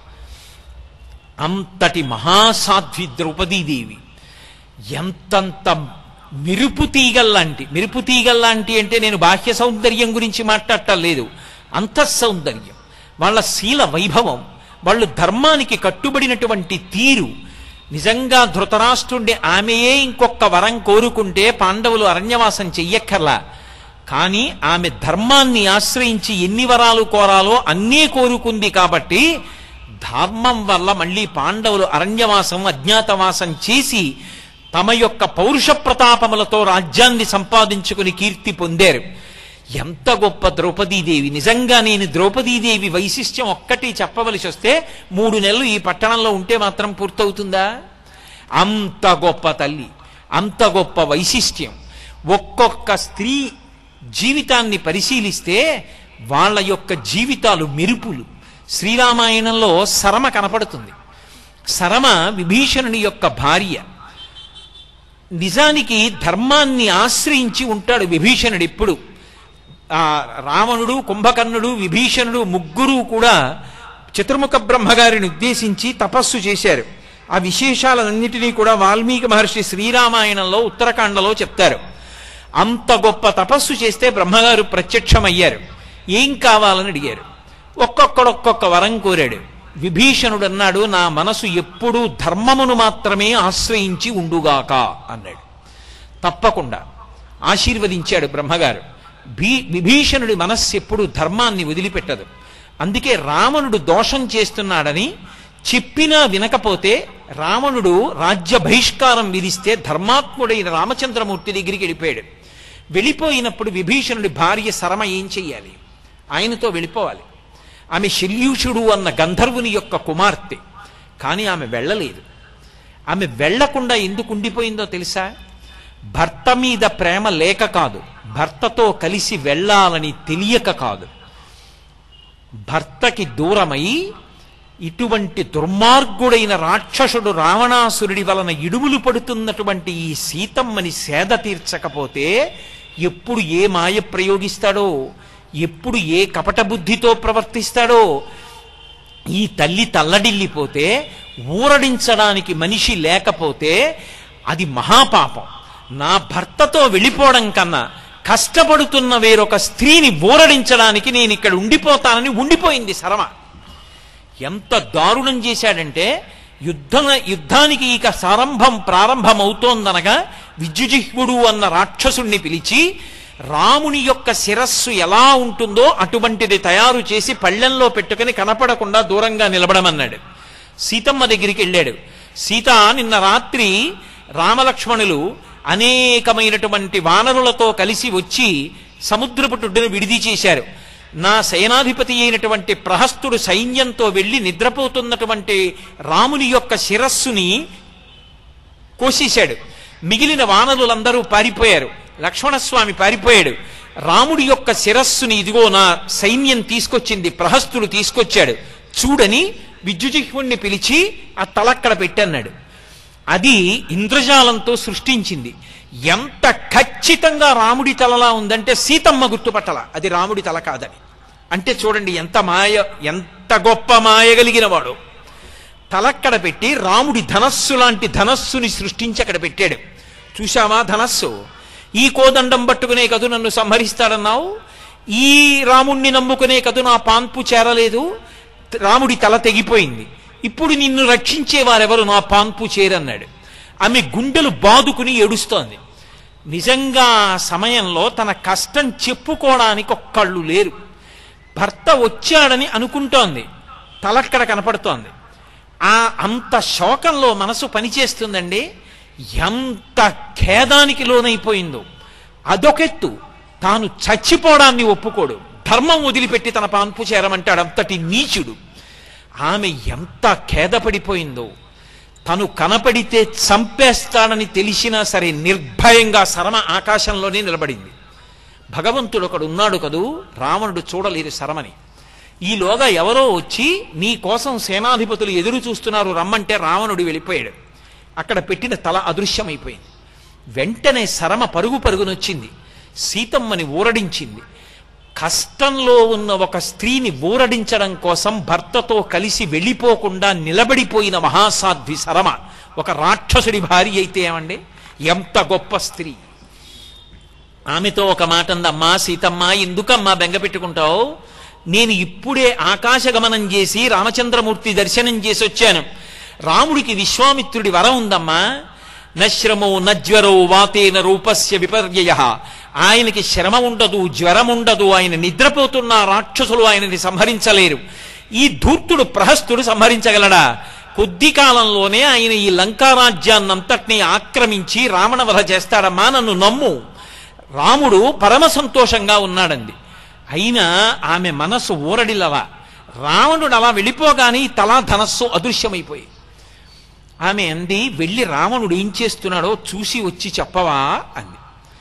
అంతటి మహాసాధ్వి ద్రౌపదీదేవి ఎంతంత మెరుపు తీగల్లాంటి మెరుపు తీగల్లాంటి అంటే నేను బాహ్య సౌందర్యం గురించి మాట్లాడటం లేదు అంతఃసౌందర్యం వాళ్ళ శీల వైభవం వాళ్ళు ధర్మానికి కట్టుబడినటువంటి తీరు నిజంగా ధృతరాష్ట్రుండి ఆమెయే ఇంకొక వరం కోరుకుంటే పాండవులు అరణ్యవాసం చెయ్యక్కర్లా కానీ ఆమె ధర్మాన్ని ఆశ్రయించి ఎన్ని వరాలు కోరాలో అన్నీ కోరుకుంది కాబట్టి ధర్మం వల్ల మళ్ళీ పాండవులు అరణ్యవాసం అజ్ఞాతవాసం చేసి తమ యొక్క పౌరుష ప్రతాపములతో రాజ్యాన్ని సంపాదించుకుని కీర్తి పొందారు ఎంత గొప్ప ద్రౌపదీదేవి నిజంగా నేను ద్రౌపదీదేవి వైశిష్ట్యం ఒక్కటి చెప్పవలసి వస్తే మూడు నెలలు ఈ పట్టణంలో ఉంటే మాత్రం పూర్తవుతుందా అంత గొప్ప తల్లి అంత గొప్ప వైశిష్ట్యం ఒక్కొక్క స్త్రీ జీవితాన్ని పరిశీలిస్తే వాళ్ళ యొక్క జీవితాలు మెరుపులు శ్రీరామాయణంలో సరమ కనపడుతుంది సరమ విభీషణుని యొక్క భార్య నిజానికి ధర్మాన్ని ఆశ్రయించి ఉంటాడు విభీషణుడు ఎప్పుడు ఆ రావణుడు కుంభకర్ణుడు విభీషణుడు ముగ్గురు కూడా చతుర్ముఖ బ్రహ్మగారిని ఉద్దేశించి తపస్సు చేశారు ఆ విశేషాలన్నిటినీ కూడా వాల్మీకి మహర్షి శ్రీరామాయణంలో ఉత్తరాఖండలో చెప్తారు అంత గొప్ప తపస్సు చేస్తే బ్రహ్మగారు ప్రత్యక్షమయ్యారు ఏం కావాలని అడిగారు ఒక్కొక్కడు ఒక్కొక్క వరం కోరాడు విభీషణుడు అన్నాడు నా మనసు ఎప్పుడూ ధర్మమును మాత్రమే ఆశ్రయించి ఉండుగాక అన్నాడు తప్పకుండా ఆశీర్వదించాడు బ్రహ్మగారు భీ విభీషణుడి మనస్సు ఎప్పుడు ధర్మాన్ని వదిలిపెట్టదు అందుకే రావణుడు దోషం చేస్తున్నాడని చెప్పినా వినకపోతే రావణుడు రాజ్య బహిష్కారం విధిస్తే ధర్మాత్ముడైన రామచంద్రమూర్తి దగ్గరికి వెళ్ళిపోయాడు వెళ్ళిపోయినప్పుడు విభీషణుడి భార్య సరమ ఏం చెయ్యాలి ఆయనతో వెళ్ళిపోవాలి ఆమె శల్యూషుడు అన్న గంధర్వుని యొక్క కుమార్తె కానీ ఆమె వెళ్ళలేదు ఆమె వెళ్లకుండా ఎందుకు ఉండిపోయిందో తెలుసా భర్త మీద ప్రేమ లేక కాదు భర్తతో కలిసి వెళ్ళాలని తెలియక కాదు భర్తకి దూరమై ఇటువంటి దుర్మార్గుడైన రాక్షసుడు రావణాసురుడి వలన ఇడుములు పడుతున్నటువంటి ఈ సీతమ్మని సేద తీర్చకపోతే ఎప్పుడు ఏ మాయ ప్రయోగిస్తాడో ఎప్పుడు ఏ కపట బుద్ధితో ప్రవర్తిస్తాడో ఈ తల్లి తల్లడిల్లిపోతే ఊరడించడానికి మనిషి లేకపోతే అది మహాపాపం నా భర్తతో వెళ్ళిపోవడం కన్నా కష్టపడుతున్న వేరొక స్త్రీని ఊరడించడానికి నేను ఇక్కడ ఉండిపోతానని ఉండిపోయింది శరమ ఎంత దారుణం చేశాడంటే యుద్ధ యుద్ధానికి ఇక సారంభం ప్రారంభమవుతోందనగా విద్యుజిహ్వుడు అన్న రాక్షసుణ్ణి పిలిచి రాముని యొక్క శిరస్సు ఎలా ఉంటుందో అటువంటిది తయారు చేసి పళ్ళెంలో పెట్టుకుని కనపడకుండా దూరంగా నిలబడమన్నాడు సీతమ్మ దగ్గరికి వెళ్ళాడు సీత నిన్న రాత్రి రామలక్ష్మణులు అనేకమైనటువంటి వానరులతో కలిసి వచ్చి సముద్రపుటుడ్డును విడిది చేశారు నా సేనాధిపతి అయినటువంటి ప్రహస్తుడు సైన్యంతో వెళ్ళి నిద్రపోతున్నటువంటి రాముని యొక్క శిరస్సుని కోసేశాడు మిగిలిన వానరులందరూ పారిపోయారు లక్ష్మణస్వామి పారిపోయాడు రాముడి యొక్క శిరస్సుని ఇదిగో నా సైన్యం తీసుకొచ్చింది ప్రహస్తుడు తీసుకొచ్చాడు చూడని విద్యుజిహ్వుణ్ణి పిలిచి ఆ తలక్కడ పెట్టన్నాడు అది ఇంద్రజాలంతో సృష్టించింది ఎంత ఖచ్చితంగా రాముడి తలలా ఉందంటే సీతమ్మ గుర్తుపట్టల అది రాముడి తల కాదని అంటే చూడండి ఎంత మాయ ఎంత గొప్ప మాయగలిగిన వాడు తలక్కడ పెట్టి రాముడి ధనస్సు లాంటి ధనస్సుని సృష్టించి అక్కడ పెట్టాడు చూశావా ధనస్సు ఈ కోదండం పట్టుకునే కదు నన్ను సంహరిస్తాడన్నావు ఈ రాముణ్ణి నమ్ముకునే కదు నా పాన్పు చేరలేదు రాముడి తల తెగిపోయింది ఇప్పుడు నిన్ను రక్షించే వారెవరు నా పాన్పు చేరన్నాడు ఆమె గుండెలు బాదుకుని ఏడుస్తోంది నిజంగా ఆ సమయంలో తన కష్టం చెప్పుకోవడానికి ఒక్కళ్ళు లేరు భర్త వచ్చాడని అనుకుంటోంది తలక్కడ కనపడుతోంది ఆ అంత శోకంలో మనసు పనిచేస్తుందండి ఎంత ఖేదానికి లోనైపోయిందో అదొకెత్తు తాను చచ్చిపోవడాన్ని ఒప్పుకోడు ధర్మం వదిలిపెట్టి తన పాన్పు చేరమంటాడు అంతటి నీచుడు ఆమె ఎంత ఖేదపడిపోయిందో తను కనపడితే చంపేస్తాడని తెలిసినా సరే నిర్భయంగా శరమ ఆకాశంలోనే నిలబడింది భగవంతుడు ఒకడు ఉన్నాడు కదూ రావణుడు చూడలేరు శరమని ఈలోగా ఎవరో వచ్చి నీ కోసం సేనాధిపతులు ఎదురు చూస్తున్నారు రమ్మంటే రావణుడు వెళ్ళిపోయాడు అక్కడ పెట్టిన తల అదృశ్యమైపోయింది వెంటనే శరమ పరుగు పరుగునొచ్చింది సీతమ్మని ఊరడించింది కష్టంలో ఉన్న ఒక స్త్రీని ఊరడించడం కోసం భర్తతో కలిసి వెళ్ళిపోకుండా నిలబడిపోయిన మహాసాధ్వి శరమ ఒక రాక్షసుడి భార్య అయితే ఏమండి ఎంత గొప్ప స్త్రీ ఆమెతో ఒక మాట అందమ్మా సీతమ్మ ఎందుకమ్మా బెంగ పెట్టుకుంటావు నేను ఇప్పుడే ఆకాశగమనం చేసి రామచంద్రమూర్తి దర్శనం చేసి వచ్చాను రాముడికి విశ్వామిత్రుడి వరం ఉందమ్మా నశ్రమో నజ్వరో వాతేన రూపస్య విపర్యయ ఆయనకి శ్రమ ఉండదు జ్వరం ఉండదు ఆయన నిద్రపోతున్న రాక్షసులు ఆయనని సంహరించలేరు ఈ ధూర్తుడు ప్రహస్తుడు సంహరించగలడా కొద్ది కాలంలోనే ఆయన ఈ లంకారాజ్యాన్నంతటినీ ఆక్రమించి రావణవధ చేస్తాడమ్మా నన్ను నమ్ము రాముడు పరమ సంతోషంగా ఉన్నాడంది అయినా ఆమె మనస్సు ఊరడిలవా రావణుడు అలా వెళ్ళిపోగానే ఈ తలా ధనస్సు అదృశ్యమైపోయి ఆమె అంది వెళ్ళి రావణుడు ఏం చేస్తున్నాడో చూసి వచ్చి చెప్పవా అంది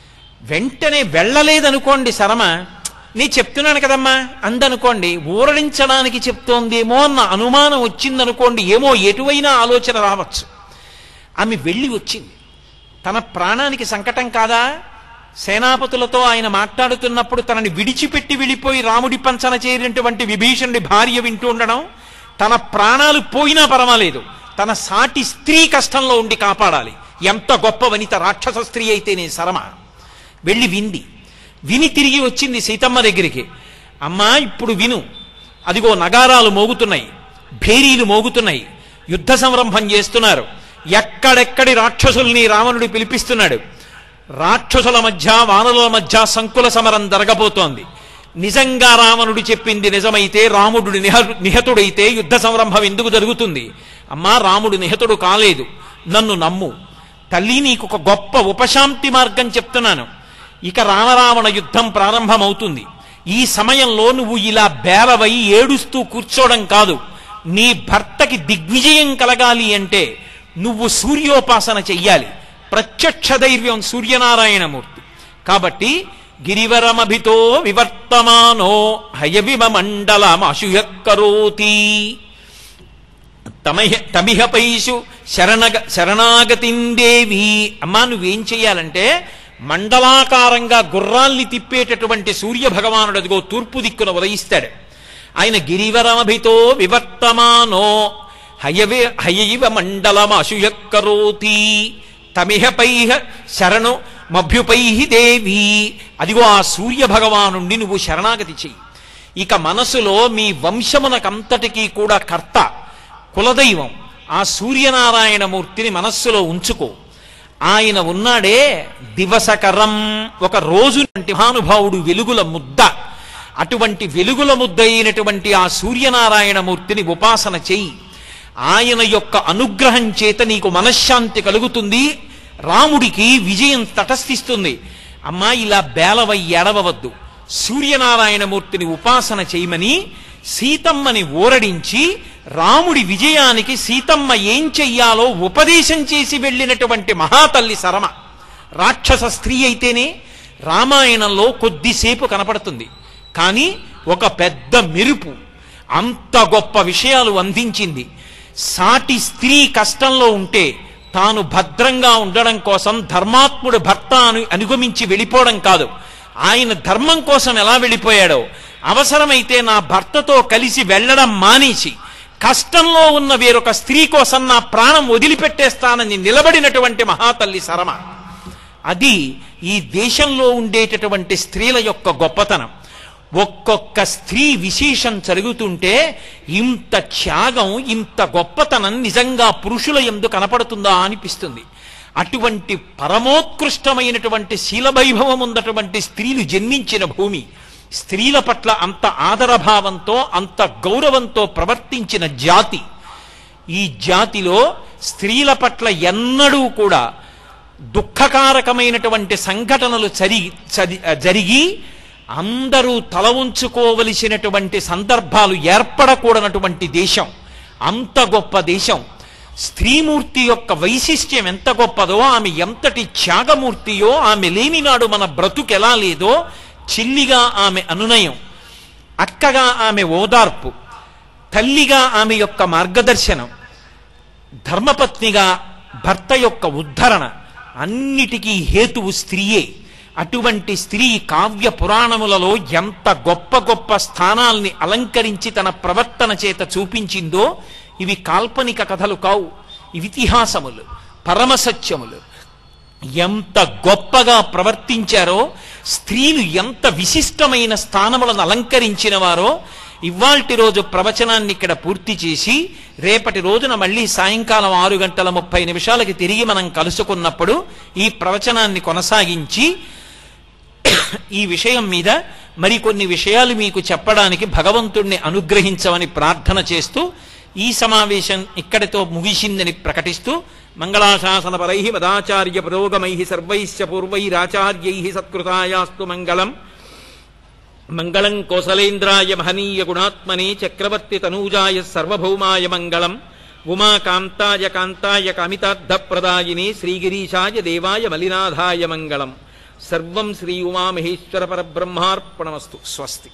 వెంటనే వెళ్ళలేదనుకోండి శరమ నీ చెప్తున్నాను కదమ్మా అందనుకోండి ఊరడించడానికి చెప్తోందేమో అన్న అనుమానం వచ్చిందనుకోండి ఏమో ఎటువైనా ఆలోచన రావచ్చు ఆమె వెళ్ళి వచ్చింది తన ప్రాణానికి సంకటం కాదా సేనాపతులతో ఆయన మాట్లాడుతున్నప్పుడు తనని విడిచిపెట్టి వెళ్ళిపోయి రాముడి పంచన చేరినటువంటి విభీషణుడి భార్య వింటూ ఉండడం తన ప్రాణాలు పోయినా పర్వాలేదు తన సాటి స్త్రీ కష్టంలో ఉండి కాపాడాలి ఎంత గొప్ప వనిత రాక్షస స్త్రీ అయితే నేను శరమ వెళ్ళి వింది విని తిరిగి వచ్చింది సీతమ్మ దగ్గరికి అమ్మా ఇప్పుడు విను అదిగో నగారాలు మోగుతున్నాయి భేరీలు మోగుతున్నాయి యుద్ధ సంరంభం చేస్తున్నారు ఎక్కడెక్కడి రాక్షసుల్ని రావణుడు పిలిపిస్తున్నాడు రాక్షసుల మధ్య వానరుల మధ్య సంకుల సమరం జరగబోతోంది నిజంగా రావణుడు చెప్పింది నిజమైతే రాముడు నిహ నిహతుడైతే యుద్ధ సంరంభం ఎందుకు జరుగుతుంది అమ్మా రాముడు నిహతుడు కాలేదు నన్ను నమ్ము తల్లి నీకు ఒక గొప్ప ఉపశాంతి మార్గం చెప్తున్నాను ఇక రామరావణ యుద్ధం ప్రారంభమవుతుంది ఈ సమయంలో నువ్వు ఇలా బేలవై ఏడుస్తూ కూర్చోవడం కాదు నీ భర్తకి దిగ్విజయం కలగాలి అంటే నువ్వు సూర్యోపాసన చెయ్యాలి ప్రత్యక్ష ధైర్యం సూర్యనారాయణమూర్తి కాబట్టి గిరివరమభితో వివర్తమానో హయవిమ మండలం అశుయక్కరోతి తమహ తమిహ పైషు శరణగ శరణాగతిందేవి అమ్మా నువ్వేం చెయ్యాలంటే మండలాకారంగా గుర్రాల్ని తిప్పేటటువంటి సూర్య భగవానుడు అదిగో తూర్పు దిక్కున ఉదయిస్తాడు ఆయన గిరివరమభితో వివర్తమానో హయవే హయైవ మండలం అశుయక్కరోతి తమిహ పైహ శరణు మభ్యుపై దేవి అదిగో ఆ సూర్య భగవానుండి నువ్వు శరణాగతి చెయ్యి ఇక మనసులో మీ వంశమునకంతటికీ కూడా కర్త కులదైవం ఆ సూర్యనారాయణమూర్తిని మనస్సులో ఉంచుకో ఆయన ఉన్నాడే దివసకరం ఒక రోజు మహానుభావుడు వెలుగుల ముద్ద అటువంటి వెలుగుల ముద్ద అయినటువంటి ఆ సూర్యనారాయణమూర్తిని ఉపాసన చెయ్యి ఆయన యొక్క అనుగ్రహం చేత నీకు మనశ్శాంతి కలుగుతుంది రాముడికి విజయం తటస్థిస్తుంది అమ్మా ఇలా బేలవై ఎడవవద్దు సూర్యనారాయణమూర్తిని ఉపాసన చేయమని సీతమ్మని ఊరడించి రాముడి విజయానికి సీతమ్మ ఏం చెయ్యాలో ఉపదేశం చేసి వెళ్ళినటువంటి మహాతల్లి శరమ రాక్షస స్త్రీ అయితేనే రామాయణంలో కొద్దిసేపు కనపడుతుంది కానీ ఒక పెద్ద మెరుపు అంత గొప్ప విషయాలు అందించింది సాటి స్త్రీ కష్టంలో ఉంటే తాను భద్రంగా ఉండడం కోసం ధర్మాత్ముడు భర్త అని అనుగమించి వెళ్ళిపోవడం కాదు ఆయన ధర్మం కోసం ఎలా వెళ్ళిపోయాడో అవసరమైతే నా భర్తతో కలిసి వెళ్ళడం మానేసి కష్టంలో ఉన్న వేరొక స్త్రీ కోసం నా ప్రాణం వదిలిపెట్టేస్తానని నిలబడినటువంటి మహాతల్లి శరమ అది ఈ దేశంలో ఉండేటటువంటి స్త్రీల యొక్క గొప్పతనం ఒక్కొక్క స్త్రీ విశేషం జరుగుతుంటే ఇంత త్యాగం ఇంత గొప్పతనం నిజంగా పురుషుల ఎందు కనపడుతుందా అనిపిస్తుంది అటువంటి పరమోత్కృష్టమైనటువంటి శీలవైభవం ఉన్నటువంటి స్త్రీలు జన్మించిన భూమి స్త్రీల పట్ల అంత ఆదరభావంతో అంత గౌరవంతో ప్రవర్తించిన జాతి ఈ జాతిలో స్త్రీల పట్ల ఎన్నడూ కూడా దుఃఖకారకమైనటువంటి సంఘటనలు చరి చరి- జరిగి అందరూ తల ఉంచుకోవలసినటువంటి సందర్భాలు ఏర్పడకూడనటువంటి దేశం అంత గొప్ప దేశం స్త్రీమూర్తి యొక్క వైశిష్ట్యం ఎంత గొప్పదో ఆమె ఎంతటి త్యాగమూర్తియో ఆమె లేనినాడు మన బ్రతుకెలా లేదో చెల్లిగా ఆమె అనునయం అక్కగా ఆమె ఓదార్పు తల్లిగా ఆమె యొక్క మార్గదర్శనం ధర్మపత్నిగా భర్త యొక్క ఉద్ధరణ అన్నిటికీ హేతువు స్త్రీయే అటువంటి స్త్రీ కావ్య పురాణములలో ఎంత గొప్ప గొప్ప స్థానాల్ని అలంకరించి తన ప్రవర్తన చేత చూపించిందో ఇవి కాల్పనిక కథలు కావు ఇవి ఇతిహాసములు పరమసత్యములు ఎంత గొప్పగా ప్రవర్తించారో స్త్రీలు ఎంత విశిష్టమైన స్థానములను అలంకరించిన వారో ఇవాల్టి రోజు ప్రవచనాన్ని ఇక్కడ పూర్తి చేసి రేపటి రోజున మళ్ళీ సాయంకాలం ఆరు గంటల ముప్పై నిమిషాలకి తిరిగి మనం కలుసుకున్నప్పుడు ఈ ప్రవచనాన్ని కొనసాగించి ఈ విషయం మీద మరికొన్ని విషయాలు మీకు చెప్పడానికి భగవంతుణ్ణి అనుగ్రహించమని ప్రార్థన చేస్తూ ఈ సమావేశం ఇక్కడితో ముగిసిందని ప్రకటిస్తూ మంగళాశాసన పరై మదాచార్య పురోగమై సర్వైశ్చ పూర్వైరాచార్యై సత్కృతాయాస్తు మంగళం మంగళం కోసలేంద్రాయ మహనీయ గుణాత్మనే చక్రవర్తి తనూజాయ సర్వభౌమాయ మంగళం ఉమాకాంతాయ కాంతాయ కామితార్థప్రదాయినే శ్రీగిరీశాయ దేవాయ మలినాథాయ మంగళం సర్వం శ్రీ ఉమామహేశ్వర పరబ్రహ్మార్పణమస్తు స్వస్తి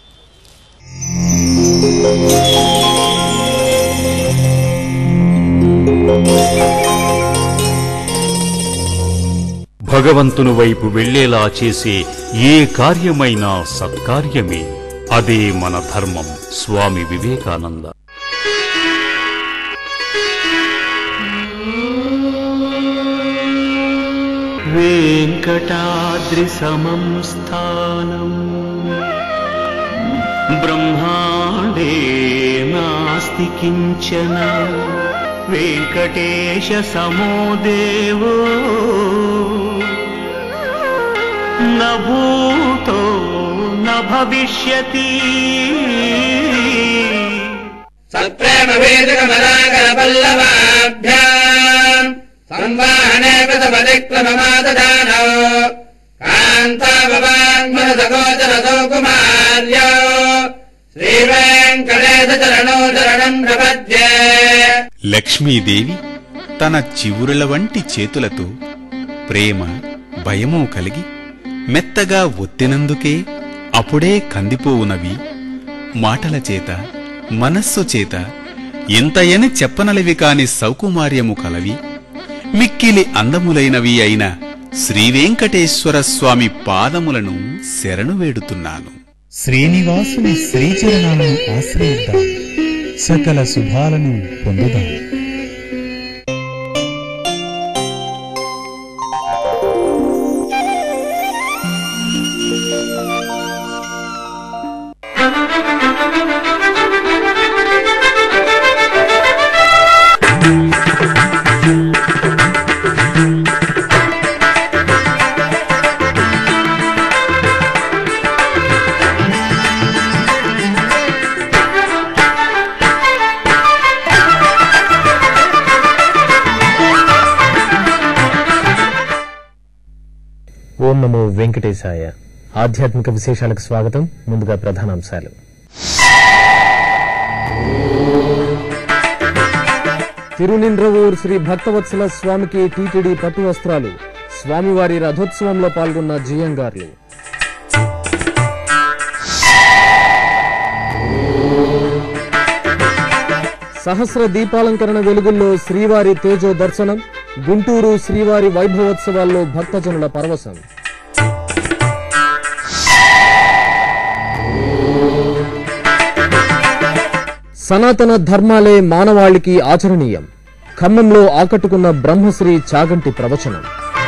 భగవంతుని వైపు వెళ్ళేలా చేసే ఏ కార్యమైనా సత్కార్యమే అదే మన ధర్మం స్వామి వివేకానంద वेङ्कटाद्रिसमं स्थानम् ब्रह्माण्डे नास्ति किञ्चन वेङ्कटेशसमो देवो न भूतो न भविष्यति सत्प्रेम वेदकमलाकर पल्लवाभ्याम् संवाहने कृतपदिक्रममादधानौ कान्ताभवान्मनसगोचरसौ कुमार्यो श्रीवेङ्कटेशचरणौ चरणम् प्रपद्ये లక్ష్మీదేవి తన చివురుల వంటి చేతులతో ప్రేమ భయము కలిగి మెత్తగా ఒత్తినందుకే అప్పుడే కందిపోవునవి మాటల చేత మనస్సు చేత ఇంతయని చెప్పనలివి కాని సౌకుమార్యము కలవి మిక్కిలి అందములైనవి అయిన శ్రీవేంకటేశ్వర స్వామి పాదములను శరణు వేడుతున్నాను శ్రీనివాసుని శ్రీచరణాలను ఆశ్రయిద్దాం సకల శుభాలను పొందుదాం ఓం నమో వెంకటేశాయ ఆధ్యాత్మిక విశేషాలకు స్వాగతం ముందుగా ప్రధానాంశాలు తిరునింద్రవూర్ శ్రీ భక్తవత్సల స్వామికి టీటీడీ పట్టు వస్త్రాలు స్వామివారి రథోత్సవంలో పాల్గొన్న జియంగార్లు సహస్ర దీపాలంకరణ వెలుగుల్లో శ్రీవారి తేజో దర్శనం గుంటూరు శ్రీవారి వైభవోత్సవాల్లో భక్తజనుల పరవశం సనాతన ధర్మాలే మానవాళికి ఆచరణీయం ఖమ్మంలో ఆకట్టుకున్న బ్రహ్మశ్రీ చాగంటి ప్రవచనం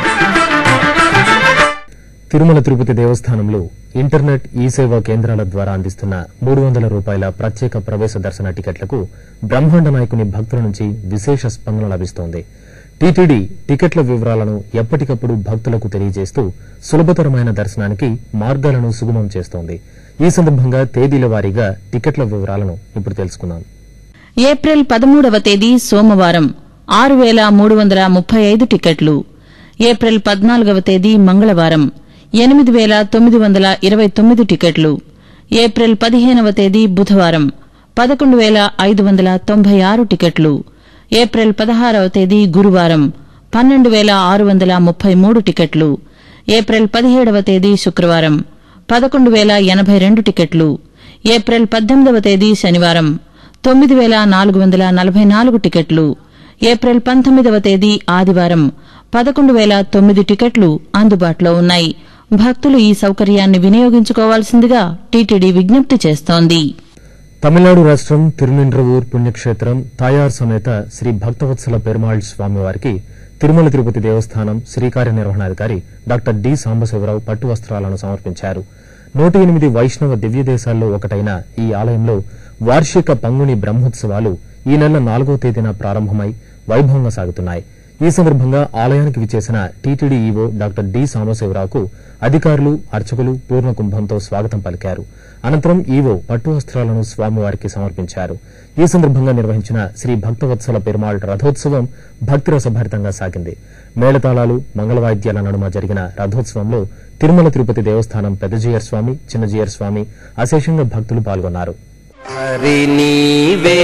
తిరుమల తిరుపతి దేవస్థానంలో ఇంటర్నెట్ ఈ సేవా కేంద్రాల ద్వారా అందిస్తున్న మూడు వందల రూపాయల ప్రత్యేక ప్రవేశ దర్శన టికెట్లకు బ్రహ్మాండ నాయకుని భక్తుల నుంచి విశేష స్పందన లభిస్తోంది టీటీడీ టికెట్ల వివరాలను ఎప్పటికప్పుడు భక్తులకు తెలియజేస్తూ సులభతరమైన దర్శనానికి మార్గాలను సుగమం చేస్తోంది ఈ సందర్భంగా తేదీల వారీగా టికెట్ల వివరాలను ఇప్పుడు తెలుసుకుందాం ఏప్రిల్ పదమూడవ తేదీ సోమవారం ఆరు వేల మూడు వందల ముప్పై ఐదు టికెట్లు ఏప్రిల్ పద్నాలుగవ తేదీ మంగళవారం ఎనిమిది వేల తొమ్మిది వందల ఇరవై తొమ్మిది టికెట్లు ఏప్రిల్ పదిహేనవ తేదీ బుధవారం పదకొండు వేల ఐదు వందల తొంభై ఆరు టికెట్లు ఏప్రిల్ పదహారవ తేదీ గురువారం పన్నెండు వేల ఆరు వందల ముప్పై మూడు టికెట్లు ఏప్రిల్ పదిహేడవ తేదీ శుక్రవారం పదకొండు వేల ఎనభై రెండు టికెట్లు ఏప్రిల్ పద్దెనిమిదవ తేదీ శనివారం తొమ్మిది వేల నాలుగు వందల నలభై నాలుగు టికెట్లు ఏప్రిల్ పంతొమ్మిదవ తేదీ ఆదివారం పదకొండు వేల తొమ్మిది టికెట్లు అందుబాటులో ఉన్నాయి భక్తులు ఈ సౌకర్యాన్ని వినియోగించుకోవాల్సిందిగా టీటీడీ విజ్ఞప్తి చేస్తోంది తమిళనాడు రాష్ట్రం తిరునిండ్రవూర్ పుణ్యక్షేత్రం తాయార్ సమేత శ్రీ భక్తవత్సల పెరుమాళ్ స్వామివారికి తిరుమల తిరుపతి దేవస్థానం శ్రీకార్య నిర్వహణాధికారి డాక్టర్ డి సాంబశివరావు పట్టు వస్త్రాలను సమర్పించారు నూట ఎనిమిది వైష్ణవ దివ్య దేశాల్లో ఒకటైన ఈ ఆలయంలో వార్షిక పంగుని బ్రహ్మోత్సవాలు ఈ నెల నాలుగో తేదీన ప్రారంభమై వైభవంగా సాగుతున్నాయి ఈ సందర్భంగా ఆలయానికి విచ్చేసిన టీటీడీ ఈవో డాక్టర్ డి సాంబశివరావుకు అధికారులు అర్చకులు పూర్ణ కుంభంతో స్వాగతం పలికారు అనంతరం ఈవో పట్టు వస్త్రాలను స్వామివారికి సమర్పించారు ఈ సందర్భంగా నిర్వహించిన శ్రీ భక్తవత్సల పెరుమాళ్ రథోత్సవం భక్తిరసభరితంగా సాగింది మేళతాళాలు మంగళవాద్యాల నడుమ జరిగిన రథోత్సవంలో తిరుమల తిరుపతి దేవస్థానం పెద్దజీయర్ స్వామి చిన్నజీయర్ స్వామి అశేషంగా భక్తులు పాల్గొన్నారు హరి నీవే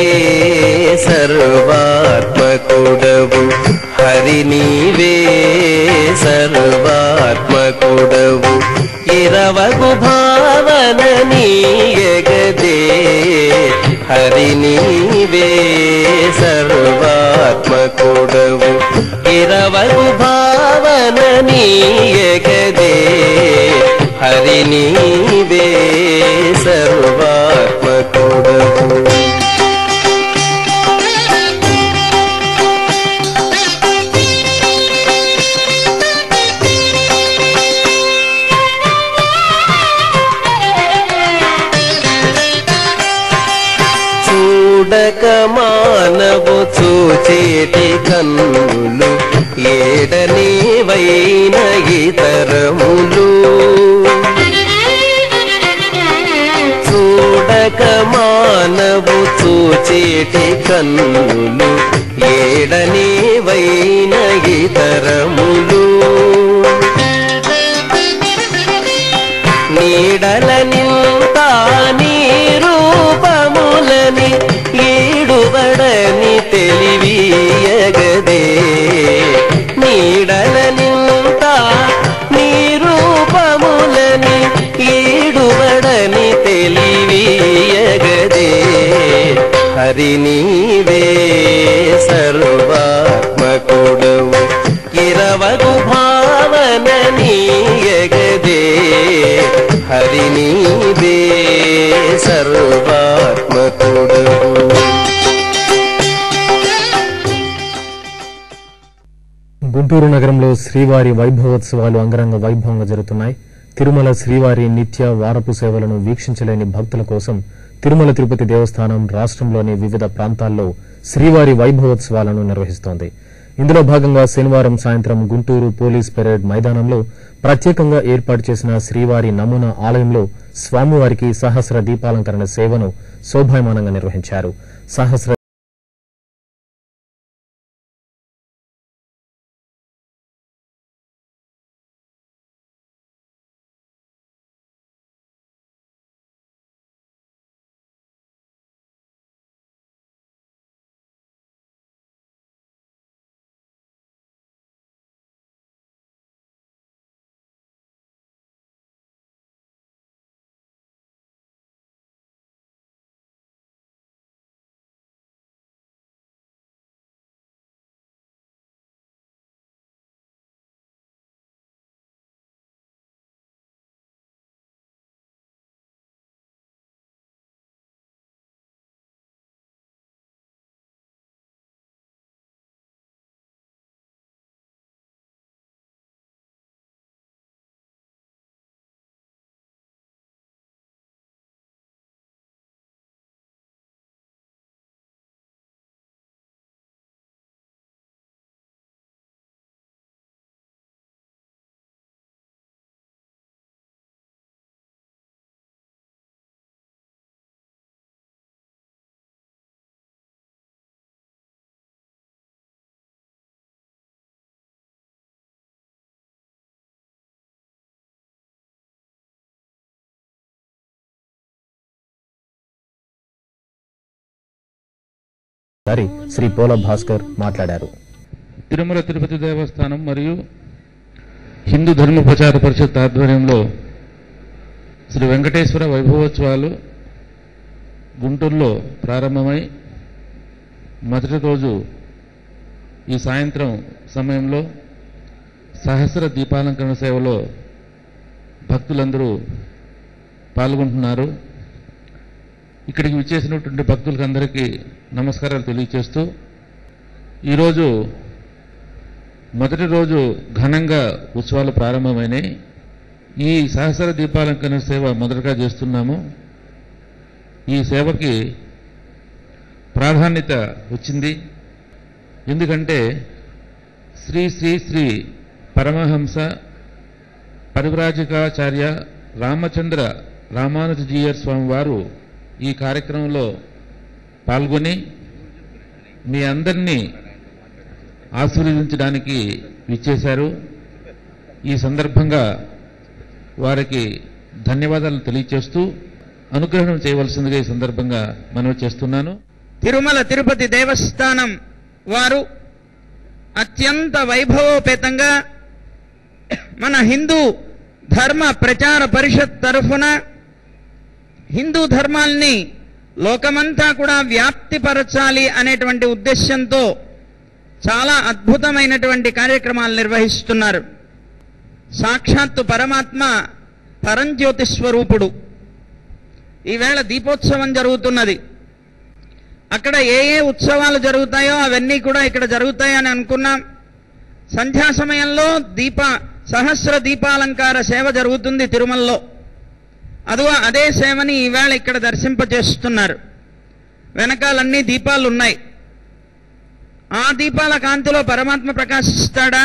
సర్వాత్మకుడవు హరి నీవే సర్వాత్మకుడవు ఇరవగు భావన నీయగదే హరి నీవే సర్వాత్మకుడవు ఇరవగు భావన నీయగదే హరి నీవే సర్వాత్మకుడవు చూడక మానవు చూచేటి కన్నులు ఏడని వైన ఇతరములు చూడక మానవు చూచేటి కన్నులు ఏడని వైన ఇతరములు నీడల నింత నీ రూపములని ఈడుబడని తెలివియగదే నీడల నింత నీ రూపములని ఈడుబడని తెలివియగదే హరి నీవే సర్వాత్మకుడవు ఇరవగు భావన నీయగదే హరి నీవే సర్వాత్మకుడవు గుంటూరు నగరంలో శ్రీవారి వైభవోత్సవాలు అంగరంగ వైభవంగా జరుగుతున్నాయి తిరుమల శ్రీవారి నిత్య వారపు సేవలను వీక్షించలేని భక్తుల కోసం తిరుమల తిరుపతి దేవస్థానం రాష్ట్రంలోని వివిధ ప్రాంతాల్లో శ్రీవారి వైభవోత్సవాలను నిర్వహిస్తోంది ఇందులో భాగంగా శనివారం సాయంత్రం గుంటూరు పోలీస్ పెరేడ్ మైదానంలో ప్రత్యేకంగా ఏర్పాటు చేసిన శ్రీవారి నమూనా ఆలయంలో స్వామివారికి సహస్ర దీపాలంకరణ సేవను శోభాయమానంగా నిర్వహించారు సహస్ర కోశాధికారి శ్రీ పోల భాస్కర్ మాట్లాడారు తిరుమల తిరుపతి దేవస్థానం మరియు హిందూ ధర్మ ప్రచార పరిషత్ ఆధ్వర్యంలో శ్రీ వెంకటేశ్వర వైభవోత్సవాలు గుంటూరులో ప్రారంభమై మొదటి రోజు ఈ సాయంత్రం సమయంలో సహస్ర దీపాలంకరణ సేవలో భక్తులందరూ పాల్గొంటున్నారు ఇక్కడికి విచ్చేసినటువంటి భక్తులకు అందరికీ నమస్కారాలు తెలియచేస్తూ ఈరోజు మొదటి రోజు ఘనంగా ఉత్సవాలు ప్రారంభమైనాయి ఈ సహస్ర దీపాలంకరణ సేవ మొదటగా చేస్తున్నాము ఈ సేవకి ప్రాధాన్యత వచ్చింది ఎందుకంటే శ్రీ శ్రీ శ్రీ పరమహంస పరివ్రాజకాచార్య రామచంద్ర రామానుజీయర్ స్వామి వారు ఈ కార్యక్రమంలో పాల్గొని మీ అందరినీ ఆశీర్వదించడానికి విచ్చేశారు ఈ సందర్భంగా వారికి ధన్యవాదాలు తెలియచేస్తూ అనుగ్రహం చేయవలసిందిగా ఈ సందర్భంగా మనవి చేస్తున్నాను తిరుమల తిరుపతి దేవస్థానం వారు అత్యంత వైభవోపేతంగా మన హిందూ ధర్మ ప్రచార పరిషత్ తరఫున హిందూ ధర్మాల్ని లోకమంతా కూడా వ్యాప్తిపరచాలి అనేటువంటి ఉద్దేశంతో చాలా అద్భుతమైనటువంటి కార్యక్రమాలు నిర్వహిస్తున్నారు సాక్షాత్తు పరమాత్మ పరంజ్యోతి స్వరూపుడు ఈవేళ దీపోత్సవం జరుగుతున్నది అక్కడ ఏ ఏ ఉత్సవాలు జరుగుతాయో అవన్నీ కూడా ఇక్కడ జరుగుతాయని అనుకున్నాం సంధ్యా సమయంలో దీప సహస్ర దీపాలంకార సేవ జరుగుతుంది తిరుమలలో అదిగో అదే సేవని ఈవేళ ఇక్కడ దర్శింపజేస్తున్నారు వెనకాలన్నీ దీపాలు ఉన్నాయి ఆ దీపాల కాంతిలో పరమాత్మ ప్రకాశిస్తాడా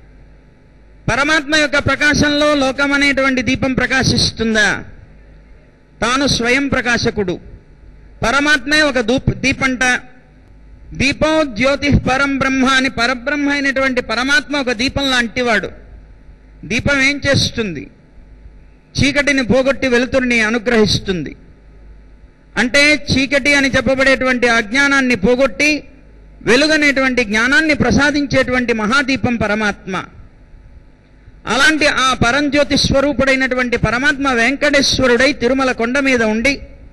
పరమాత్మ యొక్క ప్రకాశంలో లోకం అనేటువంటి దీపం ప్రకాశిస్తుందా తాను స్వయం ప్రకాశకుడు పరమాత్మే ఒక దూప్ దీపంట దీపో జ్యోతి పరం బ్రహ్మ అని పరబ్రహ్మ అయినటువంటి పరమాత్మ ఒక దీపం లాంటివాడు దీపం ఏం చేస్తుంది చీకటిని పోగొట్టి వెలుతురిని అనుగ్రహిస్తుంది అంటే చీకటి అని చెప్పబడేటువంటి అజ్ఞానాన్ని పోగొట్టి వెలుగనేటువంటి జ్ఞానాన్ని ప్రసాదించేటువంటి మహాదీపం పరమాత్మ అలాంటి ఆ పరంజ్యోతి స్వరూపుడైనటువంటి పరమాత్మ వెంకటేశ్వరుడై తిరుమల కొండ మీద ఉండి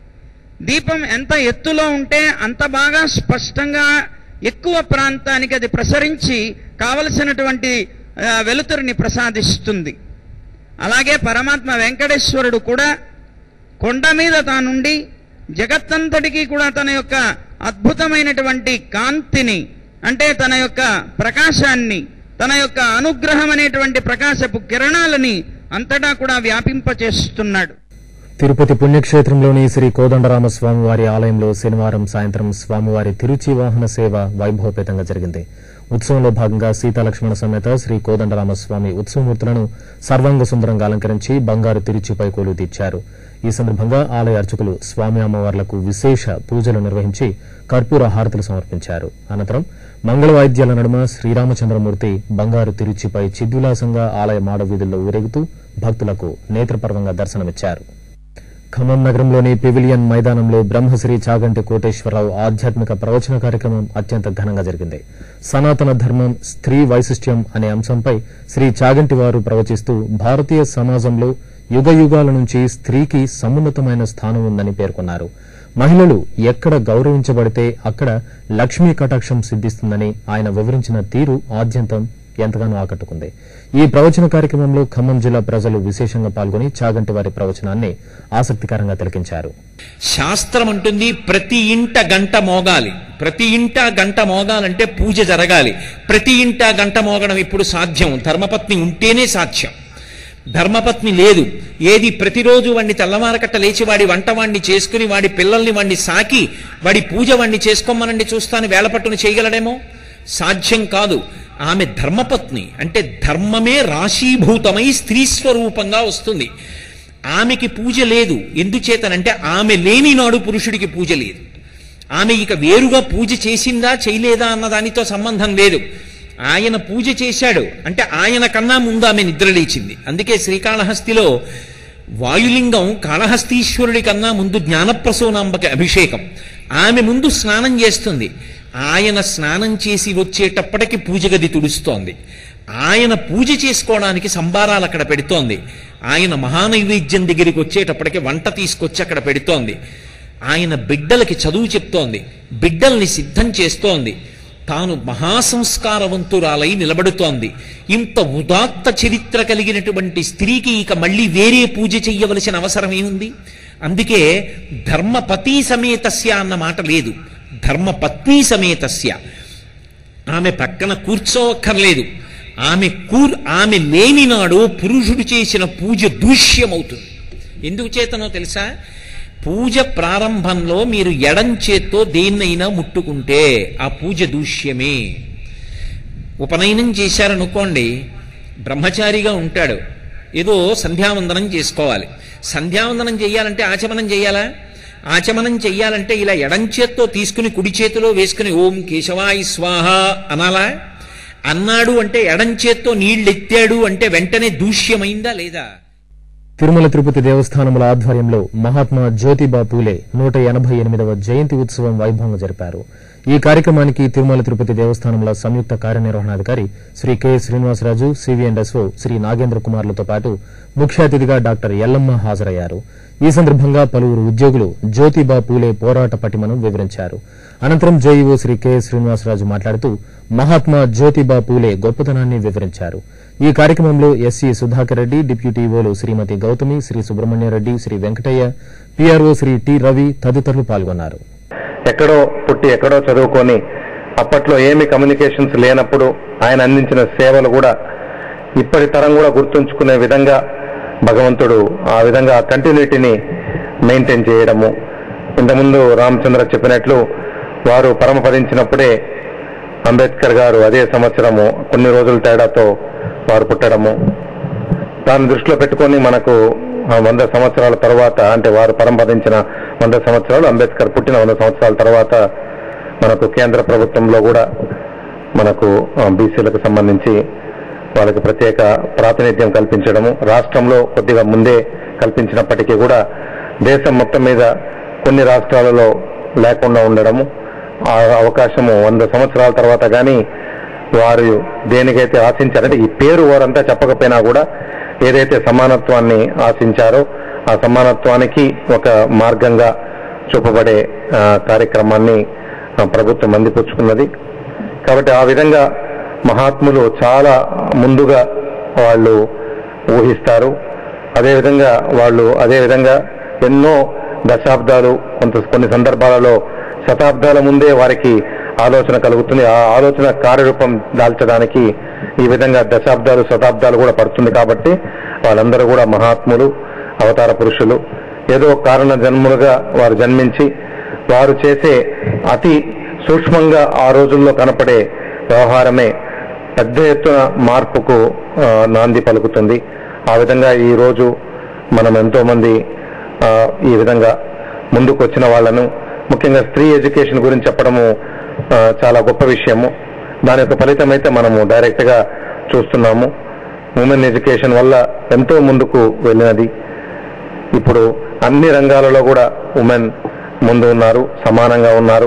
దీపం ఎంత ఎత్తులో ఉంటే అంత బాగా స్పష్టంగా ఎక్కువ ప్రాంతానికి అది ప్రసరించి కావలసినటువంటి ఆ, వెలుతురిని ప్రసాదిస్తుంది అలాగే పరమాత్మ వెంకటేశ్వరుడు కూడా కొండ మీద తానుండి జగత్తంతటికీ కూడా తన యొక్క అద్భుతమైనటువంటి కాంతిని అంటే తన యొక్క ప్రకాశాన్ని తన యొక్క అనుగ్రహం అనేటువంటి ప్రకాశపు కిరణాలని అంతటా కూడా వ్యాపింపచేస్తున్నాడు తిరుపతి పుణ్యక్షేత్రంలోని శ్రీ కోదండరామ స్వామివారి ఆలయంలో శనివారం సాయంత్రం స్వామివారి తిరుచి వాహన సేవ వైభవపేతంగా జరిగింది ఉత్సవంలో భాగంగా సీతాలక్ష్మణ సమేత శ్రీ కోదండరామ స్వామి ఉత్సవమూర్తులను సర్వాంగ సుందరంగా అలంకరించి బంగారు తిరుచిపై కొలువు తీర్చారు ఈ సందర్భంగా ఆలయ అర్చకులు స్వామి అమ్మవార్లకు విశేష పూజలు నిర్వహించి కర్పూర హారతులు సమర్పించారు అనంతరం మంగళవాయిద్యాల నడుమ శ్రీరామచంద్రమూర్తి బంగారు తిరుచిపై చిద్విలాసంగా ఆలయ మాడ వీధుల్లో ఊరేగుతూ భక్తులకు నేత్రపర్వంగా దర్శనమిచ్చారు ఖమ్మం నగరంలోని పెవిలియన్ మైదానంలో బ్రహ్మశ్రీ చాగంటి కోటేశ్వరరావు ఆధ్యాత్మిక ప్రవచన కార్యక్రమం అత్యంత ఘనంగా జరిగింది సనాతన ధర్మం స్త్రీ వైశిష్ట్యం అనే అంశంపై శ్రీ చాగంటి వారు ప్రవచిస్తూ భారతీయ సమాజంలో యుగ యుగాల నుంచి స్త్రీకి సమున్నతమైన స్థానం ఉందని పేర్కొన్నారు మహిళలు ఎక్కడ గౌరవించబడితే అక్కడ లక్ష్మీ కటాక్షం సిద్ధిస్తుందని ఆయన వివరించిన తీరు ఆద్యంతం ఎంతగానో ఆకట్టుకుంది ఈ ప్రవచన కార్యక్రమంలో ఖమ్మం జిల్లా ప్రజలు విశేషంగా పాల్గొని చాగంటి వారి ప్రవచనాన్ని ఆసక్తికరంగా తిలకించారు శాస్త్రం అంటుంది ప్రతి ఇంట గంట మోగాలి ప్రతి ఇంట గంట మోగాలంటే పూజ జరగాలి ప్రతి ఇంట గంట మోగడం ఇప్పుడు సాధ్యం ధర్మపత్ని ఉంటేనే సాధ్యం ధర్మపత్ని లేదు ఏది ప్రతిరోజు వాడిని తెల్లవారకట్ట లేచి వాడి వంట వాడిని చేసుకుని వాడి పిల్లల్ని వాడిని సాకి వాడి పూజ వాడిని చేసుకోమనండి చూస్తాను వేలపట్టును చేయగలడేమో సాధ్యం కాదు ఆమె ధర్మపత్ని అంటే ధర్మమే రాశీభూతమై స్త్రీ స్వరూపంగా వస్తుంది ఆమెకి పూజ లేదు ఎందుచేతనంటే ఆమె లేని నాడు పురుషుడికి పూజ లేదు ఆమె ఇక వేరుగా పూజ చేసిందా చేయలేదా అన్న దానితో సంబంధం లేదు ఆయన పూజ చేశాడు అంటే ఆయన కన్నా ముందు ఆమె నిద్రలేచింది అందుకే శ్రీకాళహస్తిలో వాయులింగం కాళహస్తీశ్వరుడి కన్నా ముందు జ్ఞానప్రసూనాంబకి అభిషేకం ఆమె ముందు స్నానం చేస్తుంది ఆయన స్నానం చేసి వచ్చేటప్పటికి పూజ గది తుడుస్తోంది ఆయన పూజ చేసుకోవడానికి సంబారాలు అక్కడ పెడుతోంది ఆయన మహానైవేద్యం దగ్గరికి వచ్చేటప్పటికి వంట తీసుకొచ్చి అక్కడ పెడుతోంది ఆయన బిడ్డలకి చదువు చెప్తోంది బిడ్డల్ని సిద్ధం చేస్తోంది తాను మహాసంస్కారవంతురాలై నిలబడుతోంది ఇంత ఉదాత్త చరిత్ర కలిగినటువంటి స్త్రీకి ఇక మళ్ళీ వేరే పూజ చెయ్యవలసిన అవసరం ఏముంది అందుకే ధర్మపతి సమేతస్య అన్న మాట లేదు ధర్మపత్ని సమేతస్య ఆమె పక్కన కూర్చోక్కర్లేదు ఆమె కూర్ ఆమె లేని నాడు పురుషుడు చేసిన పూజ దూష్యమవుతుంది ఎందుకు చేతనో తెలుసా పూజ ప్రారంభంలో మీరు ఎడం చేత్తో దేన్నైనా ముట్టుకుంటే ఆ పూజ దూష్యమే ఉపనయనం చేశారనుకోండి బ్రహ్మచారిగా ఉంటాడు ఏదో సంధ్యావందనం చేసుకోవాలి సంధ్యావందనం చేయాలంటే ఆచమనం చేయాలా ఆచమనం చెయ్యాలంటే ఇలా ఎడం చేత్తో తీసుకుని కుడి చేతిలో వేసుకుని ఓం కేశవాయి స్వాహ అనాలా అన్నాడు అంటే ఎడం చేత్తో నీళ్ళెత్తాడు అంటే వెంటనే దూష్యమైందా లేదా తిరుమల తిరుపతి దేవస్థానముల ఆధ్వర్యంలో మహాత్మా జ్యోతిబా పూలే నూట ఎనభై ఎనిమిదవ జయంతి ఉత్సవం వైభవంగా జరిపారు ఈ కార్యక్రమానికి తిరుమల తిరుపతి దేవస్థానముల సంయుక్త కార్యనిర్వహణాధికారి శ్రీ కె శ్రీనివాసరాజు సివిఎండ్ఎస్ఓ శ్రీ నాగేంద్ర కుమార్లతో పాటు ముఖ్య అతిథిగా డాక్టర్ ఎల్లమ్మ హాజరయ్యారు ఈ సందర్భంగా పలువురు ఉద్యోగులు జ్యోతిబా పూలే పోరాట పటిమను వివరించారు అనంతరం జేఈఓ శ్రీ కె శ్రీనివాసరాజు మాట్లాడుతూ మహాత్మా జ్యోతిబా పూలే గొప్పతనాన్ని వివరించారు ఈ కార్యక్రమంలో ఎస్సీ సుధాకర్ రెడ్డి డిప్యూటీ ఓలు శ్రీమతి గౌతమి శ్రీ సుబ్రహ్మణ్యరెడ్డి శ్రీ వెంకటయ్య పీఆర్ఓ శ్రీ టి రవి తదితరులు పాల్గొన్నారు ఎక్కడో పుట్టి ఎక్కడో చదువుకొని అప్పట్లో ఏమి కమ్యూనికేషన్స్ లేనప్పుడు ఆయన అందించిన సేవలు కూడా ఇప్పటి తరం కూడా గుర్తుంచుకునే విధంగా భగవంతుడు ఆ విధంగా ఆ కంటిన్యూటీని మెయింటైన్ చేయడము ఇంతకుముందు రామచంద్ర చెప్పినట్లు వారు పరమపదించినప్పుడే అంబేద్కర్ గారు అదే సంవత్సరము కొన్ని రోజుల తేడాతో వారు పుట్టడము దాన్ని దృష్టిలో పెట్టుకొని మనకు ఆ వంద సంవత్సరాల తర్వాత అంటే వారు పరంపదించిన వంద సంవత్సరాలు అంబేద్కర్ పుట్టిన వంద సంవత్సరాల తర్వాత మనకు కేంద్ర ప్రభుత్వంలో కూడా మనకు ఆ, బీసీలకు సంబంధించి వాళ్ళకి ప్రత్యేక ప్రాతినిధ్యం కల్పించడము రాష్ట్రంలో కొద్దిగా ముందే కల్పించినప్పటికీ కూడా దేశం మొత్తం మీద కొన్ని రాష్ట్రాలలో లేకుండా ఉండడము ఆ అవకాశము వంద సంవత్సరాల తర్వాత కానీ వారు దేనికైతే ఆశించారంటే ఈ పేరు వారంతా చెప్పకపోయినా కూడా ఏదైతే సమానత్వాన్ని ఆశించారో ఆ సమానత్వానికి ఒక మార్గంగా చూపబడే ఆ, కార్యక్రమాన్ని ఆ, ప్రభుత్వం అందిపుచ్చుకున్నది కాబట్టి ఆ విధంగా మహాత్ములు చాలా ముందుగా వాళ్ళు ఊహిస్తారు అదేవిధంగా వాళ్ళు అదేవిధంగా ఎన్నో దశాబ్దాలు కొంత కొన్ని సందర్భాలలో శతాబ్దాల ముందే వారికి ఆలోచన కలుగుతుంది ఆ ఆలోచన కార్యరూపం దాల్చడానికి ఈ విధంగా దశాబ్దాలు శతాబ్దాలు కూడా పడుతుంది కాబట్టి వాళ్ళందరూ కూడా మహాత్ములు అవతార పురుషులు ఏదో కారణ జన్ములుగా వారు జన్మించి వారు చేసే అతి సూక్ష్మంగా ఆ రోజుల్లో కనపడే వ్యవహారమే పెద్ద ఎత్తున మార్పుకు ఆ, నాంది పలుకుతుంది ఆ విధంగా ఈ రోజు మనం ఎంతో మంది ఆ, ఈ విధంగా ముందుకు వచ్చిన వాళ్ళను ముఖ్యంగా స్త్రీ ఎడ్యుకేషన్ గురించి చెప్పడము ఆ, చాలా గొప్ప విషయము దాని యొక్క ఫలితం అయితే మనము డైరెక్ట్ గా చూస్తున్నాము ఉమెన్ ఎడ్యుకేషన్ వల్ల ఎంతో ముందుకు వెళ్ళినది ఇప్పుడు అన్ని రంగాలలో కూడా ఉమెన్ ముందు ఉన్నారు సమానంగా ఉన్నారు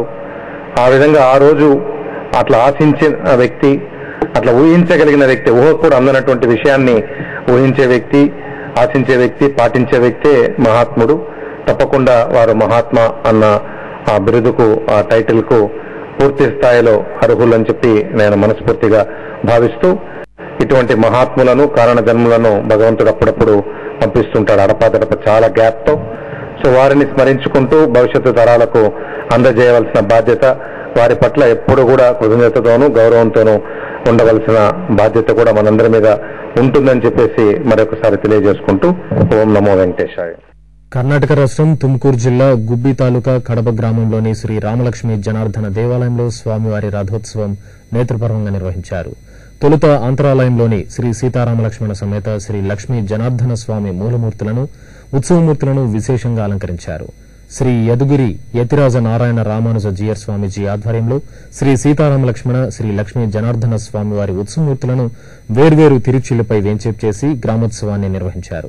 ఆ విధంగా ఆ రోజు అట్లా ఆశించిన వ్యక్తి అట్లా ఊహించగలిగిన వ్యక్తి ఊహ కూడా అందనటువంటి విషయాన్ని ఊహించే వ్యక్తి ఆశించే వ్యక్తి పాటించే వ్యక్తే మహాత్ముడు తప్పకుండా వారు మహాత్మా అన్న ఆ బిరుదుకు ఆ టైటిల్ కు పూర్తి స్థాయిలో అర్హులని చెప్పి నేను మనస్ఫూర్తిగా భావిస్తూ ఇటువంటి మహాత్ములను కారణ జన్ములను భగవంతుడు అప్పుడప్పుడు పంపిస్తుంటాడు అడపాదడప చాలా గ్యాప్ తో సో వారిని స్మరించుకుంటూ భవిష్యత్తు తరాలకు అందజేయవలసిన బాధ్యత వారి పట్ల ఎప్పుడు కూడా కృతజ్ఞతతోనూ గౌరవంతోనూ ఉండవలసిన బాధ్యత కూడా మనందరి మీద ఉంటుందని చెప్పేసి మరొకసారి తెలియజేసుకుంటూ ఓం నమో వెంకటేశాయ కర్ణాటక రాష్ట్రం తుమ్కూరు జిల్లా గుబ్బి తాలూకా కడప గ్రామంలోని శ్రీ రామలక్ష్మి జనార్దన దేవాలయంలో స్వామివారి రథోత్సవం నేత్రపర్వంగా నిర్వహించారు తొలుత అంతరాలయంలోని శ్రీ సీతారామలక్ష్మణ సమేత శ్రీ లక్ష్మీ జనార్దన స్వామి మూలమూర్తులను ఉత్సవమూర్తులను విశేషంగా అలంకరించారు శ్రీ యదుగిరి యతిరాజ నారాయణ రామానుజ జీయర్ స్వామీజీ ఆధ్వర్యంలో శ్రీ సీతారామ లక్ష్మణ శ్రీ లక్ష్మీ జనార్దన స్వామివారి ఉత్సవమూర్తులను వేర్వేరు తిరుచిళ్లపై వేంచేపు చేసి గ్రామోత్సవాన్ని నిర్వహించారు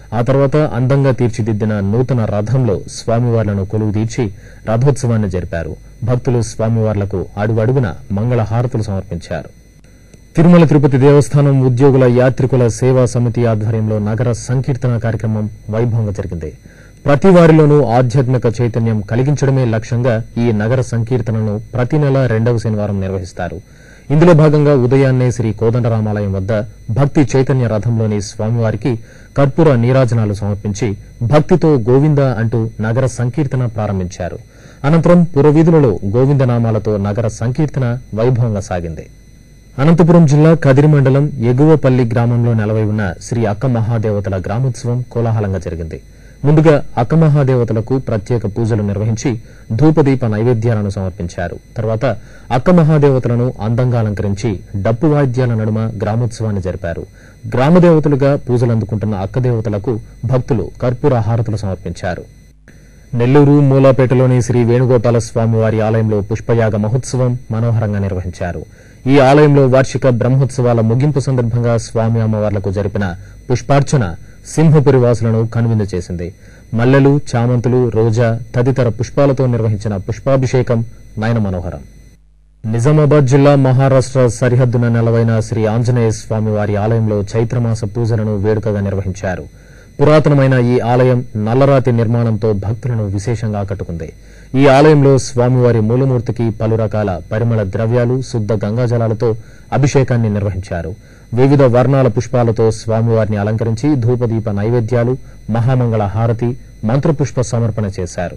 ఆ తర్వాత అందంగా తీర్చిదిద్దిన నూతన రథంలో స్వామివార్లను కొలువు తీర్చి రథోత్సవాన్ని జరిపారు భక్తులు స్వామివార్లకు అడుగడుగున మంగళ హారతులు సమర్పించారు తిరుమల తిరుపతి దేవస్థానం ఉద్యోగుల యాత్రికుల సేవా సమితి ఆధ్వర్యంలో నగర సంకీర్తన కార్యక్రమం వైభవంగా జరిగింది ప్రతి వారిలోనూ ఆధ్యాత్మిక చైతన్యం కలిగించడమే లక్ష్యంగా ఈ నగర సంకీర్తనను ప్రతి నెల రెండవ శనివారం నిర్వహిస్తారు ఇందులో భాగంగా ఉదయాన్నే శ్రీ కోదండరామాలయం వద్ద భక్తి చైతన్య రథంలోని స్వామివారికి కర్పూర నీరాజనాలు సమర్పించి భక్తితో గోవింద అంటూ నగర సంకీర్తన ప్రారంభించారు అనంతరం పురవీధులలో గోవిందనామాలతో నగర సంకీర్తన వైభవంగా సాగింది అనంతపురం జిల్లా కదిరి మండలం ఎగువపల్లి గ్రామంలో నెలవై ఉన్న శ్రీ అక్క మహాదేవతల గ్రామోత్సవం కోలాహలంగా జరిగింది ముందుగా అక్క మహాదేవతలకు ప్రత్యేక పూజలు నిర్వహించి ధూపదీప నైవేద్యాలను సమర్పించారు తర్వాత అక్క మహాదేవతలను అందంగా అలంకరించి డప్పు వాయిద్యాల నడుమ గ్రామోత్సవాన్ని జరిపారు గ్రామదేవతలుగా పూజలు అందుకుంటున్న అక్క దేవతలకు భక్తులు కర్పూర హారతులు సమర్పించారు నెల్లూరు మూలాపేటలోని శ్రీ వేణుగోపాల స్వామి వారి ఆలయంలో పుష్పయాగ మహోత్సవం మనోహరంగా నిర్వహించారు ఈ ఆలయంలో వార్షిక బ్రహ్మోత్సవాల ముగింపు సందర్భంగా స్వామి అమ్మవార్లకు జరిపిన పుష్పార్చన సింహపురి వాసులను కనువిందు చేసింది మల్లెలు చామంతులు రోజా తదితర పుష్పాలతో నిర్వహించిన పుష్పాభిషేకం నయన మనోహరం నిజామాబాద్ జిల్లా మహారాష్ట్ర సరిహద్దున నెలవైన శ్రీ ఆంజనేయ స్వామి వారి ఆలయంలో చైత్రమాస పూజలను వేడుకగా నిర్వహించారు పురాతనమైన ఈ ఆలయం నల్లరాతి నిర్మాణంతో భక్తులను విశేషంగా ఆకట్టుకుంది ఈ ఆలయంలో స్వామివారి మూలమూర్తికి పలు రకాల పరిమళ ద్రవ్యాలు శుద్ధ గంగాజలాలతో అభిషేకాన్ని నిర్వహించారు వివిధ వర్ణాల పుష్పాలతో స్వామివారిని అలంకరించి ధూపదీప నైవేద్యాలు మహామంగళ హారతి మంత్రపుష్ప సమర్పణ చేశారు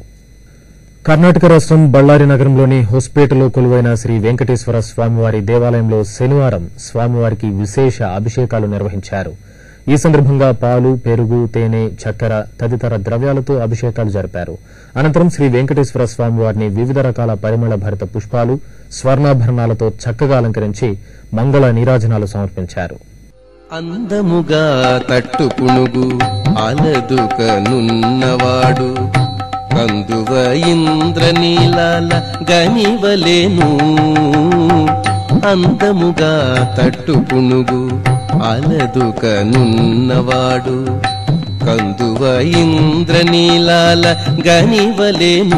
కర్ణాటక రాష్ట్రం బళ్ళారి నగరంలోని హొస్పేటలో కొలువైన శ్రీ వెంకటేశ్వర స్వామివారి దేవాలయంలో శనివారం స్వామివారికి విశేష అభిషేకాలు నిర్వహించారు ఈ సందర్భంగా పాలు పెరుగు తేనె చక్కెర తదితర ద్రవ్యాలతో అభిషేకాలు జరిపారు అనంతరం శ్రీ వెంకటేశ్వర స్వామివారిని వివిధ రకాల పరిమళ భరిత పుష్పాలు స్వర్ణాభరణాలతో చక్కగా అలంకరించి మంగళ నీరాజనాలు సమర్పించారు అందముగా తట్టు పుణుగు అలదుకనున్నవాడు కందువ ఇంద్రనీలాల గనివలేను అందముగా తట్టు పుణుగు అలదుకనున్నవాడు కందువ ఇంద్రనీలాల గనివలేను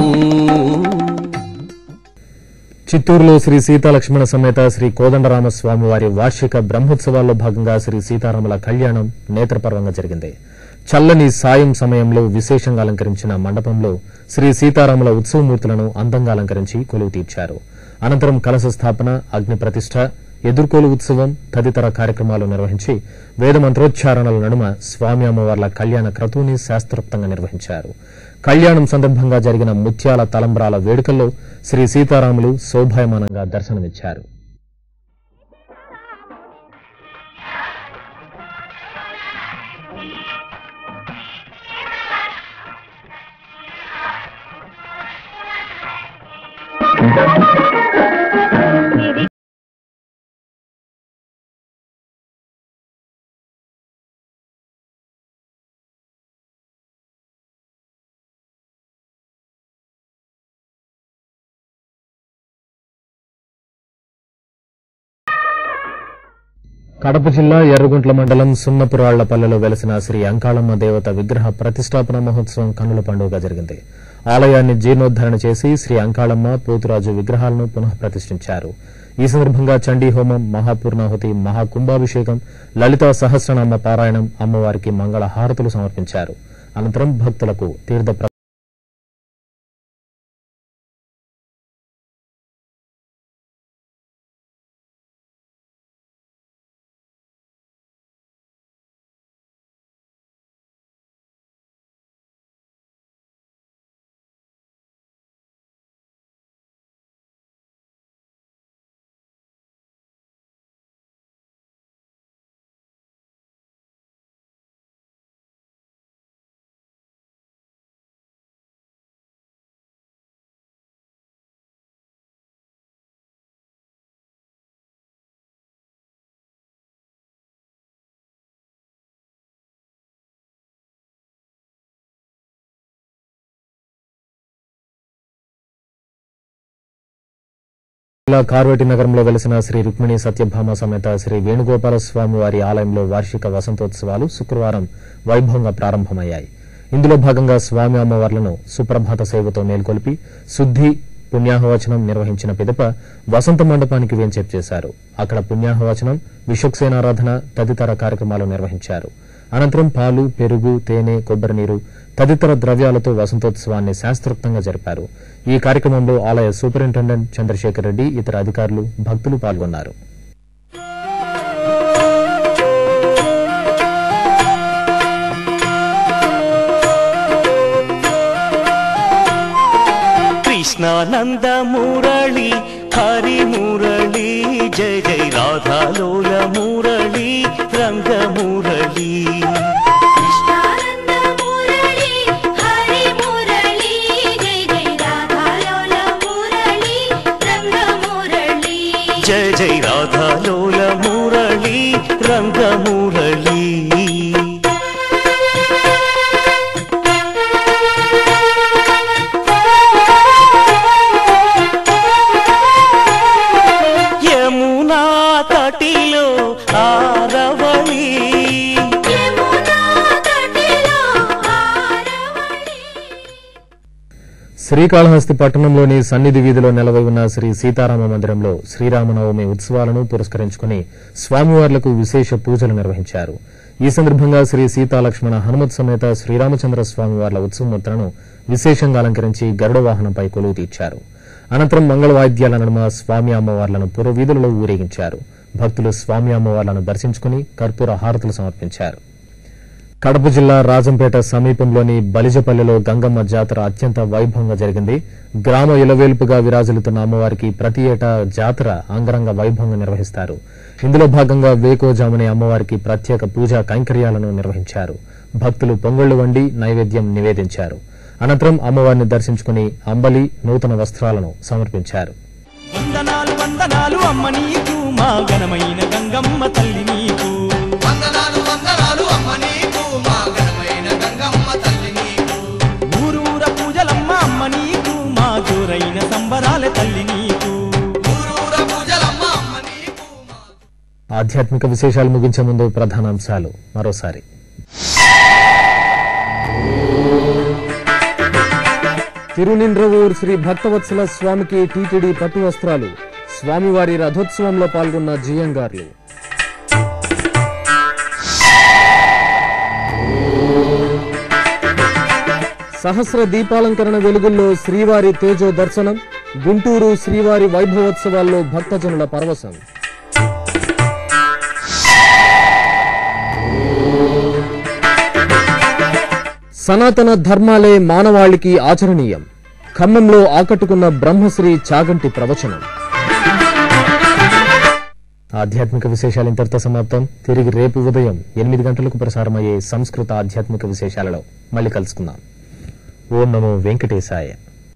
చిత్తూరులో శ్రీ సీతాలక్ష్మణ సమేత శ్రీ కోదండరామస్వామి వారి వార్షిక బ్రహ్మోత్సవాల్లో భాగంగా శ్రీ సీతారాముల కళ్యాణం నేత్రపర్వంగా జరిగింది చల్లని సాయం సమయంలో విశేషంగా అలంకరించిన మండపంలో శ్రీ సీతారాముల ఉత్సవమూర్తులను అందంగా అలంకరించి కొలువు తీర్చారు అనంతరం కలశ స్థాపన అగ్ని ప్రతిష్ట ఎదుర్కోలు ఉత్సవం తదితర కార్యక్రమాలు నిర్వహించి వేద మంత్రోచ్చారణల నడుమ స్వామి అమ్మవార్ల కళ్యాణ క్రతువుని శాస్త్రోక్తంగా నిర్వహించారు కళ్యాణం సందర్భంగా జరిగిన ముత్యాల తలంబ్రాల వేడుకల్లో శ్రీ సీతారాములు శోభాయమానంగా దర్శనమిచ్చారు కడప జిల్లా ఎర్రగుంట్ల మండలం సున్నపురాళ్లపల్లెలో వెలసిన శ్రీ అంకాళమ్మ దేవత విగ్రహ ప్రతిష్టాపన మహోత్సవం కన్నుల పండుగగా జరిగింది ఆలయాన్ని జీర్ణోద్దరణ చేసి శ్రీ అంకాళమ్మ పోతురాజు విగ్రహాలను పునః ప్రతిష్ఠించారు ఈ సందర్భంగా చండీ హోమం మహాపూర్ణాహుతి మహాకుంభాభిషేకం లలితా సహస్రనామ పారాయణం అమ్మవారికి మంగళ హారతులు సమర్పించారు అనంతరం భక్తులకు తీర్థ ప్ర- జిల్లా కార్వేటి నగరంలో వెలిసిన శ్రీ రుక్మిణి సత్యభామ సమేత శ్రీ వేణుగోపాల స్వామి వారి ఆలయంలో వార్షిక వసంతోత్సవాలు శుక్రవారం వైభవంగా ప్రారంభమయ్యాయి ఇందులో భాగంగా స్వామి అమ్మవార్లను సుప్రభాత సేవతో మేల్కొల్పి శుద్ధి పుణ్యాహవచనం నిర్వహించిన పిదప వసంత మండపానికి వేంచేపు చేశారు అక్కడ పుణ్యాహవచనం విశ్వక్సేనారాధన తదితర కార్యక్రమాలు నిర్వహించారు అనంతరం పాలు పెరుగు తేనె కొబ్బరి నీరు తదితర ద్రవ్యాలతో వసంతోత్సవాన్ని శాస్త్రోక్తంగా జరిపారు ఈ కార్యక్రమంలో ఆలయ సూపరింటెండెంట్ చంద్రశేఖర్ రెడ్డి ఇతర అధికారులు భక్తులు పాల్గొన్నారు కృష్ణానంద మురళి హరి మురళి జయ జయ రాధాలోల మురళి రంగ మురళి జయ జయ రాధాలోల మురళి రంగ మురళి యమునా తటిలో ఆరవళి శ్రీకాళహస్తి పట్టణంలోని సన్నిధి వీధిలో నెలవై ఉన్న శ్రీ సీతారామ మందిరంలో శ్రీరామనవమి ఉత్సవాలను పురస్కరించుకుని స్వామివార్లకు విశేష పూజలు నిర్వహించారు ఈ సందర్భంగా శ్రీ సీతాలక్ష్మణ హనుమత్ సమేత శ్రీరామచంద్ర స్వామివార్ల ఉత్సవమూర్తులను విశేషంగా అలంకరించి గరుడ వాహనంపై కొలువు తీర్చారు అనంతరం మంగళ వాయిద్యాల నడుమ స్వామి అమ్మవార్లను పురవీధులలో ఊరేగించారు భక్తులు స్వామి అమ్మవార్లను దర్శించుకుని కర్పూర హారతులు సమర్పించారు కడప జిల్లా రాజంపేట సమీపంలోని బలిజపల్లిలో గంగమ్మ జాతర అత్యంత వైభవంగా జరిగింది గ్రామ ఇలవేల్పుగా విరాజిల్లుతున్న అమ్మవారికి ప్రతి ఏటా జాతర అంగరంగ వైభవంగా నిర్వహిస్తారు ఇందులో భాగంగా వేకోజామునే అమ్మవారికి ప్రత్యేక పూజా కైంకర్యాలను నిర్వహించారు భక్తులు పొంగళ్లు వండి నైవేద్యం నివేదించారు అనంతరం అమ్మవారిని దర్శించుకుని అంబలి నూతన వస్త్రాలను సమర్పించారు వందనాలు వందనాలు అమ్మ నీకు మా ఘనమైన గంగమ్మ తల్లి నీకు వందనాలు వందనాలు అమ్మ నీకు మా ఘనమైన గంగమ్మ తల్లి నీకు ఊరూర పూజలమ్మ అమ్మ నీకు మా జోరైన సంబరాల తల్లి నీకు ఊరూర పూజలమ్మ అమ్మ నీకు ఆధ్యాత్మిక విశేషాలు ముగించే ముందు ప్రధానాంశాలు మరోసారి తిరునింద్రవూర్ శ్రీ భక్తవత్సల స్వామికి టీటీడీ పట్టు వస్త్రాలు స్వామివారి రథోత్సవంలో పాల్గొన్న జియంగార్లు సహస్ర దీపాలంకరణ వెలుగుల్లో శ్రీవారి తేజో దర్శనం గుంటూరు శ్రీవారి వైభవోత్సవాల్లో భక్తజనుల పరవశం సనాతన ధర్మాలే మానవాళికి ఆచరణీయం ఖమ్మంలో ఆకట్టుకున్న బ్రహ్మశ్రీ చాగంటి ప్రవచనం ఆధ్యాత్మిక విశేషాలు ఇంతటితో సమాప్తం తిరిగి రేపు ఉదయం ఎనిమిది గంటలకు ప్రసారమయ్యే సంస్కృత ఆధ్యాత్మిక విశేషాలలో మళ్ళీ కలుసుకుందాం ఓం నమో వెంకటేశాయ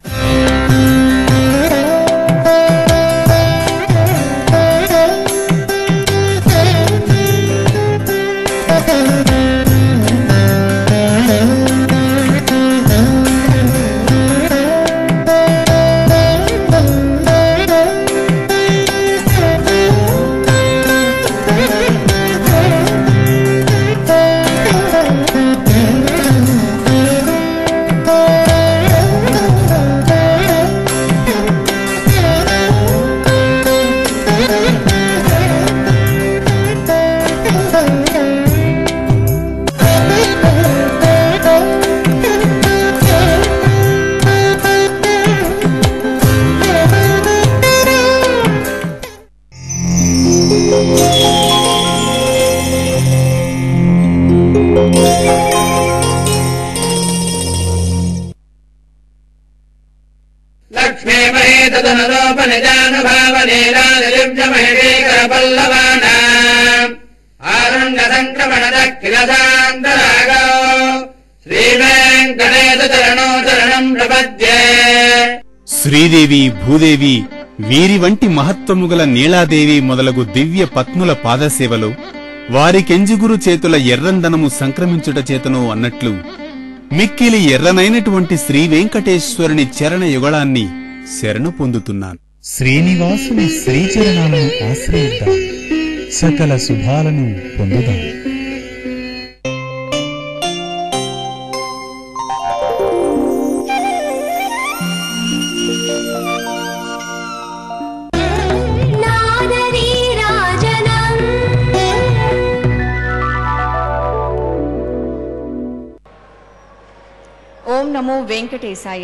लक्ष्मीमयेतदनुरूपनिजानुभावनेरादिव्यमहिषीकरपल्लवानाम् आरङ्गसङ्क्रमणदखिलसान्तरागो श्रीवेङ्कटेशचरणो चरणम् प्रपद्ये శ్రీదేవి భూదేవి వీరి వంటి మహత్వము గల నీలాదేవి మొదలగు దివ్య పత్నుల పాదసేవలో వారికెంజుగురు చేతుల ఎర్రందనము సంక్రమించుట చేతను అన్నట్లు మిక్కిలి ఎర్రనైనటువంటి శ్రీ వెంకటేశ్వరుని చరణ యుగళాన్ని శరణు పొందుతున్నాను శ్రీనివాసుని శ్రీచరణాలను ఆశ్రయిద్దాం సకల శుభాలను పొందుదాం నమో వెంకటేశాయ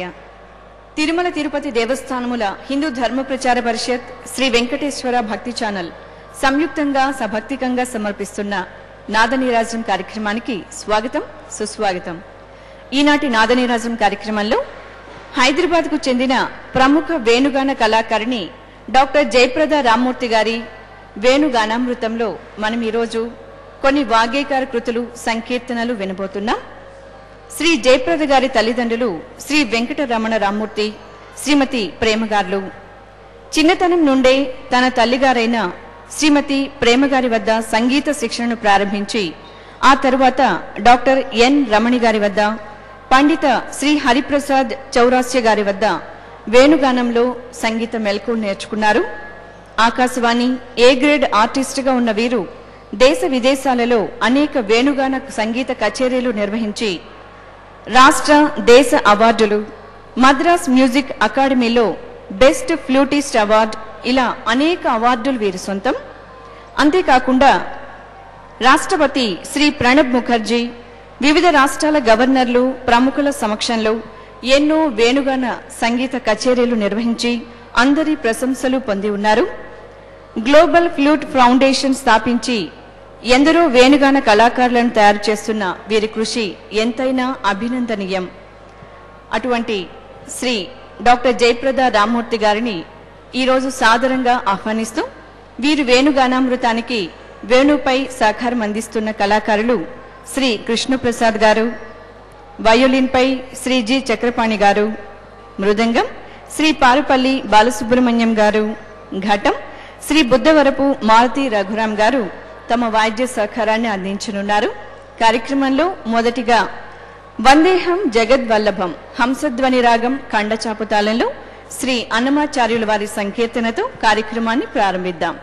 తిరుమల తిరుపతి దేవస్థానముల హిందూ ధర్మ ప్రచార పరిషత్ శ్రీ వెంకటేశ్వర భక్తి ఛానల్ సంయుక్తంగా సభక్తికంగా సమర్పిస్తున్న నాదనీరాజం కార్యక్రమానికి స్వాగతం సుస్వాగతం ఈనాటి నాదనీరాజం కార్యక్రమంలో హైదరాబాద్కు చెందిన ప్రముఖ వేణుగాన కళాకారిణి డాక్టర్ జయప్రద రామ్మూర్తి గారి వేణుగానామృతంలో మనం ఈరోజు కొన్ని వాగ్గేకార కృతులు సంకీర్తనలు వినబోతున్నాం శ్రీ జయప్రద గారి తల్లిదండ్రులు శ్రీ వెంకటరమణ రామ్మూర్తి శ్రీమతి ప్రేమగారులు చిన్నతనం నుండే తన తల్లిగారైన శ్రీమతి ప్రేమగారి వద్ద సంగీత శిక్షణను ప్రారంభించి ఆ తరువాత డాక్టర్ ఎన్ రమణి గారి వద్ద పండిత శ్రీ హరిప్రసాద్ చౌరాస్య గారి వద్ద వేణుగానంలో సంగీత మెలకు నేర్చుకున్నారు ఆకాశవాణి ఏ గ్రేడ్ ఆర్టిస్టుగా ఉన్న వీరు దేశ విదేశాలలో అనేక వేణుగాన సంగీత కచేరీలు నిర్వహించి రాష్ట్ర దేశ అవార్డులు మద్రాస్ మ్యూజిక్ అకాడమీలో బెస్ట్ ఫ్లూటిస్ట్ అవార్డ్ ఇలా అనేక అవార్డులు వీరి సొంతం అంతేకాకుండా రాష్ట్రపతి శ్రీ ప్రణబ్ ముఖర్జీ వివిధ రాష్ట్రాల గవర్నర్లు ప్రముఖుల సమక్షంలో ఎన్నో వేణుగాన సంగీత కచేరీలు నిర్వహించి అందరి ప్రశంసలు పొంది ఉన్నారు గ్లోబల్ ఫ్లూట్ ఫౌండేషన్ స్థాపించి ఎందరో వేణుగాన కళాకారులను తయారు చేస్తున్న వీరి కృషి ఎంతైనా అభినందనీయం అటువంటి శ్రీ డాక్టర్ జయప్రద రామ్మూర్తి గారిని ఈరోజు సాదరంగా ఆహ్వానిస్తూ వీరు వేణుగానామృతానికి వేణుపై సహకారం అందిస్తున్న కళాకారులు శ్రీ కృష్ణప్రసాద్ గారు వయోలిన్పై శ్రీ జి చక్రపాణి గారు మృదంగం శ్రీ పారుపల్లి బాలసుబ్రహ్మణ్యం గారు ఘటం శ్రీ బుద్ధవరపు మారుతి రఘురాం గారు తమ వాద్య సహకారాన్ని అందించనున్నారు కార్యక్రమంలో మొదటిగా వందేహం జగద్వల్లభం హంసధ్వని రాగం ఖండచాపుతాళంలో శ్రీ అన్నమాచార్యుల వారి సంకీర్తనతో కార్యక్రమాన్ని ప్రారంభిద్దాం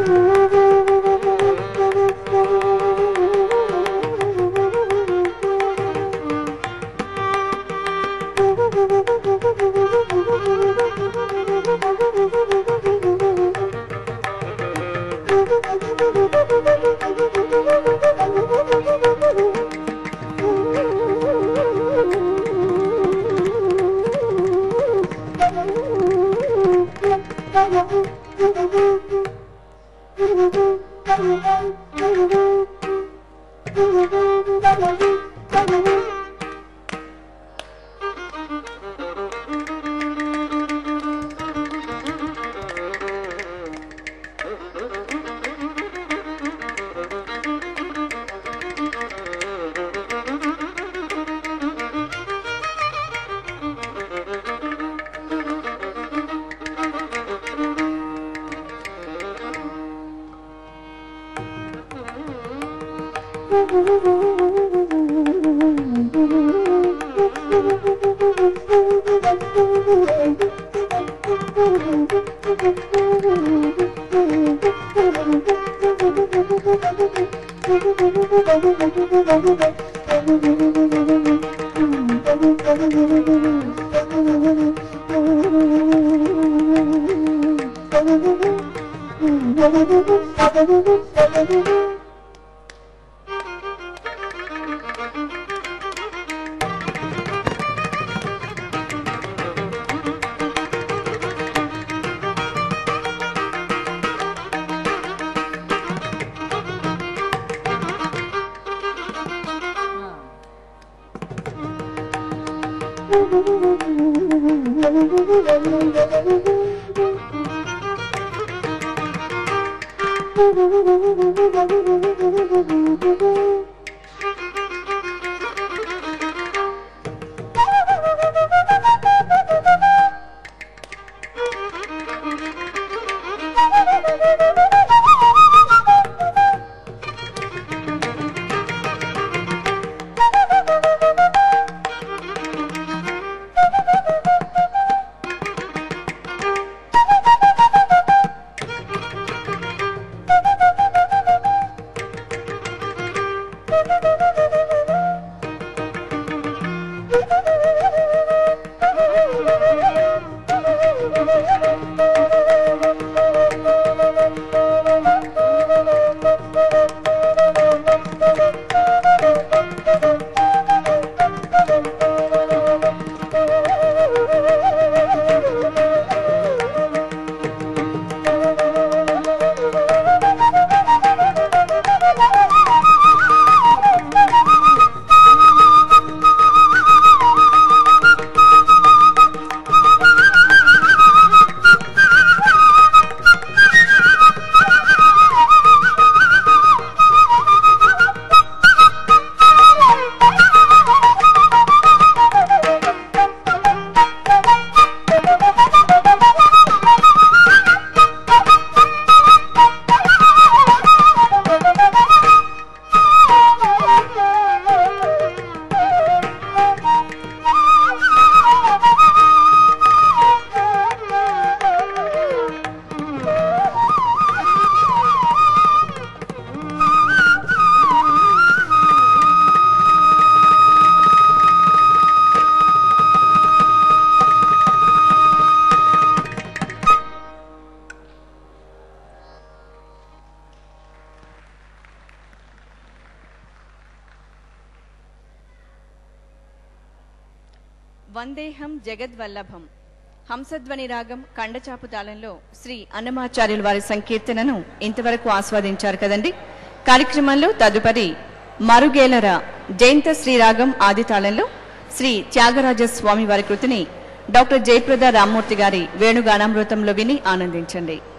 వందేహం జగద్వల్లభం హంసధ్వని రాగం కండచాపు తాళంలో శ్రీ అన్నమాచార్యుల వారి సంకీర్తనను ఇంతవరకు ఆస్వాదించారు కదండి కార్యక్రమంలో తదుపరి మరుగేలర జయంత శ్రీరాగం ఆది తాళంలో శ్రీ త్యాగరాజ స్వామి వారి కృతిని డాక్టర్ జయప్రద రామ్మూర్తి గారి వేణుగానామృతంలో విని ఆనందించండి